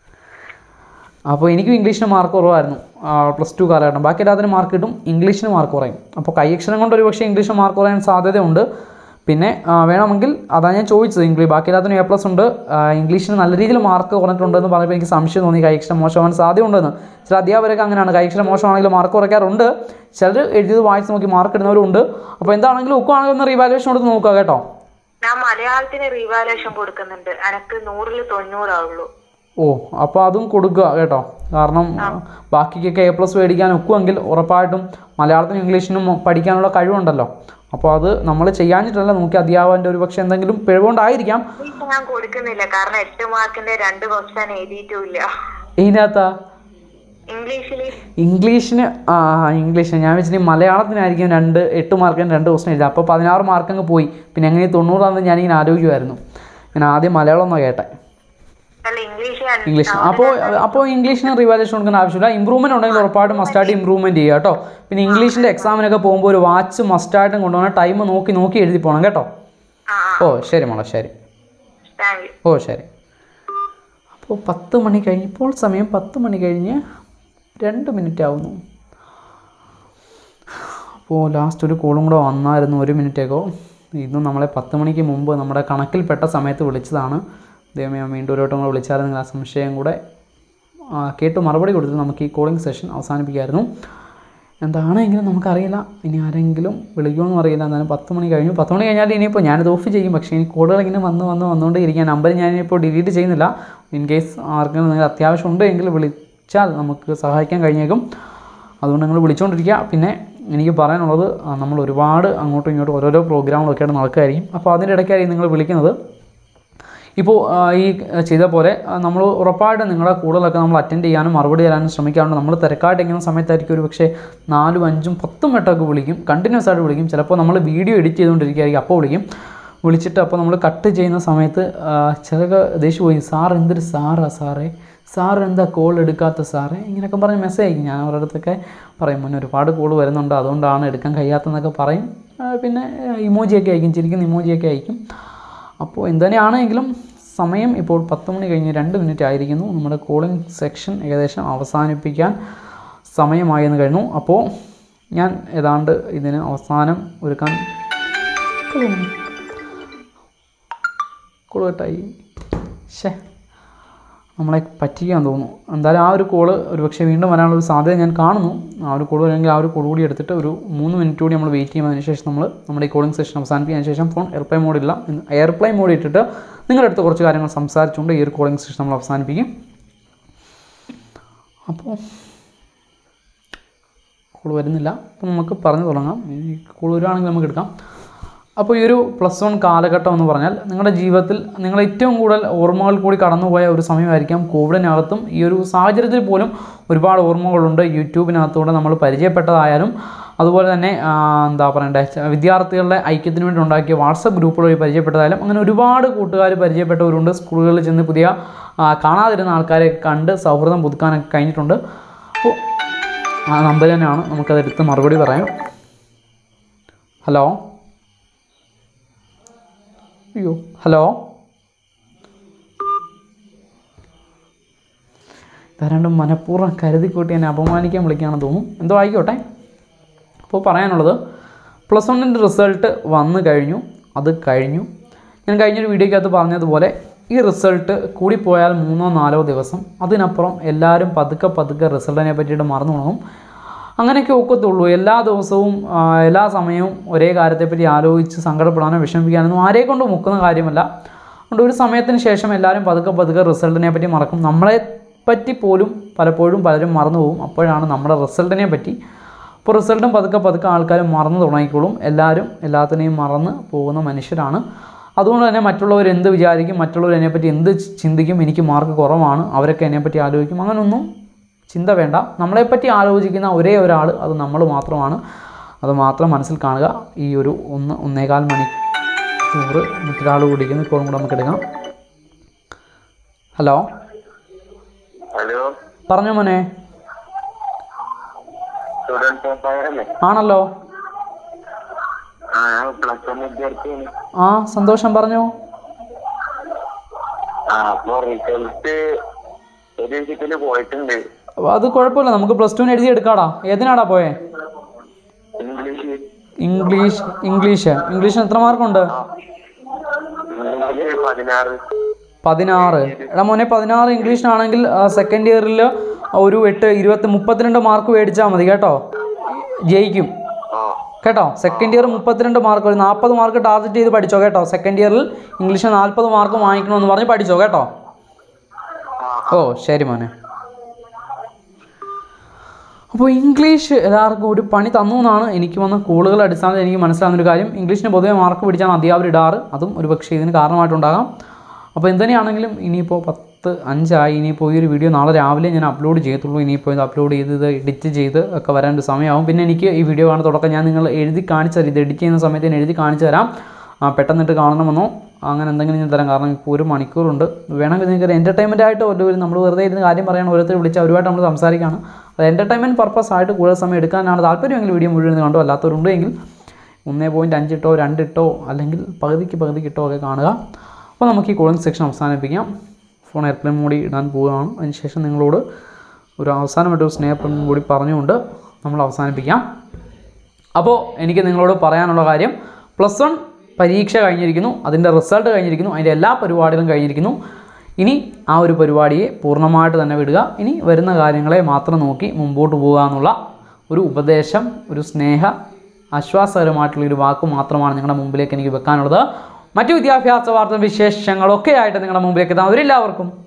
അപ്പോൾ എനിക്കും ഇംഗ്ലീഷിന് മാർക്ക് കുറവായിരുന്നു പ്ലസ് ടു കാലഘട്ടം ബാക്കി എല്ലാത്തിനും മാർക്ക് കിട്ടും ഇംഗ്ലീഷിന് മാർക്ക് കുറയും അപ്പോൾ കൈയക്ഷരം കൊണ്ട് ഒരു പക്ഷേ ഇംഗ്ലീഷിന് മാർക്ക് കുറയാൻ സാധ്യതയുണ്ട് പിന്നെ ആ, വേണമെങ്കിൽ അതാണ് ഞാൻ ചോദിച്ചത് ഇംഗ്ലീഷ് ബാക്കി എല്ലാത്തിനും എ പ്ലസ് ഉണ്ട് ആ, ഇംഗ്ലീഷിന് നല്ല രീതിയിൽ മാർക്ക് കുറഞ്ഞിട്ടുണ്ടെന്ന് പറഞ്ഞപ്പോൾ എനിക്ക് സംശയം തോന്നി കൈയക്ഷരം മോശമാവാൻ സാധ്യതയുണ്ടെന്ന് ചില അധ്യാപകരൊക്കെ അങ്ങനെയാണ് കൈയക്ഷരം മോശമാണെങ്കിൽ മാർക്ക് കുറയ്ക്കാറുണ്ട് ചിലർ എഴുതിയത് വായിച്ച് നോക്കി മാർക്ക് ഇടുന്നവരുണ്ട് അപ്പോൾ എന്താണെങ്കിലും ഒക്കുവാണെങ്കിൽ ഒന്ന് റീവാലുവേഷൻ കൊടുത്ത് നോക്കുക കേട്ടോ ഞാൻ മലയാളത്തിന് റീവാലുവേഷൻ കൊടുക്കുന്നുണ്ട് എനക്ക് നൂറിൽ തൊണ്ണൂറാവുള്ളൂ ഓ അപ്പോൾ അതും കൊടുക്കുക കേട്ടോ കാരണം ബാക്കിക്കൊക്കെ എ പ്ലസ് മേടിക്കാൻ ഒക്കുമെങ്കിൽ ഉറപ്പായിട്ടും മലയാളത്തിനും ഇംഗ്ലീഷിനും പഠിക്കാനുള്ള കഴിവുണ്ടല്ലോ അപ്പോൾ അത് നമ്മൾ ചെയ്യാഞ്ഞിട്ടല്ല നോക്കി അധ്യാപകൻ്റെ ഒരു പക്ഷേ എന്തെങ്കിലും പിഴവുകൊണ്ടായിരിക്കാം ഇംഗ്ലീഷ് ഞാൻ കൊടുക്കുന്നില്ല കാരണം എട്ട് മാർക്കിന്റെ രണ്ട് ക്വസ്റ്റ്യൻ എഴുതിയിട്ടുമില്ല ഇതിനകത്ത് ഇംഗ്ലീഷിൽ ഇംഗ്ലീഷിന് ആ ആ, ഇംഗ്ലീഷിന് ഞാൻ വെച്ചിട്ട് മലയാളത്തിനായിരിക്കും രണ്ട് എട്ട് മാർക്കിന് രണ്ട് ക്വസ്റ്റൻ എഴുതി അപ്പോൾ പതിനാറ് മാർക്ക് അങ്ങ് പോയി പിന്നെ എങ്ങനെ തൊണ്ണൂറാണെന്ന് ഞാനിങ്ങനെ ആലോചിക്കുമായിരുന്നു ഞാൻ ആദ്യം മലയാളം ഒന്നോ കേട്ടെ അല്ല ഇംഗ്ലീഷ് ഇംഗ്ലീഷ് അപ്പോൾ അപ്പോൾ ഇംഗ്ലീഷിന് റിവാലുവേഷൻ കൊടുക്കേണ്ട ആവശ്യമില്ല ഇമ്പ്രൂവ്മെൻറ്റ് ഉണ്ടെങ്കിൽ ഉറപ്പായിട്ടും മസ്റ്റായിട്ട് ഇമ്പ്രൂവ്മെൻറ്റ് ചെയ്യുക കേട്ടോ പിന്നെ ഇംഗ്ലീഷിൻ്റെ എക്സാമിനൊക്കെ പോകുമ്പോൾ ഒരു വാച്ച് മസ്റ്റായിട്ടും കൊണ്ടുപോകണം ടൈം നോക്കി നോക്കി എഴുതി പോകണം കേട്ടോ ആ ഓ ശരി മോളെ ശരി താങ്ക് യു ഓ ശരി അപ്പോൾ പത്ത് മണി കഴിഞ്ഞ് ഇപ്പോൾ സമയം പത്ത് മണി കഴിഞ്ഞ് രണ്ട് മിനിറ്റ് ആവുന്നു അപ്പോൾ ലാസ്റ്റ് ഒരു കോളും കൂടെ വന്നായിരുന്നു ഒരു മിനിറ്റേക്കോ ഇന്നും നമ്മളെ പത്ത് മണിക്ക് മുമ്പ് നമ്മുടെ കണക്കിൽപ്പെട്ട സമയത്ത് വിളിച്ചതാണ് ദൈവമേ ഞാൻ വീണ്ടും ഒരു വട്ടം കൂടെ വിളിച്ചായിരുന്നു ആ സംശയം കൂടെ ആ, കേട്ട് മറുപടി കൊടുത്തിട്ട് നമുക്ക് ഈ കോളിംഗ് സെഷൻ അവസാനിപ്പിക്കായിരുന്നു എന്താണെങ്കിലും നമുക്കറിയില്ല ഇനി ആരെങ്കിലും വിളിക്കുമെന്നും അറിയില്ല എന്നാലും പത്ത് മണി കഴിഞ്ഞു പത്ത് മണി കഴിഞ്ഞാൽ ഇനിയിപ്പോൾ ഞാനിത് ഓഫ് ചെയ്യും പക്ഷേ ഇനി കോളുകൾ ഇങ്ങനെ വന്ന് വന്ന് വന്നുകൊണ്ടേ ഇരിക്കാൻ നമ്പർ ഞാനിപ്പോൾ ഡിലീറ്റ് ചെയ്യുന്നില്ല ഇൻ കേസ് ആർക്കെങ്കിലും നിങ്ങൾ അത്യാവശ്യം ഉണ്ടെങ്കിൽ വിളിച്ചാൽ നമുക്ക് സഹായിക്കാൻ കഴിഞ്ഞേക്കും അതുകൊണ്ട് നിങ്ങൾ വിളിച്ചുകൊണ്ടിരിക്കുക പിന്നെ എനിക്ക് പറയാനുള്ളത് ആ, നമ്മൾ ഒരുപാട് അങ്ങോട്ടും ഇങ്ങോട്ടും ഓരോരോ പ്രോഗ്രാമുകളൊക്കെ ആയിട്ട് നടക്കുകയായിരിക്കും അപ്പോൾ അതിൻ്റെ ഇടയ്ക്കായിരിക്കും നിങ്ങൾ വിളിക്കുന്നത് ഇപ്പോൾ ആ, ഈ ചെയ്ത പോലെ നമ്മൾ ഉറപ്പായിട്ടും നിങ്ങളുടെ കൂടുതലൊക്കെ നമ്മൾ അറ്റൻഡ് ചെയ്യാനും മറുപടി തരാനും ശ്രമിക്കാറുണ്ട് നമ്മൾ തിരക്കായിട്ട് ഇങ്ങനെ സമയത്തായിരിക്കും ഒരു പക്ഷേ നാലും അഞ്ചും പത്തും വട്ടമൊക്കെ വിളിക്കും കണ്ടിന്യൂസ് ആയിട്ട് വിളിക്കും ചിലപ്പോൾ നമ്മൾ വീഡിയോ എഡിറ്റ് ചെയ്തുകൊണ്ടിരിക്കുകയായിരിക്കും അപ്പോൾ വിളിക്കും വിളിച്ചിട്ട് അപ്പോൾ നമ്മൾ കട്ട് ചെയ്യുന്ന സമയത്ത് ആ, ചിലക്ക് ദേഷ്യം പോയി സാർ എന്തൊരു സാറാ സാറേ സാർ എന്താ കോൾ എടുക്കാത്ത സാറേ ഇങ്ങനെയൊക്കെ പറഞ്ഞ് മെസ്സേജ് അയക്കും ഞാൻ അവരുടെ അടുത്തൊക്കെ പറയും മുന്നേ ഒരുപാട് കോൾ വരുന്നുണ്ട് അതുകൊണ്ടാണ് എടുക്കാൻ കഴിയാത്തതെന്നൊക്കെ പറയും ആ, പിന്നെ ഇമോജിയൊക്കെ അയക്കും ചിരിക്കുന്ന ഇമോജിയൊക്കെ അയക്കും അപ്പോൾ എന്തുതന്നെയാണെങ്കിലും സമയം ഇപ്പോൾ പത്ത് മണി കഴിഞ്ഞ് രണ്ട് മിനിറ്റ് ആയിരിക്കുന്നു നമ്മുടെ കോളിംഗ് സെക്ഷൻ ഏകദേശം അവസാനിപ്പിക്കാൻ സമയമായെന്ന് കഴിഞ്ഞു അപ്പോൾ ഞാൻ ഏതാണ്ട് ഇതിന് അവസാനം ഒരുക്കാൻ കുളുകെട്ടായി ശേ നമ്മളെ പറ്റിക്കാൻ തോന്നുന്നു എന്തായാലും ആ ഒരു കോള് ഒരു പക്ഷേ വീണ്ടും വരാനുള്ള ഒരു സാധ്യത ഞാൻ കാണുന്നു ആ ഒരു കോൾ അല്ലെങ്കിൽ ആ ഒരു കോൾ കൂടി എടുത്തിട്ട് ഒരു മൂന്ന് മിനിറ്റ് കൂടി നമ്മൾ വെയിറ്റ് ചെയ്യുമ്പോൾ അതിനുശേഷം നമ്മൾ നമ്മുടെ ഈ കോളിംഗ് സെഷൻ അവസാനിപ്പിച്ചതിന് ശേഷം ഫോൺ എയർപ്ലൈൻ മോഡില്ല എയർപ്ലൈൻ മോഡ് ഇട്ടിട്ട് നിങ്ങളുടെ അടുത്ത് കുറച്ച് കാര്യങ്ങൾ സംസാരിച്ചുകൊണ്ട് ഈ ഒരു കോളിംഗ് സെഷൻ നമ്മൾ അവസാനിപ്പിക്കും അപ്പോൾ കോൾ വരുന്നില്ല അപ്പോൾ നമുക്ക് പറഞ്ഞു തുടങ്ങാം ഈ കോൾ വരുവാണെങ്കിൽ നമുക്ക് എടുക്കാം അപ്പോൾ ഈ ഒരു പ്ലസ് വൺ കാലഘട്ടം എന്ന് പറഞ്ഞാൽ നിങ്ങളുടെ ജീവിതത്തിൽ നിങ്ങൾ ഏറ്റവും കൂടുതൽ ഓർമ്മകൾ കൂടി കടന്നുപോയ ഒരു സമയമായിരിക്കാം കോവിഡിനകത്തും ഈ ഒരു സാഹചര്യത്തിൽ പോലും ഒരുപാട് ഓർമ്മകളുണ്ട് യൂട്യൂബിനകത്തൂടെ നമ്മൾ പരിചയപ്പെട്ടതായാലും അതുപോലെ തന്നെ ആ, എന്താ പറയണ്ടേ ച- വിദ്യാർത്ഥികളുടെ ഐക്യത്തിന് വേണ്ടി ഉണ്ടാക്കിയ വാട്സപ്പ് ഗ്രൂപ്പുകൾ വഴി പരിചയപ്പെട്ടതായാലും അങ്ങനെ ഒരുപാട് കൂട്ടുകാർ പരിചയപ്പെട്ടവരുണ്ട് സ്കൂളുകളിൽ ചെന്ന് പുതിയ ആ, കാണാതിരുന്ന ആൾക്കാരെ കണ്ട് സൗഹൃദം പുതുക്കാനൊക്കെ കഴിഞ്ഞിട്ടുണ്ട് അപ്പോൾ ആ നമ്പർ തന്നെയാണ് നമുക്കതെടുത്ത് മറുപടി പറയാം ഹലോ അയ്യോ ഹലോ ധാരാളം മനഃപൂർവ്വം കരുതിക്കൂട്ടി എന്നെ അപമാനിക്കാൻ വിളിക്കുകയാണെന്ന് തോന്നുന്നു എന്തോ ആയിക്കോട്ടെ അപ്പോൾ പറയാനുള്ളത് പ്ലസ് വണ്ണിൻ്റെ റിസൾട്ട് വന്നു കഴിഞ്ഞു അത് കഴിഞ്ഞു ഞാൻ കഴിഞ്ഞൊരു വീഡിയോയ്ക്കകത്ത് പറഞ്ഞതുപോലെ ഈ റിസൾട്ട് കൂടിപ്പോയാൽ മൂന്നോ നാലോ ദിവസം അതിനപ്പുറം എല്ലാവരും പതുക്കെ പതുക്കെ റിസൾട്ടിനെ പറ്റിയിട്ട് മറന്നു തുടങ്ങും അങ്ങനെയൊക്കെ ഒക്കത്തുള്ളൂ എല്ലാ ദിവസവും ആ, എല്ലാ സമയവും ഒരേ കാര്യത്തെപ്പറ്റി ആലോചിച്ച് സങ്കടപ്പെടാനോ വിഷമിപ്പിക്കാനൊന്നും ആരെ കൊണ്ട് മുക്കുന്ന കാര്യമല്ല അതുകൊണ്ട് ഒരു സമയത്തിന് ശേഷം എല്ലാവരും പതുക്കെ പതുക്കെ റിസൾട്ടിനെ പറ്റി മറക്കും നമ്മളെ പറ്റി പോലും പലപ്പോഴും പലരും മറന്നു പോകും അപ്പോഴാണ് നമ്മുടെ റിസൾട്ടിനെ പറ്റി അപ്പോൾ റിസൾട്ടും പതുക്കെ പതുക്കെ ആൾക്കാർ മറന്നു തുടങ്ങിക്കോളും എല്ലാവരും എല്ലാത്തിനെയും മറന്ന് പോകുന്ന മനുഷ്യരാണ് അതുകൊണ്ട് തന്നെ മറ്റുള്ളവർ എന്ത് വിചാരിക്കും മറ്റുള്ളവർ എന്നെപ്പറ്റി എന്ത് ചിന്തിക്കും എനിക്ക് മാർക്ക് കുറവാണ് അവരൊക്കെ എന്നെപ്പറ്റി ആലോചിക്കും അങ്ങനൊന്നും ചിന്ത വേണ്ട നമ്മളെപ്പറ്റി ആലോചിക്കുന്ന ഒരേ ഒരാൾ അത് നമ്മൾ മാത്രമാണ് അത് മാത്രം മനസ്സിൽ കാണുക ഈ ഒരു ഒന്ന് ഒന്നേകാൽ മണിക്കൂർ മറ്റൊരാൾ കുടിക്കുന്ന ഇപ്പോഴും കൂടെ നമുക്ക് എടുക്കാം ഹലോ ഹലോ പറഞ്ഞോ മോനെ സ്റ്റുഡൻറ് അല്ലേ ആണല്ലോ ആ ഞാൻ പ്ലസ് വൺ വിദ്യാർത്ഥിയാണ് ആ സന്തോഷം പറഞ്ഞോ ആ അപ്പൊ റിസൾട്ട് ഒരു വിധത്തില് പോയിട്ടുണ്ട് അപ്പൊ അത് കുഴപ്പമില്ല നമുക്ക് പ്ലസ് ടുവിന് എഴുതി എടുക്കാടാ ഏതിനാടാ പോയേ ഇംഗ്ലീഷ് ഇംഗ്ലീഷ് ഇംഗ്ലീഷ് ഇംഗ്ലീഷിന് എത്ര മാർക്കുണ്ട് ഇംഗ്ലീഷ് പതിനാറ് പതിനാറ് എടാ മോനെ പതിനാറ് ഇംഗ്ലീഷിനാണെങ്കിൽ സെക്കൻഡ് ഇയറിൽ ഒരു എട്ട് ഇരുപത്തി മുപ്പത്തിരണ്ട് മാർക്ക് മേടിച്ചാൽ മതി കേട്ടോ ജയിക്കും ആ കേട്ടോ സെക്കൻഡ് ഇയർ മുപ്പത്തിരണ്ട് മാർക്ക് ഒരു നാൽപ്പത് മാർക്ക് ടാർഗറ്റ് ചെയ്ത് പഠിച്ചോ കേട്ടോ സെക്കൻഡ് ഇയറിൽ ഇംഗ്ലീഷ് നാൽപ്പത് മാർക്ക് വാങ്ങിക്കണമെന്ന് പറഞ്ഞ് പഠിച്ചോ കേട്ടോ ഓ ശരി മോനെ അപ്പോൾ ഇംഗ്ലീഷ് എല്ലാവർക്കും ഒരു പണി തന്നു എന്നാണ് എനിക്ക് വന്ന കോളുകൾ അടിസ്ഥാനത്തിൽ എനിക്ക് മനസ്സിലാകുന്ന ഒരു കാര്യം ഇംഗ്ലീഷിന് പൊതുവെ മാർക്ക് പിടിച്ചാണ് അധ്യാപകർ ഇടാറ് അതും ഒരു പക്ഷേ ഇതിന് കാരണമായിട്ടുണ്ടാകാം അപ്പോൾ എന്തുതന്നെയാണെങ്കിലും ഇനിയിപ്പോൾ പത്ത് അഞ്ചായി ഇനിയിപ്പോൾ ഈ ഒരു വീഡിയോ നാളെ രാവിലെ ഞാൻ അപ്ലോഡ് ചെയ്യത്തുള്ളൂ ഇനിയിപ്പോൾ ഇത് അപ്ലോഡ് ചെയ്ത് ഇത് എഡിറ്റ് ചെയ്ത് ഒക്കെ വരാൻ ഒരു സമയമാവും പിന്നെ എനിക്ക് ഈ വീഡിയോ കാണുന്ന തുടക്കം ഞാൻ നിങ്ങൾ എഴുതി കാണിച്ചു തരാം ഇത് എഡിറ്റ് ചെയ്യുന്ന സമയത്ത് ഞാൻ എഴുതി കാണിച്ചു തരാം ആ, പെട്ടെന്നിട്ട് കാണണമെന്നോ അങ്ങനെ എന്തെങ്കിലും ഞാൻ തരാം കാരണം ഇപ്പോൾ ഒരു മണിക്കൂറുണ്ട് വേണമെങ്കിൽ നിങ്ങൾക്ക് ഒരു എൻ്റർടൈൻമെൻ്റ് ആയിട്ട് ഒരു നമ്മൾ വെറുതെ ഇരുന്ന് കാര്യം പറയാൻ ഓരോരുത്തർ വിളിച്ച് അവരുമായിട്ട് നമ്മൾ സംസാരിക്കുകയാണ് അത് എൻ്റർടൈൻമെൻറ്റ് പർപ്പസ് ആയിട്ട് കൂടുതൽ സമയം എടുക്കാനാണ് താല്പര്യമെങ്കിൽ വീഡിയോ മുഴുവൻ കണ്ടോ അല്ലാത്തവരുണ്ടെങ്കിൽ ഒന്നേ പോയിൻറ്റ് അഞ്ചിട്ടോ രണ്ടിട്ടോ അല്ലെങ്കിൽ പകുതിക്ക് പകുതിക്കിട്ടോ ഒക്കെ കാണുക അപ്പോൾ നമുക്ക് ഈ കോളിംഗ് സെക്ഷൻ അവസാനിപ്പിക്കാം ഫോൺ എയർപ്ലെയിൻ മോഡി ഇടാൻ പോവുകയാണ് അതിനുശേഷം നിങ്ങളോട് ഒരു അവസാനമായിട്ട് ഒരു സ്നേഹം കൂടി പറഞ്ഞുകൊണ്ട് നമ്മൾ അവസാനിപ്പിക്കാം അപ്പോൾ എനിക്ക് നിങ്ങളോട് പറയാനുള്ള കാര്യം പ്ലസ് വൺ പരീക്ഷ കഴിഞ്ഞിരിക്കുന്നു അതിൻ്റെ റിസൾട്ട് കഴിഞ്ഞിരിക്കുന്നു അതിൻ്റെ എല്ലാ പരിപാടികളും കഴിഞ്ഞിരിക്കുന്നു ഇനി ആ ഒരു പരിപാടിയെ പൂർണ്ണമായിട്ട് തന്നെ വിടുക ഇനി വരുന്ന കാര്യങ്ങളെ മാത്രം നോക്കി മുമ്പോട്ട് പോകുക എന്നുള്ള ഒരു ഉപദേശം ഒരു സ്നേഹ ആശ്വാസകരമായിട്ടുള്ള ഒരു വാക്ക് മാത്രമാണ് നിങ്ങളുടെ മുമ്പിലേക്ക് എനിക്ക് വെക്കാനുള്ളത് മറ്റു വിദ്യാഭ്യാസ വാർത്ത വിശേഷങ്ങളൊക്കെ ആയിട്ട് നിങ്ങളുടെ മുമ്പിലേക്ക് എത്താം അവരെല്ലാവർക്കും